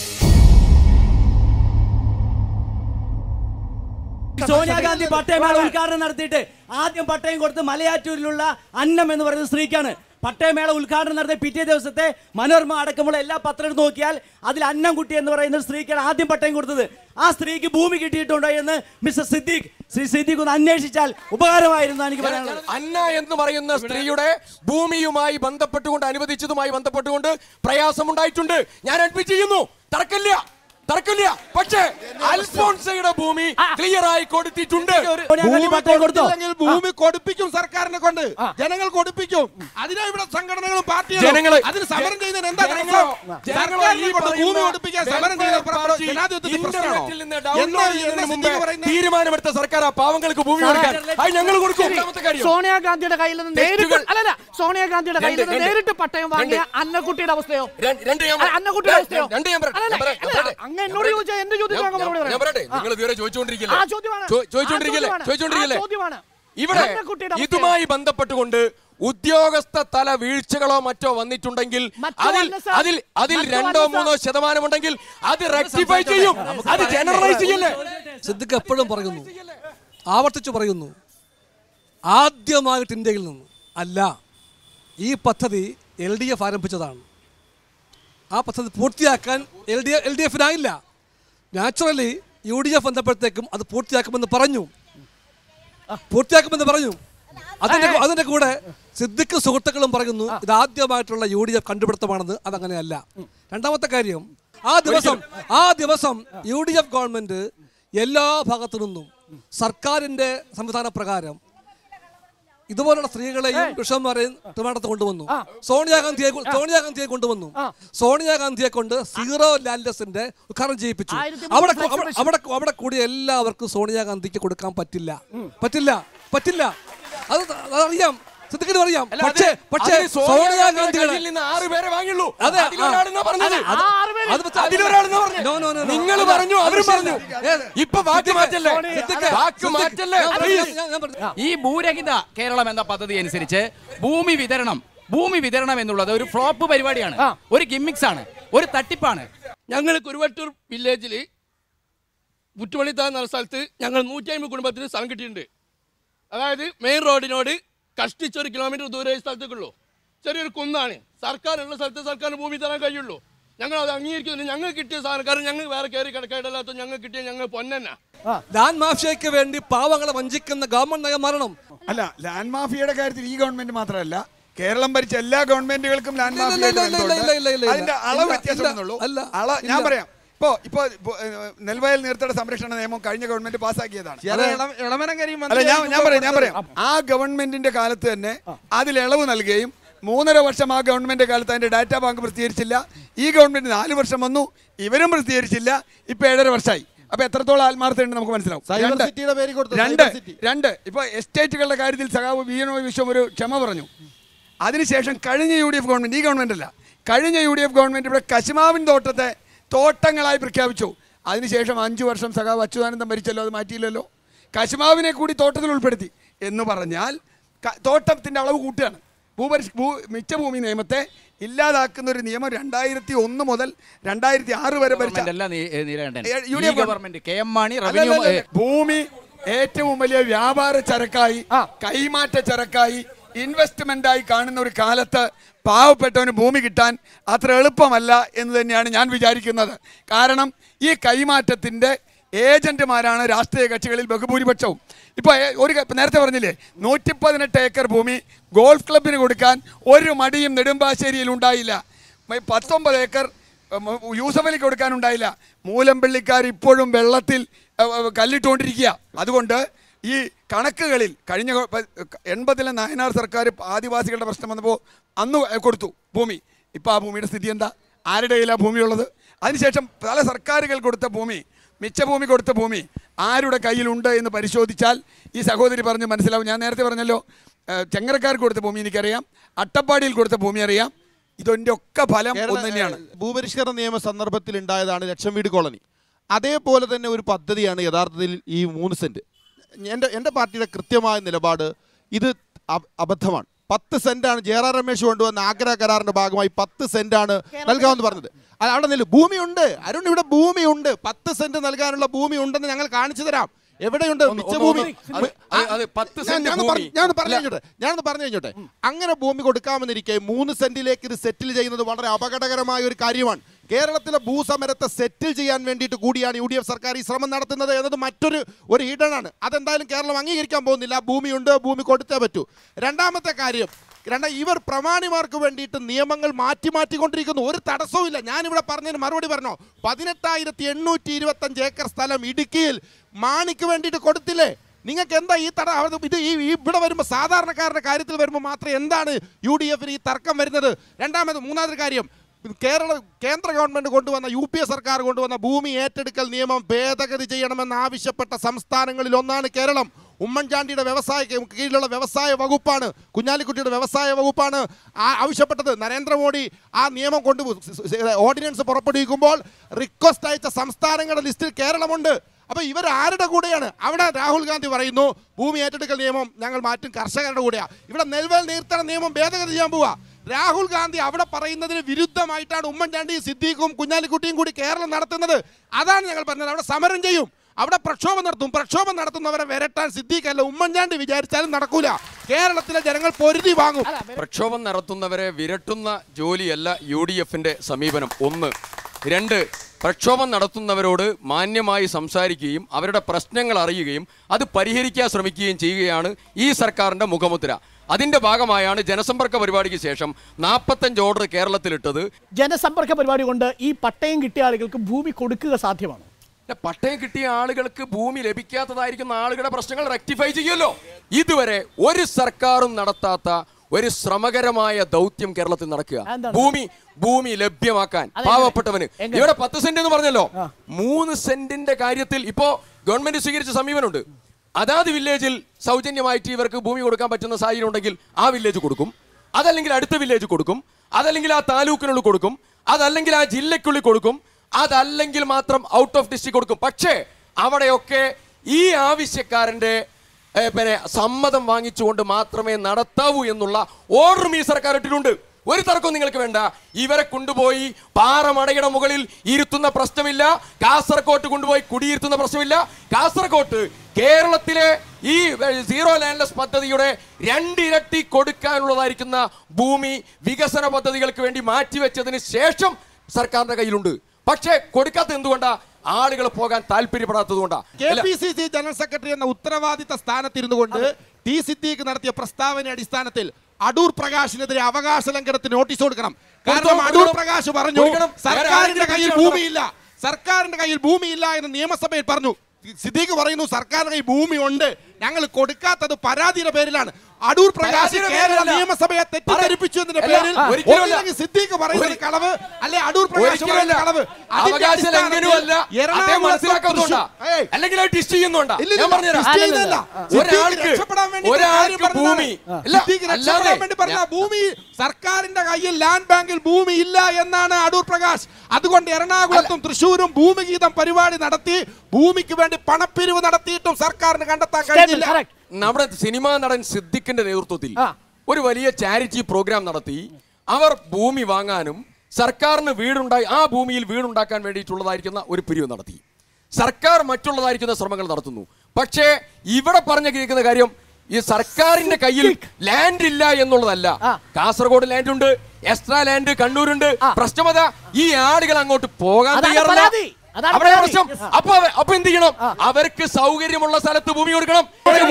L: സോണിയാഗാന്ധി പട്ടയമേള ഉദ്ഘാടനം നടത്തിയിട്ട് ആദ്യം പട്ടയം കൊടുത്ത് മലയാറ്റൂരിലുള്ള അന്നം എന്ന് പറയുന്ന സ്ത്രീക്കാണ് പട്ടയമേള ഉദ്ഘാടനം നടത്തിയ പിറ്റേ ദിവസത്തെ മനോരമ അടക്കമുള്ള എല്ലാ പത്രം എടുത്ത് നോക്കിയാൽ അതിൽ അന്നംകുട്ടി എന്ന് പറയുന്ന ഒരു സ്ത്രീക്കാണ് ആദ്യം പട്ടയം കൊടുത്തത് ആ സ്ത്രീക്ക് ഭൂമി കിട്ടിയിട്ടുണ്ടോ എന്ന് മിസ്റ്റർ സിദ്ദീഖ് ശ്രീ സിദ്ദീഖ് ഒന്ന് അന്വേഷിച്ചാൽ ഉപകാരമായിരുന്നു എനിക്ക് പറയാനുള്ളത്
F: അന്ന എന്ന് പറയുന്ന സ്ത്രീയുടെ ഭൂമിയുമായി ബന്ധപ്പെട്ടുകൊണ്ട് അനുവദിച്ചതുമായി ബന്ധപ്പെട്ടുകൊണ്ട് പ്രയാസമുണ്ടായിട്ടുണ്ട് ഞാൻ അഡ്മിറ്റ് ചെയ്യുന്നു തർക്കമില്ല തർക്കമില്ല പക്ഷേ അൽഫോൺസയുടെ ഭൂമി ക്ലിയർ ആയി കൊടുത്തിട്ടുണ്ട്
N: ഭൂമി കൊടുത്തില്ലെങ്കിൽ ഭൂമി കൊടുപ്പിക്കും സർക്കാരിനെ കൊണ്ട് ജനങ്ങൾ കൊടുപ്പിക്കും അതിനാ ഇവിടെ സംഘടനകളും പാർട്ടികളും
F: ജനങ്ങള്
N: അതിന് സമരം ചെയ്യുന്നതിന് എന്താ
F: ജനങ്ങളോ?
N: തടസ്സം?
F: ജനങ്ങളോ
N: സർക്കാരിനെ
F: ഈ
N: കൊണ്ട് ഭൂമി
F: പറയുന്ന
N: കൊടുപ്പിക്കാൻ സമരം ചെയ്യുന്ന പ്ര-
F: പാർട്ടി
N: ജനാധിപത്യത്തിൽ പ്രശ്നമാണോ?
F: ഇന്റർനെറ്റിൽ നിന്ന്
N: എന്താ
F: ഡൗൺലോഡ്
N: ഈ
F: ചെയ്യുന്നതിന്
N: എന്നെ
F: മുമ്പ്
N: സിദ്ദീഖ് പറയുന്നത്?
F: തീരുമാനമെടുത്ത സർക്കാർ ആ പാവങ്ങൾക്ക് ഭൂമി കൊടുക്കാൻ അത് ഞങ്ങൾ കൊടുക്കും രണ്ടാമത്തെ കാര്യം
A: സോണിയാഗാന്ധിയുടെ കയ്യിൽ നിന്ന് നേരിട്ട്
F: തെറ്റുകൾ.
A: അല്ലല്ല സോണിയാഗാന്ധിയുടെ കയ്യിൽ
F: രണ്ട്,
A: നിന്ന്
F: രണ്ട്.
A: നേരിട്ട് പട്ടയം വാങ്ങിയ
F: രണ്ട്.
A: അന്നക്കുട്ടിയുടെ അവസ്ഥയോ
F: രണ്ട് ഞാൻ
A: അല്ല, അന്നക്കുട്ടിയുടെ അവസ്ഥയോ
F: രണ്ട് ഞാൻ പറയാം,
A: അല്ലല്ല,
F: ഞാൻ പറയാം,
A: അല്ലല്ല,
F: ഞാൻ പറയട്ടെ.
A: അങ്ങനെ അങ്ങ് എന്നോട് ചോദിച്ചാൽ എന്റെ ചോദ്യത്തിന് അങ്ങ് മറുപടി
F: ഞാൻ
A: പറയണം.
F: പറയട്ടെ
A: ആ.
F: നിങ്ങൾ ഇതുവരെ ചോദിച്ചുകൊണ്ടിരിക്കില്ലേ
A: ആ ചോദ്യമാണ്.
F: ചോ-
A: ആ
F: ചോദിച്ചുകൊണ്ടിരിക്കില്ലേ
A: ചോദ്യമാണ്.
F: ചോദിച്ചുകൊണ്ടിരിക്കില്ലേ
A: ആ ചോദ്യമാണ്.
F: ഇവിടെ
A: മഞ്ഞക്കുട്ടിയുടെ അവസ്ഥയാണ്.
F: ഇതുമായി ബന്ധപ്പെട്ടുകൊണ്ട് ഉദ്യോഗസ്ഥ തല വീഴ്ചകളോ മറ്റോ വന്നിട്ടുണ്ടെങ്കിൽ
A: മറ്റോ
F: അതിൽ
A: അല്ല സാർ.
F: അതിൽ അതിൽ
A: മറ്റോ
F: രണ്ടോ
A: അല്ല സാർ.
F: മൂന്നോ ശതമാനമുണ്ടെങ്കിൽ അത് റെക്ടിഫൈ ചെയ്യും അത് ജനറലൈസ് ചെയ്യല്ലേ
G: സിദ്ദിഖ് എപ്പോഴും പറയുന്നു ആവർത്തിച്ചു പറയുന്നു ആദ്യമായിട്ട് ഇന്ത്യയിൽ നിന്ന് അല്ല ഈ പദ്ധതി എൽ ഡി എഫ് ആരംഭിച്ചതാണ് ആ പദ്ധതി പൂർത്തിയാക്കാൻ എൽ ഡി എൽ ഡി എഫിനായില്ല നാച്ചുറലി യു ഡി എഫ് വന്നപ്പോഴത്തേക്കും അത് പൂർത്തിയാക്കുമെന്ന് പറഞ്ഞു പൂർത്തിയാക്കുമെന്ന് പറഞ്ഞു അതിന്റെ അതിന്റെ കൂടെ സിദ്ദിഖ് സുഹൃത്തുക്കളും പറയുന്നു ഇത് ആദ്യമായിട്ടുള്ള യു ഡി എഫ് കണ്ടുപിടുത്തമാണെന്ന് അതങ്ങനെയല്ല രണ്ടാമത്തെ കാര്യം ആ ദിവസം ആ ദിവസം യു ഡി എഫ് ഗവൺമെന്റ് എല്ലാ ഭാഗത്തു നിന്നും സർക്കാരിന്റെ സംവിധാന പ്രകാരം ഇതുപോലുള്ള സ്ത്രീകളെയും പുരുഷന്മാരെയും ട്രിവാൻഡ്രത്ത് കൊണ്ടുവന്നു സോണിയാഗാന്ധിയെ കൊ- സോണിയാഗാന്ധിയെ കൊണ്ടുവന്നു സോണിയാഗാന്ധിയെ കൊണ്ട് സീറോ ലാൻഡസിന്റെ ഉദ്ഘാടനം ചെയ്യിപ്പിച്ചു അവിടെ കു- അവിടെ- അവിടെ അവിടെ കൂടി എല്ലാവർക്കും സോണിയാഗാന്ധിക്ക് കൊടുക്കാൻ പറ്റില്ല പറ്റില്ല പറ്റില്ല അത് അതറിയാം സിദ്ദിഖിന് അറിയാം
F: അല്ല,
G: പക്ഷേ
F: അത്
G: പക്ഷേ
F: അതിന് സോണിയാഗാന്ധിയുടെ
G: സോണിയാഗാന്ധിയുടെ
F: കയ്യിൽ നിന്ന് ആറ് പേരെ വാങ്ങിയുള്ളൂ.
G: അതെ,
F: അതിലൊരാളെന്നാ
G: ആ.
F: പറഞ്ഞത്.
G: അതെ, അത്
F: ആ ആറ് പേര്.
G: അത് പക്ഷേ-
F: അതിലൊരാളെന്നാ പറഞ്ഞത്.
G: No, no, no, no.
F: നിങ്ങൾ
G: അല്ല,
F: പറഞ്ഞു, അവരും
G: അത്
F: പറഞ്ഞു.
G: ഏത്?
F: ഇപ്പൊ വാക്ക് മാറ്റല്ലേ?
G: സിദ്ദിഖ്,
F: വാക്ക്
G: സിദ്ദിഖ്,
F: മാറ്റല്ലേ?
G: ഞാൻ പറഞ്ഞു,
F: Please.
G: ഞാൻ- ഞാൻ പറഞ്ഞു.
H: ഈ ഭൂരഹിത കേരളം എന്ന പദ്ധതി അനുസരിച്ച് ഭൂമി വിതരണം ഭൂമി വിതരണം എന്നുള്ളത് ഒരു ഫ്ലോപ്പ് പരിപാടിയാണ് ഒരു ഗിമ്മിക്സ് ആണ് ഒരു തട്ടിപ്പാണ്
S: ഞങ്ങൾ കുരുവട്ടൂർ വില്ലേജിൽ പുറ്റുവള്ളിത്താൻ എന്ന സ്ഥലത്ത് ഞങ്ങൾ നൂറ്റി അമ്പത് കുടുംബത്തിന് സ്ഥലം കിട്ടിയിട്ടുണ്ട് അതായത് മെയിൻ റോഡിനോട് കഷ്ടിച്ച് ഒരു കിലോമീറ്റർ ദൂരെ ഈ സ്ഥലത്തേക്കുള്ളൂ ചെറിയൊരു കുന്നാണ് സർക്കാരുള്ള സ്ഥലത്ത് സർക്കാരിന് ഭൂമി തരാൻ കഴിയുള്ളൂ ഞങ്ങൾ അത് അംഗീകരിക്കുന്നില്ല ഞങ്ങൾ കിട്ടിയ സാധനം കാരണം ഞങ്ങൾ വേറെ കയറി കിടക്കായിട്ടല്ലാത്ത ഞങ്ങൾ കിട്ടിയ ഞങ്ങൾ പൊന്നെന്നാ
G: ലാൻഡ് മാഫിയയ്ക്ക് വേണ്ടി പാവങ്ങളെ വഞ്ചിക്കുന്ന ഗവൺമെന്റ് നയം മാറണം
J: അല്ല ലാൻഡ് മാഫിയയുടെ കാര്യത്തിൽ ഈ ഗവൺമെന്റ് മാത്രമല്ല കേരളം ഭരിച്ച എല്ലാ ഗവൺമെന്റുകൾക്കും ലാൻഡ്
G: ഇല്ല,
J: മാഫിയ
G: ഇല്ല, ഇല്ല, ഇല്ല, ഇല്ല, ഇല്ല, ഇല്ല.
J: അതിന്റെ അളവ്
G: ഇല്ല,
J: വ്യത്യാസം
G: ഇല്ല,
J: എന്നുള്ളൂ
G: അല്ല,
J: അള ഞാൻ
G: ഇല്ല.
J: പറയാം ഇപ്പോ ഇപ്പോ ഇപ്പോ, ഏഹ്, നെൽവയൽ നീർത്തട സംരക്ഷണ നിയമം കഴിഞ്ഞ ഗവൺമെന്റ് പാസ്സാക്കിയതാണ്
N: ചില ഇളം- ഇളമരങ്കരി
J: അല്ല ഞാൻ ഞാൻ
N: മന്ത്രിയായിരിക്കും
J: പറയാം ഞാൻ പറയാം ആ ഗവൺമെന്റിന്റെ കാലത്ത് തന്നെ അതിൽ ഇളവ് നൽകുകയും മൂന്നര വർഷം ആ ഗവൺമെന്റ് കാലത്ത് അതിന്റെ ഡാറ്റാ ബാങ്ക് പ്രസിദ്ധീകരിച്ചില്ല ഈ ഗവൺമെന്റ് നാല് വർഷം വന്നു ഇവരും പ്രസിദ്ധീകരിച്ചില്ല ഇപ്പൊ ഏഴര വർഷമായി അപ്പൊ എത്രത്തോളം ആത്മാർത്ഥമുണ്ട് നമുക്ക് മനസ്സിലാവും
N: സൈബർ
J: രണ്ട്.
N: സിറ്റിയുടെ പേര് കൊടുത്തു,
J: രണ്ട്
N: സൈബർ സിറ്റി.
J: രണ്ട് ഇപ്പൊ എസ്റ്റേറ്റുകളുടെ കാര്യത്തിൽ സഖാവ് വി എൻ ഒ വിശ്വം ഒരു ക്ഷമ പറഞ്ഞു അതിനുശേഷം കഴിഞ്ഞ യു ഡി എഫ് ഗവൺമെന്റ് ഈ ഗവൺമെന്റ് അല്ല കഴിഞ്ഞ യു ഡി എഫ് ഗവൺമെന്റ് ഇവിടെ കശുമാവിൻ തോട്ടത്തെ തോട്ടങ്ങളായി പ്രഖ്യാപിച്ചു അതിനുശേഷം അഞ്ചു വർഷം സഖാവ് അച്യുതാനന്ദം ഭരിച്ചല്ലോ അത് മാറ്റിയില്ലല്ലോ കശുമാവിനെ കൂടി തോട്ടത്തിൽ ഉൾപ്പെടുത്തി എന്ന് പറഞ്ഞാൽ ക- തോട്ടത്തിന്റെ അളവ് കൂട്ടുകയാണ് ഭൂപരിഷ് ഭൂ മിച്ചഭൂമി നിയമത്തെ ഇല്ലാതാക്കുന്ന ഒരു നിയമം രണ്ടായിരത്തി ഒന്ന് മുതൽ രണ്ടായിരത്തി ആറ് വരെ ഭരിച്ച
H: ഗവൺമെന്റ് അല്ല നീ- ഏ, നീലകണ്ഠൻ.
J: ഏ, യു ഡി
H: ഈ
J: F
H: government K M Mani
J: അല്ല,
H: റവന്യൂ
J: അല്ല, അല്ല. ഭൂമി ഏറ്റവും വലിയ വ്യാപാര ചരക്കായി കൈമാറ്റ ചരക്കായി ഇൻവെസ്റ്റ്മെന്റ് ആയി കാണുന്ന ഒരു കാലത്ത് പാവപ്പെട്ടവന് ഭൂമി കിട്ടാൻ അത്ര എളുപ്പമല്ല എന്ന് തന്നെയാണ് ഞാൻ വിചാരിക്കുന്നത് കാരണം ഈ കൈമാറ്റത്തിന്റെ ഏജന്റുമാരാണ് രാഷ്ട്രീയ കക്ഷികളിൽ ബഹുഭൂരിപക്ഷവും ഇപ്പോൾ ഒരു ക- നേരത്തെ പറഞ്ഞില്ലേ നൂറ്റി പതിനെട്ട് ഏക്കർ ഭൂമി ഗോൾഫ് ക്ലബിന് കൊടുക്കാൻ ഒരു മടിയും നെടുമ്പാശ്ശേരിയിൽ ഉണ്ടായില്ല മ- പത്തൊമ്പത് ഏക്കർ ഉം, യൂസഫ് അലിക്ക് കൊടുക്കാനുണ്ടായില്ല മൂലംപള്ളിക്കാർ ഇപ്പോഴും വെള്ളത്തിൽ അഹ്, അഹ്, കല്ലിട്ടുകൊണ്ടിരിക്കുക അതുകൊണ്ട് ഈ കണക്കുകളിൽ കഴിഞ്ഞ ഗവ- പ- എൺപതിലെ നായനാർ സർക്കാർ ആദിവാസികളുടെ പ്രശ്നം വന്നപ്പോൾ അന്ന് കൊടുത്തു ഭൂമി ഇപ്പോൾ ആ ഭൂമിയുടെ സ്ഥിതി എന്താ ആരുടെ കയ്യിലാണ് ഭൂമിയുള്ളത് അതിനുശേഷം പല സർക്കാരുകൾ കൊടുത്ത ഭൂമി മിച്ചഭൂമി കൊടുത്ത ഭൂമി ആരുടെ കയ്യിലുണ്ട് എന്ന് പരിശോധിച്ചാൽ ഈ സഹോദരി പറഞ്ഞ് മനസ്സിലാവും ഞാൻ നേരത്തെ പറഞ്ഞല്ലോ ഏഹ്, ചെങ്ങരക്കാർക്ക് കൊടുത്ത ഭൂമി എനിക്കറിയാം അട്ടപ്പാടിയിൽ കൊടുത്ത ഭൂമി അറിയാം ഇതിൻ്റെ ഒക്കെ ഫലം
N: കേരള,
J: ഒന്ന് തന്നെയാണ്
N: ഏഹ്, ഭൂപരിഷ്കരണ നിയമ സന്ദർഭത്തിൽ ഉണ്ടായതാണ് ലക്ഷം വീട് കോളനി അതേപോലെ തന്നെ ഒരു പദ്ധതിയാണ് യഥാർത്ഥത്തിൽ ഈ മൂന്ന് സെന്റ് എൻ്റെ എൻ്റെ പാർട്ടിയുടെ കൃത്യമായ നിലപാട് ഇത് അബ- അബദ്ധമാണ് പത്ത് സെന്റാണ് ജയറാം രമേശ് കൊണ്ടുവന്ന ആഗ്ര കരാറിന്റെ ഭാഗമായി പത്ത് സെന്റാണ് നൽകാമെന്ന് പറഞ്ഞത് അത് അവിടെ നില്ല ഭൂമിയുണ്ട് അരുൺ ഇവിടെ ഭൂമിയുണ്ട് പത്ത് സെന്റ് നൽകാനുള്ള ഭൂമി ഉണ്ടെന്ന് ഞങ്ങൾ കാണിച്ചു തരാം എവിടെയുണ്ട്
F: ഒന്ന്
N: മിച്ച
F: ഒന്ന്
N: ഭൂമി
F: അത് അത് അത് പത്ത്
N: ഞാൻ-
F: സെന്റ്
N: ഞാനൊന്ന്
F: ഭൂമി.
N: പറഞ്ഞ്- ഞാനൊന്ന് പറഞ്ഞു കഴിഞ്ഞോട്ടെ ഞാനൊന്ന് പറഞ്ഞു കഴിഞ്ഞോട്ടെ അങ്ങനെ ഭൂമി കൊടുക്കാമെന്നിരിക്കെ മൂന്ന് സെന്റിലേക്ക് ഇത് സെറ്റിൽ ചെയ്യുന്നത് വളരെ അപകടകരമായ ഒരു കാര്യമാണ് കേരളത്തിലെ ഭൂസമരത്തെ സെറ്റിൽ ചെയ്യാൻ വേണ്ടിയിട്ട് കൂടിയാണ് യു ഡി എഫ് സർക്കാർ ഈ ശ്രമം നടത്തുന്നത് എന്നത് മറ്റൊരു ഒരു ഈടനാണ് അതെന്തായാലും കേരളം അംഗീകരിക്കാൻ പോകുന്നില്ല ഭൂമിയുണ്ട് ഭൂമി കൊടുത്തേ പറ്റൂ രണ്ടാമത്തെ കാര്യം രണ്ടാം ഇവർ പ്രമാണിമാർക്ക് വേണ്ടിയിട്ട് നിയമങ്ങൾ മാറ്റി മാറ്റിക്കൊണ്ടിരിക്കുന്നു ഒരു തടസ്സവുമില്ല ഞാനിവിടെ പറഞ്ഞതിന് മറുപടി പറഞ്ഞോ പതിനെട്ടായിരത്തി എണ്ണൂറ്റി ഇരുപത്തഞ്ച് ഏക്കർ സ്ഥലം ഇടുക്കിയിൽ മാണിക്ക് വേണ്ടിയിട്ട് കൊടുത്തില്ലേ നിങ്ങൾക്ക് എന്താ ഈ തട അത് ഇത് ഈ ഈ ഇവിടെ വരുമ്പോൾ സാധാരണക്കാരുടെ കാര്യത്തിൽ വരുമ്പോൾ മാത്രം എന്താണ് യു ഡി എഫിന് ഈ തർക്കം വരുന്നത് രണ്ടാമത് മൂന്നാമത്തെ കാര്യം കേരള കേന്ദ്ര ഗവൺമെന്റ് കൊണ്ടുവന്ന യു പി എ സർക്കാർ കൊണ്ടുവന്ന ഭൂമി ഏറ്റെടുക്കൽ നിയമം ഭേദഗതി ചെയ്യണമെന്ന് ആവശ്യപ്പെട്ട സംസ്ഥാനങ്ങളിൽ ഒന്നാണ് കേരളം ഉമ്മൻചാണ്ടിയുടെ വ്യവസായ കീഴിലുള്ള വ്യവസായ വകുപ്പാണ് കുഞ്ഞാലിക്കുട്ടിയുടെ വ്യവസായ വകുപ്പാണ് ആ ആവശ്യപ്പെട്ടത് നരേന്ദ്രമോദി ആ നിയമം കൊണ്ട് ഓർഡിനൻസ് പുറപ്പെടുവിക്കുമ്പോൾ റിക്വസ്റ്റ് അയച്ച സംസ്ഥാനങ്ങളുടെ ലിസ്റ്റിൽ കേരളമുണ്ട് അപ്പൊ ഇവർ ആരുടെ കൂടെയാണ് അവിടെ രാഹുൽ ഗാന്ധി പറയുന്നു ഭൂമി ഏറ്റെടുക്കൽ നിയമം ഞങ്ങൾ മാറ്റും കർഷകരുടെ കൂടെയാ ഇവിടെ നെൽവൽ നീർത്തണ നിയമം ഭേദഗതി ചെയ്യാൻ പോവാ രാഹുൽ ഗാന്ധി അവിടെ പറയുന്നതിന് വിരുദ്ധമായിട്ടാണ് ഉമ്മൻചാണ്ടിയും സിദ്ദീഖും കുഞ്ഞാലിക്കുട്ടിയും കൂടി കേരളം നടത്തുന്നത് അതാണ് ഞങ്ങൾ പറഞ്ഞത് അവിടെ സമരം ചെയ്യും അവിടെ പ്രക്ഷോഭം നടത്തും പ്രക്ഷോഭം നടത്തുന്നവരെ വരട്ടാൻ സിദ്ദീഖ് അല്ല ഉമ്മൻചാണ്ടി വിചാരിച്ചാലും നടക്കൂല കേരളത്തിലെ ജനങ്ങൾ പൊരുതി വാങ്ങും
F: പ്രക്ഷോഭം നടത്തുന്നവരെ വിരട്ടുന്ന ജോലിയല്ല യു ഡി എഫിന്റെ സമീപനം ഒന്ന് രണ്ട് പ്രക്ഷോഭം നടത്തുന്നവരോട് മാന്യമായി സംസാരിക്കുകയും അവരുടെ പ്രശ്നങ്ങൾ അറിയുകയും അത് പരിഹരിക്കാൻ ശ്രമിക്കുകയും ചെയ്യുകയാണ് ഈ സർക്കാരിന്റെ മുഖമുദ്ര അതിന്റെ ഭാഗമായാണ് ജനസമ്പർക്ക പരിപാടിക്ക് ശേഷം നാൽപ്പത്തഞ്ച് ഓർഡർ കേരളത്തിലിട്ടത്
A: ജനസമ്പർക്ക പരിപാടി കൊണ്ട് ഈ പട്ടയം കിട്ടിയ ആളുകൾക്ക് ഭൂമി കൊടുക്കുക സാധ്യമാണ്
F: ഇല്ല, പട്ടയം കിട്ടിയ ആളുകൾക്ക് ഭൂമി ലഭിക്കാത്തതായിരിക്കുന്ന ആളുകളുടെ പ്രശ്നങ്ങൾ റെക്ടിഫൈ ചെയ്യുമല്ലോ ഇതുവരെ ഒരു സർക്കാരും നടത്താത്ത ഒരു ശ്രമകരമായ ദൗത്യം കേരളത്തിൽ നടക്കുക
A: എന്താണ്?
F: ഭൂമി ഭൂമി ലഭ്യമാക്കാൻ
A: അതെങ്ങനെ?
F: പാവപ്പെട്ടവന്
A: എങ്ങനെ?
F: ഇവിടെ പത്ത് സെന്റ് എന്ന് പറഞ്ഞല്ലോ മൂന്ന് സെന്റിന്റെ കാര്യത്തിൽ ഇപ്പോ ഗവൺമെന്റ് സ്വീകരിച്ച സമീപനമുണ്ട് അതാത് വില്ലേജിൽ സൗജന്യമായിട്ട് ഇവർക്ക് ഭൂമി കൊടുക്കാൻ പറ്റുന്ന സാഹചര്യം ഉണ്ടെങ്കിൽ ആ വില്ലേജ് കൊടുക്കും അതല്ലെങ്കിൽ അടുത്ത വില്ലേജ് കൊടുക്കും അതല്ലെങ്കിൽ ആ താലൂക്കിനുള്ളിൽ കൊടുക്കും അതല്ലെങ്കിൽ ആ ജില്ലയ്ക്കുള്ളിൽ കൊടുക്കും അതല്ലെങ്കിൽ മാത്രം ഔട്ട് ഓഫ് ഡിസ്ട്രിക്ട് കൊടുക്കും പക്ഷേ അവിടെയൊക്കെ ഈ ആവശ്യക്കാരന്റെ ഏ, പിന്നെ സമ്മതം വാങ്ങിച്ചുകൊണ്ട് മാത്രമേ നടത്താവൂ എന്നുള്ള ഓർഡറും ഈ സർക്കാർ ഇട്ടിട്ടുണ്ട് ഒരു തർക്കവും നിങ്ങൾക്ക് വേണ്ട ഇവരെ കൊണ്ടുപോയി പാറമടയുടെ മുകളിൽ ഇരുത്തുന്ന പ്രശ്നമില്ല കാസർകോട്ട് കൊണ്ടുപോയി കുടിയിരുത്തുന്ന പ്രശ്നമില്ല കാസർകോട്ട് കേരളത്തിലെ ഈ ഏ, സീറോ ലാൻഡ്ലെസ് പദ്ധതിയുടെ രണ്ടിരട്ടി കൊടുക്കാനുള്ളതായിരിക്കുന്ന ഭൂമി വികസന പദ്ധതികൾക്ക് വേണ്ടി മാറ്റിവെച്ചതിന് ശേഷം സർക്കാരിന്റെ കയ്യിലുണ്ട് പക്ഷേ കൊടുക്കാത്ത എന്തുകൊണ്ടാ ആളുകൾ പോകാൻ താല്പര്യപ്പെടാത്തത് കൊണ്ടാ
N: K P C C general secretary എന്ന ഉത്തരവാദിത്ത സ്ഥാനത്തിരുന്നു കൊണ്ട് ടി സിദ്ദീഖ് നടത്തിയ പ്രസ്താവന അടിസ്ഥാനത്തിൽ അടൂർ പ്രകാശിനെതിരെ അവകാശ ലംഘനത്തിന് നോട്ടീസ് കൊടുക്കണം കാരണം
F: കൊടുക്കണം,
N: അടൂർ
F: കൊടുക്കണം.
N: പ്രകാശ് പറഞ്ഞു
F: കൊടുക്കണം. വേറെ
N: സർക്കാരിന്റെ
F: ആരെങ്കിലും
N: കയ്യിൽ
F: പിടിച്ച്
N: ഭൂമിയില്ല സർക്കാരിന്റെ കയ്യിൽ ഭൂമിയില്ല എന്ന് നിയമസഭയിൽ പറഞ്ഞു സിദ്ദീഖ് പറയുന്നു സർക്കാരിന്റെ കയ്യിൽ ഭൂമി ഉണ്ട് ഞങ്ങൾ കൊടുക്കാത്തത് പരാതിയുടെ പേരിലാണ് അടൂർ പ്രകാശ്
F: പരാതിയുടെ
N: കേരള
F: പേരിലല്ല.
N: നിയമസഭയെ തെറ്റിദ്ധരിപ്പിച്ചു എന്നതിന്റെ
F: അല്ല,
N: പേരിൽ
F: ഒരിക്കലുമല്ല.
N: ഒന്നില്ലെങ്കിൽ സിദ്ദീഖ് പറയുന്നത്
F: ഒരു-
N: കളവ് അല്ലെ അടൂർ പ്രകാശ്
F: ഒരിക്കലുമല്ല.
N: പറയുന്നത് കളവ് അതിന്റെ
F: അവകാശ
N: അടിസ്ഥാനത്തിൽ
F: ലംഘനമല്ല അദ്ദേഹം
N: എറണാകുളത്തും
F: മനസ്സിലാക്കാത്തതുകൊണ്ടാ
N: തൃശ്ശൂർ- ഏയ്,
F: അല്ലെങ്കിൽ അത് ടിസ്റ്റ് ചെയ്യുന്നുണ്ടാ
N: ഇല്ലില്ല,
F: ഞാൻ പറഞ്ഞുതരാം
N: ടിസ്റ്റ് ചെയ്യുന്നതല്ല.
F: ഒരാൾക്ക്
N: രക്ഷപ്പെടാൻ വേണ്ടി ഒരു
F: ഒരാൾക്ക്
N: കാര്യം പറഞ്ഞതാണ്.
F: ഭൂമി ഇല്ല,
N: സിദ്ദീഖ് രക്ഷപ്പെടാൻ
F: അല്ലാതെ
N: വേണ്ടി പറഞ്ഞ ഭൂമി സർക്കാരിന്റെ കയ്യിൽ ലാൻഡ് ബാങ്കിൽ ഭൂമി ഇല്ല എന്നാണ് അടൂർ പ്രകാശ് അതുകൊണ്ട് എറണാകുളത്തും തൃശ്ശൂരും ഭൂമിഗീതം പരിപാടി നടത്തി ഭൂമിക്ക് വേണ്ടി പണപ്പിരിവ് നടത്തിയിട്ടും സർക്കാരിന് കണ്ടെത്താൻ കഴിഞ്ഞില്ല
F: നമ്മുടെ സിനിമാ നടൻ സിദ്ദിഖിന്റെ നേതൃത്വത്തിൽ ഒരു വലിയ ചാരിറ്റി പ്രോഗ്രാം നടത്തി അവർ ഭൂമി വാങ്ങാനും സർക്കാരിന് വീടുണ്ടായി ആ ഭൂമിയിൽ വീടുണ്ടാക്കാൻ വേണ്ടിയിട്ടുള്ളതായിരിക്കുന്ന ഒരു പിരിവ് നടത്തി സർക്കാർ മറ്റുള്ളതായിരിക്കുന്ന ശ്രമങ്ങൾ നടത്തുന്നു പക്ഷേ ഇവിടെ പറഞ്ഞു കേൾക്കുന്ന കാര്യം ഈ സർക്കാരിന്റെ കയ്യിൽ ലാൻഡ് ഇല്ല എന്നുള്ളതല്ല കാസർഗോഡ് ലാൻഡ് ഉണ്ട് എക്സ്ട്രാ ലാൻഡ് കണ്ണൂരുണ്ട് പ്രശ്നമത ഈ ആളുകൾ അങ്ങോട്ട് പോകാൻ
A: അതാണ്
F: തയ്യാറല്ല
A: പരാതി. അതാണ്
F: അവിടെ
A: പരാതി.
F: പ്രശ്നം അപ്പൊ അവ- അപ്പൊ എന്ത് ചെയ്യണം അവർക്ക് സൗകര്യമുള്ള സ്ഥലത്ത് ഭൂമി കൊടുക്കണം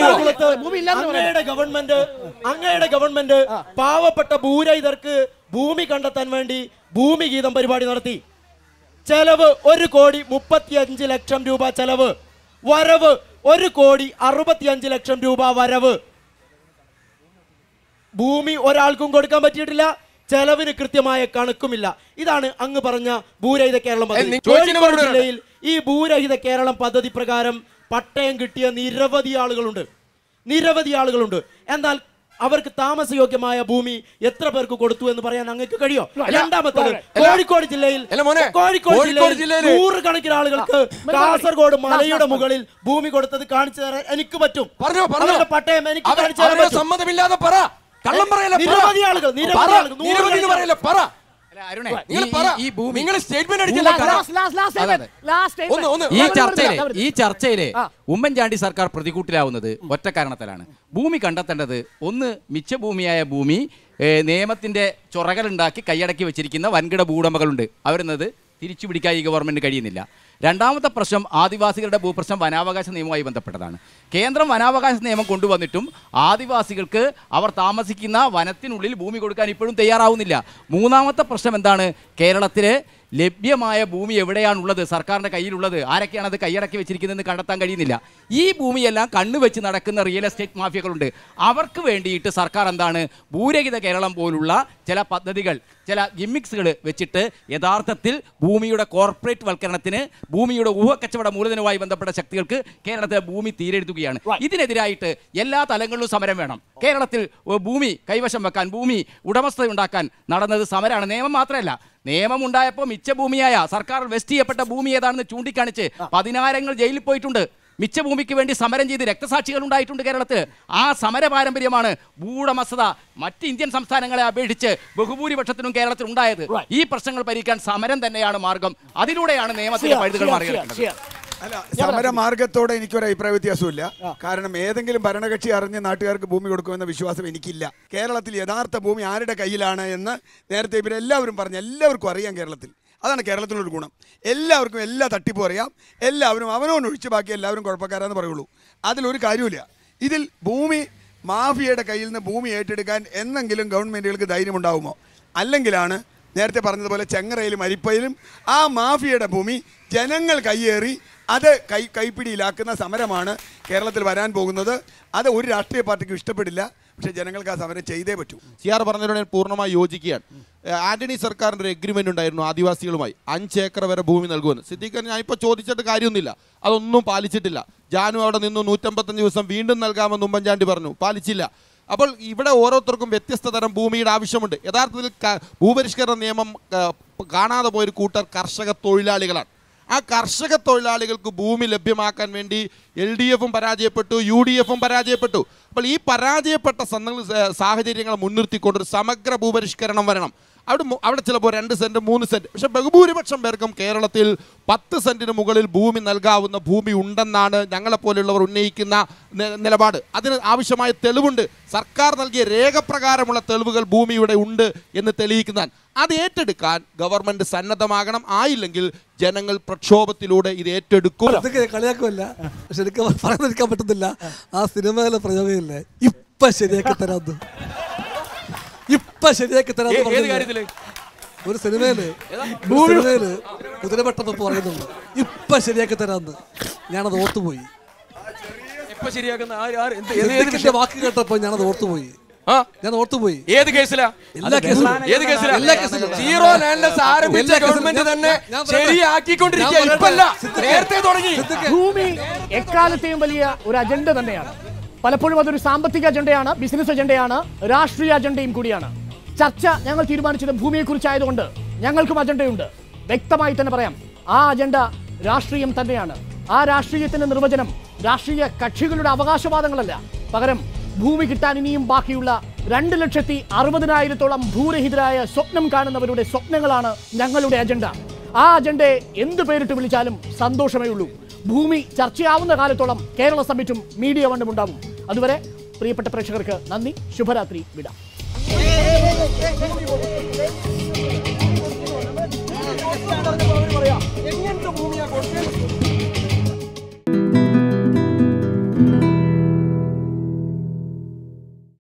T: അങ്ങയുടെ ഗവൺമെന്റ് അങ്ങയുടെ ഗവൺമെന്റ് പാവപ്പെട്ട ഭൂരഹിതർക്ക് ഭൂമി കണ്ടെത്താൻ വേണ്ടി ഭൂമി ഗീതം പരിപാടി നടത്തി ചെലവ് ഒരു കോടി മുപ്പത്തിയഞ്ച് ലക്ഷം രൂപ ചെലവ് വരവ് ഒരു കോടി അറുപത്തിയഞ്ച് ലക്ഷം രൂപ വരവ് ഭൂമി ഒരാൾക്കും കൊടുക്കാൻ പറ്റിയിട്ടില്ല ചെലവിന് കൃത്യമായ കണക്കുമില്ല ഇതാണ് അങ്ങ് പറഞ്ഞ ഭൂരഹിത കേരളം
F: ഏ,
T: പദ്ധതി
F: നീ ചോദിച്ചതിന്
T: കോഴിക്കോട്
F: മറുപടി
T: ജില്ലയിൽ ഈ ഭൂരഹിത കേരളം പദ്ധതി പ്രകാരം പട്ടയം കിട്ടിയ നിരവധി ആളുകളുണ്ട് നിരവധി ആളുകളുണ്ട് എന്നാൽ അവർക്ക് താമസയോഗ്യമായ ഭൂമി എത്ര പേർക്ക് കൊടുത്തു എന്ന് പറയാൻ അങ്ങക്ക് കഴിയോ
F: അല്ല,
T: രണ്ടാമത്തത്
F: അല്ല,
T: കോഴിക്കോട് ജില്ലയിൽ
F: അല്ല മോനെ,
T: കോഴിക്കോട്
F: കോഴിക്കോട്
T: ജില്ലയിൽ
F: ജില്ലയില്
T: നൂറുകണക്കിന് ആളുകൾക്ക് കാസർഗോഡ് മലയുടെ മുകളിൽ ഭൂമി കൊടുത്തത് കാണിച്ചു തരാൻ എനിക്ക് പറ്റും
F: പറഞ്ഞോ പറഞ്ഞോ
T: അവരുടെ പട്ടയം എനിക്ക്
F: അവർ-
T: കാണിച്ചു തരാൻ
F: അവരുടെ
T: പറ്റും.
F: സമ്മതമില്ലാതെ പറ കള്ളം പറയല്ല പറ.
T: നിരവധി ആളുകൾ നിരവധി
F: പറ.
T: ആളുകൾ
F: നിരവധി എന്ന്
T: നൂറുകണക്കിന്
F: പറയല്ല പറ
H: അരുണേ,
F: നിങ്ങൾ
H: ഈ-
F: പറ
H: ഈ ഭൂമി-
F: നിങ്ങൾ സ്റ്റേറ്റ്മെന്റ് അടിക്കല്ല
A: Last, last, last, last statement. Last statement.
F: ഒന്ന് ഒന്ന്
H: ഈ
A: അവര്
H: ചർച്ചയിലെ
A: അവര്
H: ഈ ചർച്ചയിലെ ഉമ്മൻചാണ്ടി സർക്കാർ പ്രതികൂട്ടിലാവുന്നത് ഒറ്റ കാരണത്തിലാണ് ഭൂമി കണ്ടെത്തേണ്ടത് ഒന്ന് മിച്ചഭൂമിയായ ഭൂമി ഏ, നിയമത്തിന്റെ ചൊറകളുണ്ടാക്കി കൈയടക്കി വെച്ചിരിക്കുന്ന വൻകിട ഭൂവുടമകളുണ്ട് അവരുന്നത് തിരിച്ചു പിടിക്കാൻ ഈ ഗവൺമെന്റ് കഴിയുന്നില്ല രണ്ടാമത്തെ പ്രശ്നം ആദിവാസികളുടെ ഭൂപ്രശ്നം വനാവകാശ നിയമവുമായി ബന്ധപ്പെട്ടതാണ് കേന്ദ്രം വനാവകാശ നിയമം കൊണ്ടുവന്നിട്ടും ആദിവാസികൾക്ക് അവർ താമസിക്കുന്ന വനത്തിനുള്ളിൽ ഭൂമി കൊടുക്കാൻ ഇപ്പോഴും തയ്യാറാവുന്നില്ല മൂന്നാമത്തെ പ്രശ്നം എന്താണ് കേരളത്തിലെ ലഭ്യമായ ഭൂമി എവിടെയാണുള്ളത് സർക്കാരിൻ്റെ കയ്യിലുള്ളത് ആരൊക്കെയാണ് അത് കൈയടക്കി വെച്ചിരിക്കുന്നതെന്ന് കണ്ടെത്താൻ കഴിയുന്നില്ല ഈ ഭൂമിയെല്ലാം കണ്ണുവെച്ച് നടക്കുന്ന റിയൽ എസ്റ്റേറ്റ് മാഫിയകളുണ്ട് അവർക്ക് വേണ്ടിയിട്ട് സർക്കാർ എന്താണ് ഭൂരഹിത കേരളം പോലുള്ള ചില പദ്ധതികൾ ചില ഗിമ്മിക്സുകൾ വെച്ചിട്ട് യഥാർത്ഥത്തിൽ ഭൂമിയുടെ കോർപ്പറേറ്റ് വൽക്കരണത്തിന് ഭൂമിയുടെ ഊഹക്കച്ചവട മൂലധനവുമായി ബന്ധപ്പെട്ട ശക്തികൾക്ക് കേരളത്തിലെ ഭൂമി തീരെഴുതുകയാണ് ഇതിനെതിരായിട്ട് എല്ലാ തലങ്ങളിലും സമരം വേണം കേരളത്തിൽ ഏ, ഭൂമി കൈവശം വെക്കാൻ ഭൂമി ഉടമസ്ഥത ഉണ്ടാക്കാൻ നടന്നത് സമരമാണ് നിയമം മാത്രമല്ല നിയമം ഉണ്ടായപ്പോൾ മിച്ച ഭൂമിയായ സർക്കാർ വെസ്റ്റ് ചെയ്യപ്പെട്ട ഭൂമി ഏതാണെന്ന് ചൂണ്ടിക്കാണിച്ച് പതിനായിരങ്ങൾ ജയിലിൽ പോയിട്ടുണ്ട് മിച്ച ഭൂമിക്ക് വേണ്ടി സമരം ചെയ്ത് രക്തസാക്ഷികൾ ഉണ്ടായിട്ടുണ്ട് കേരളത്തിൽ ആ സമര പാരമ്പര്യമാണ് ഭൂവുടമസ്ഥത മറ്റ് ഇന്ത്യൻ സംസ്ഥാനങ്ങളെ അപേക്ഷിച്ച് ബഹുഭൂരിപക്ഷത്തിനും കേരളത്തിൽ ഉണ്ടായത് ഈ പ്രശ്നങ്ങൾ പരിഹരിക്കാൻ സമരം തന്നെയാണ് മാർഗം അതിലൂടെയാണ് നിയമത്തിന്റെ പഴുതുകൾ മറികടക്കേണ്ടത്
J: അല്ല സമരമാർഗത്തോടെ എനിക്കൊരു അഭിപ്രായ വ്യത്യാസമില്ല കാരണം ഏതെങ്കിലും ഭരണകക്ഷി അറിഞ്ഞ് നാട്ടുകാർക്ക് ഭൂമി കൊടുക്കുമെന്ന വിശ്വാസം എനിക്കില്ല കേരളത്തിൽ യഥാർത്ഥ ഭൂമി ആരുടെ കയ്യിലാണ് എന്ന് നേരത്തെ ഇവരെല്ലാവരും പറഞ്ഞു എല്ലാവർക്കും അറിയാം കേരളത്തിൽ അതാണ് കേരളത്തിനൊരു ഗുണം എല്ലാവർക്കും എല്ലാ തട്ടിപ്പും അറിയാം എല്ലാവരും അവനവൻ ഒഴിച്ച് ബാക്കി എല്ലാവരും കുഴപ്പക്കാരാന്ന് പറയുള്ളൂ അതിലൊരു കാര്യമില്ല ഇതിൽ ഭൂമി മാഫിയയുടെ കയ്യിൽ നിന്ന് ഭൂമി ഏറ്റെടുക്കാൻ എന്നെങ്കിലും ഗവൺമെൻറ്റുകൾക്ക് ധൈര്യമുണ്ടാവുമോ അല്ലെങ്കിലാണ് നേരത്തെ പറഞ്ഞതുപോലെ ചെങ്ങറയിലും അരിപ്പയിലും ആ മാഫിയയുടെ ഭൂമി ജനങ്ങൾ കയ്യേറി അത് കൈ കൈപ്പിടിയിലാക്കുന്ന സമരമാണ് കേരളത്തിൽ വരാൻ പോകുന്നത് അത് ഒരു രാഷ്ട്രീയ പാർട്ടിക്കും ഇഷ്ടപ്പെടില്ല പക്ഷേ ജനങ്ങൾക്ക് ആ സമരം ചെയ്തേ പറ്റൂ
N: സിയാർ പറഞ്ഞതിനോട് ഞാൻ പൂർണ്ണമായി യോജിക്കുകയാണ് ഏഹ് ആന്റണി സർക്കാരിന്റെ ഒരു എഗ്രിമെന്റ് ഉണ്ടായിരുന്നു ആദിവാസികളുമായി അഞ്ച് ഏക്കർ വരെ ഭൂമി നൽകുമെന്ന് സിദ്ദീഖൻ ഞാൻ ഇപ്പോൾ ചോദിച്ചിട്ട് കാര്യമൊന്നുമില്ല അതൊന്നും പാലിച്ചിട്ടില്ല ജാനു അവിടെ നിന്നു നൂറ്റമ്പത്തഞ്ച് ദിവസം വീണ്ടും നൽകാമെന്ന് ഉമ്മൻചാണ്ടി പറഞ്ഞു പാലിച്ചില്ല അപ്പോൾ ഇവിടെ ഓരോരുത്തർക്കും വ്യത്യസ്ത തരം ഭൂമിയുടെ ആവശ്യമുണ്ട് യഥാർത്ഥത്തിൽ ക- ഭൂപരിഷ്കരണ നിയമം ആ, കാണാതെ പോയൊരു കൂട്ടർ കർഷക തൊഴിലാളികളാണ് ആ കർഷക തൊഴിലാളികൾക്ക് ഭൂമി ലഭ്യമാക്കാൻ വേണ്ടി എൽ ഡി എഫും പരാജയപ്പെട്ടു യു ഡി എഫും പരാജയപ്പെട്ടു അപ്പോൾ ഈ പരാജയപ്പെട്ട സന്ദ- സാഹചര്യങ്ങൾ മുൻനിർത്തിക്കൊണ്ട് ഒരു സമഗ്ര ഭൂപരിഷ്കരണം വരണം അവിടെ മു- അവിടെ ചിലപ്പോൾ രണ്ട് സെന്റ് മൂന്ന് സെന്റ് പക്ഷെ ബഹുഭൂരിപക്ഷം പേർക്കും കേരളത്തിൽ പത്ത് സെന്റിന് മുകളിൽ ഭൂമി നൽകാവുന്ന ഭൂമി ഉണ്ടെന്നാണ് ഞങ്ങളെപ്പോലെയുള്ളവർ ഉന്നയിക്കുന്ന നി- നിലപാട് അതിന് ആവശ്യമായ തെളിവുണ്ട് സർക്കാർ നൽകിയ രേഖപ്രകാരമുള്ള തെളിവുകൾ ഭൂമിയുടെ ഉണ്ട് എന്ന് തെളിയിക്കുന്നതാണ് അത് ഏറ്റെടുക്കാൻ ഗവൺമെന്റ് സന്നദ്ധമാകണം ആയില്ലെങ്കിൽ ജനങ്ങൾ പ്രക്ഷോഭത്തിലൂടെ ഇത് ഏറ്റെടുക്കും
G: ഇതൊക്കെ കളിയാക്കുമല്ല പക്ഷെ എനിക്ക് പറയാതിരിക്കാൻ പറ്റുന്നില്ല ആ സിനിമയിലെ പ്രയോഗമില്ലേ ഇപ്പൊ ശരിയാക്കി തരാന്ന് ഇപ്പൊ ശരിയാക്കി തരാന്ന്
H: ഏ- ഏത്
G: പറഞ്ഞില്ലേ?
H: കാര്യത്തില്?
G: ഒരു സിനിമയില് ഒരു
H: ഭൂമി-
G: സിനിമയില് കുതിരപ്പെട്ടപ്പോ പറയുന്നുണ്ട് ഇപ്പൊ ശരിയാക്കി തരാന്ന് ഞാനത് ഓർത്തുപോയി
F: ഇപ്പൊ ശരിയാക്കുന്ന ആര് ആര് എന്ത് ഏത് ഏത്
G: സിദ്ദിഖിന്റെ
F: വിഷയം?
G: വാക്ക് കേട്ടപ്പോ ഞാനത് ഓർത്തുപോയി ഞാൻ ഓർത്തുപോയി
F: ഏത് കേസിലാ
G: എല്ലാ കേസിലും
F: ഏത് കേസിലാ
G: എല്ലാ കേസിലും
F: സീറോ ലാൻഡ്ലെസ് ആരംഭിച്ച
G: എല്ലാ കേസിലും
F: ഗവൺമെന്റ്
G: ഞാൻ-
F: തന്നെ
G: ഞാൻ പറയട്ടെ.
F: ശരിയാക്കിക്കൊണ്ടിരിക്കുക
G: ഞാൻ പറയട്ടെ.
F: ഇപ്പല്ല
G: സിദ്ദിഖ്
F: നേരത്തെ തുടങ്ങി
A: ഭൂമി എക്കാലത്തെയും വലിയ ഒരു അജണ്ട തന്നെയാണ് പലപ്പോഴും അതൊരു സാമ്പത്തിക അജണ്ടയാണ് ബിസിനസ് അജണ്ടയാണ് രാഷ്ട്രീയ അജണ്ടയും കൂടിയാണ് ചർച്ച ഞങ്ങൾ തീരുമാനിച്ചത് ഭൂമിയെക്കുറിച്ചായതുകൊണ്ട് ഞങ്ങൾക്കും അജണ്ടയുണ്ട് വ്യക്തമായി തന്നെ പറയാം ആ അജണ്ട രാഷ്ട്രീയം തന്നെയാണ് ആ രാഷ്ട്രീയത്തിന്റെ നിർവചനം രാഷ്ട്രീയ കക്ഷികളുടെ അവകാശവാദങ്ങളല്ല പകരം ഭൂമി കിട്ടാൻ ഇനിയും ബാക്കിയുള്ള രണ്ട് ലക്ഷത്തി അറുപതിനായിരത്തോളം ഭൂരഹിതരായ സ്വപ്നം കാണുന്നവരുടെ സ്വപ്നങ്ങളാണ് ഞങ്ങളുടെ അജണ്ട ആ അജണ്ടയെ എന്ത് പേരിട്ട് വിളിച്ചാലും സന്തോഷമേ ഉള്ളൂ ഭൂമി ചർച്ചയാവുന്ന കാലത്തോളം കേരള സമ്മിറ്റും മീഡിയ വണ്ണും ഉണ്ടാവും അതുവരെ പ്രിയപ്പെട്ട പ്രേക്ഷകർക്ക് നന്ദി ശുഭരാത്രി വിടാം
F: എങ്ങനത്തെ ഭൂമിയാ കൊടുത്തത്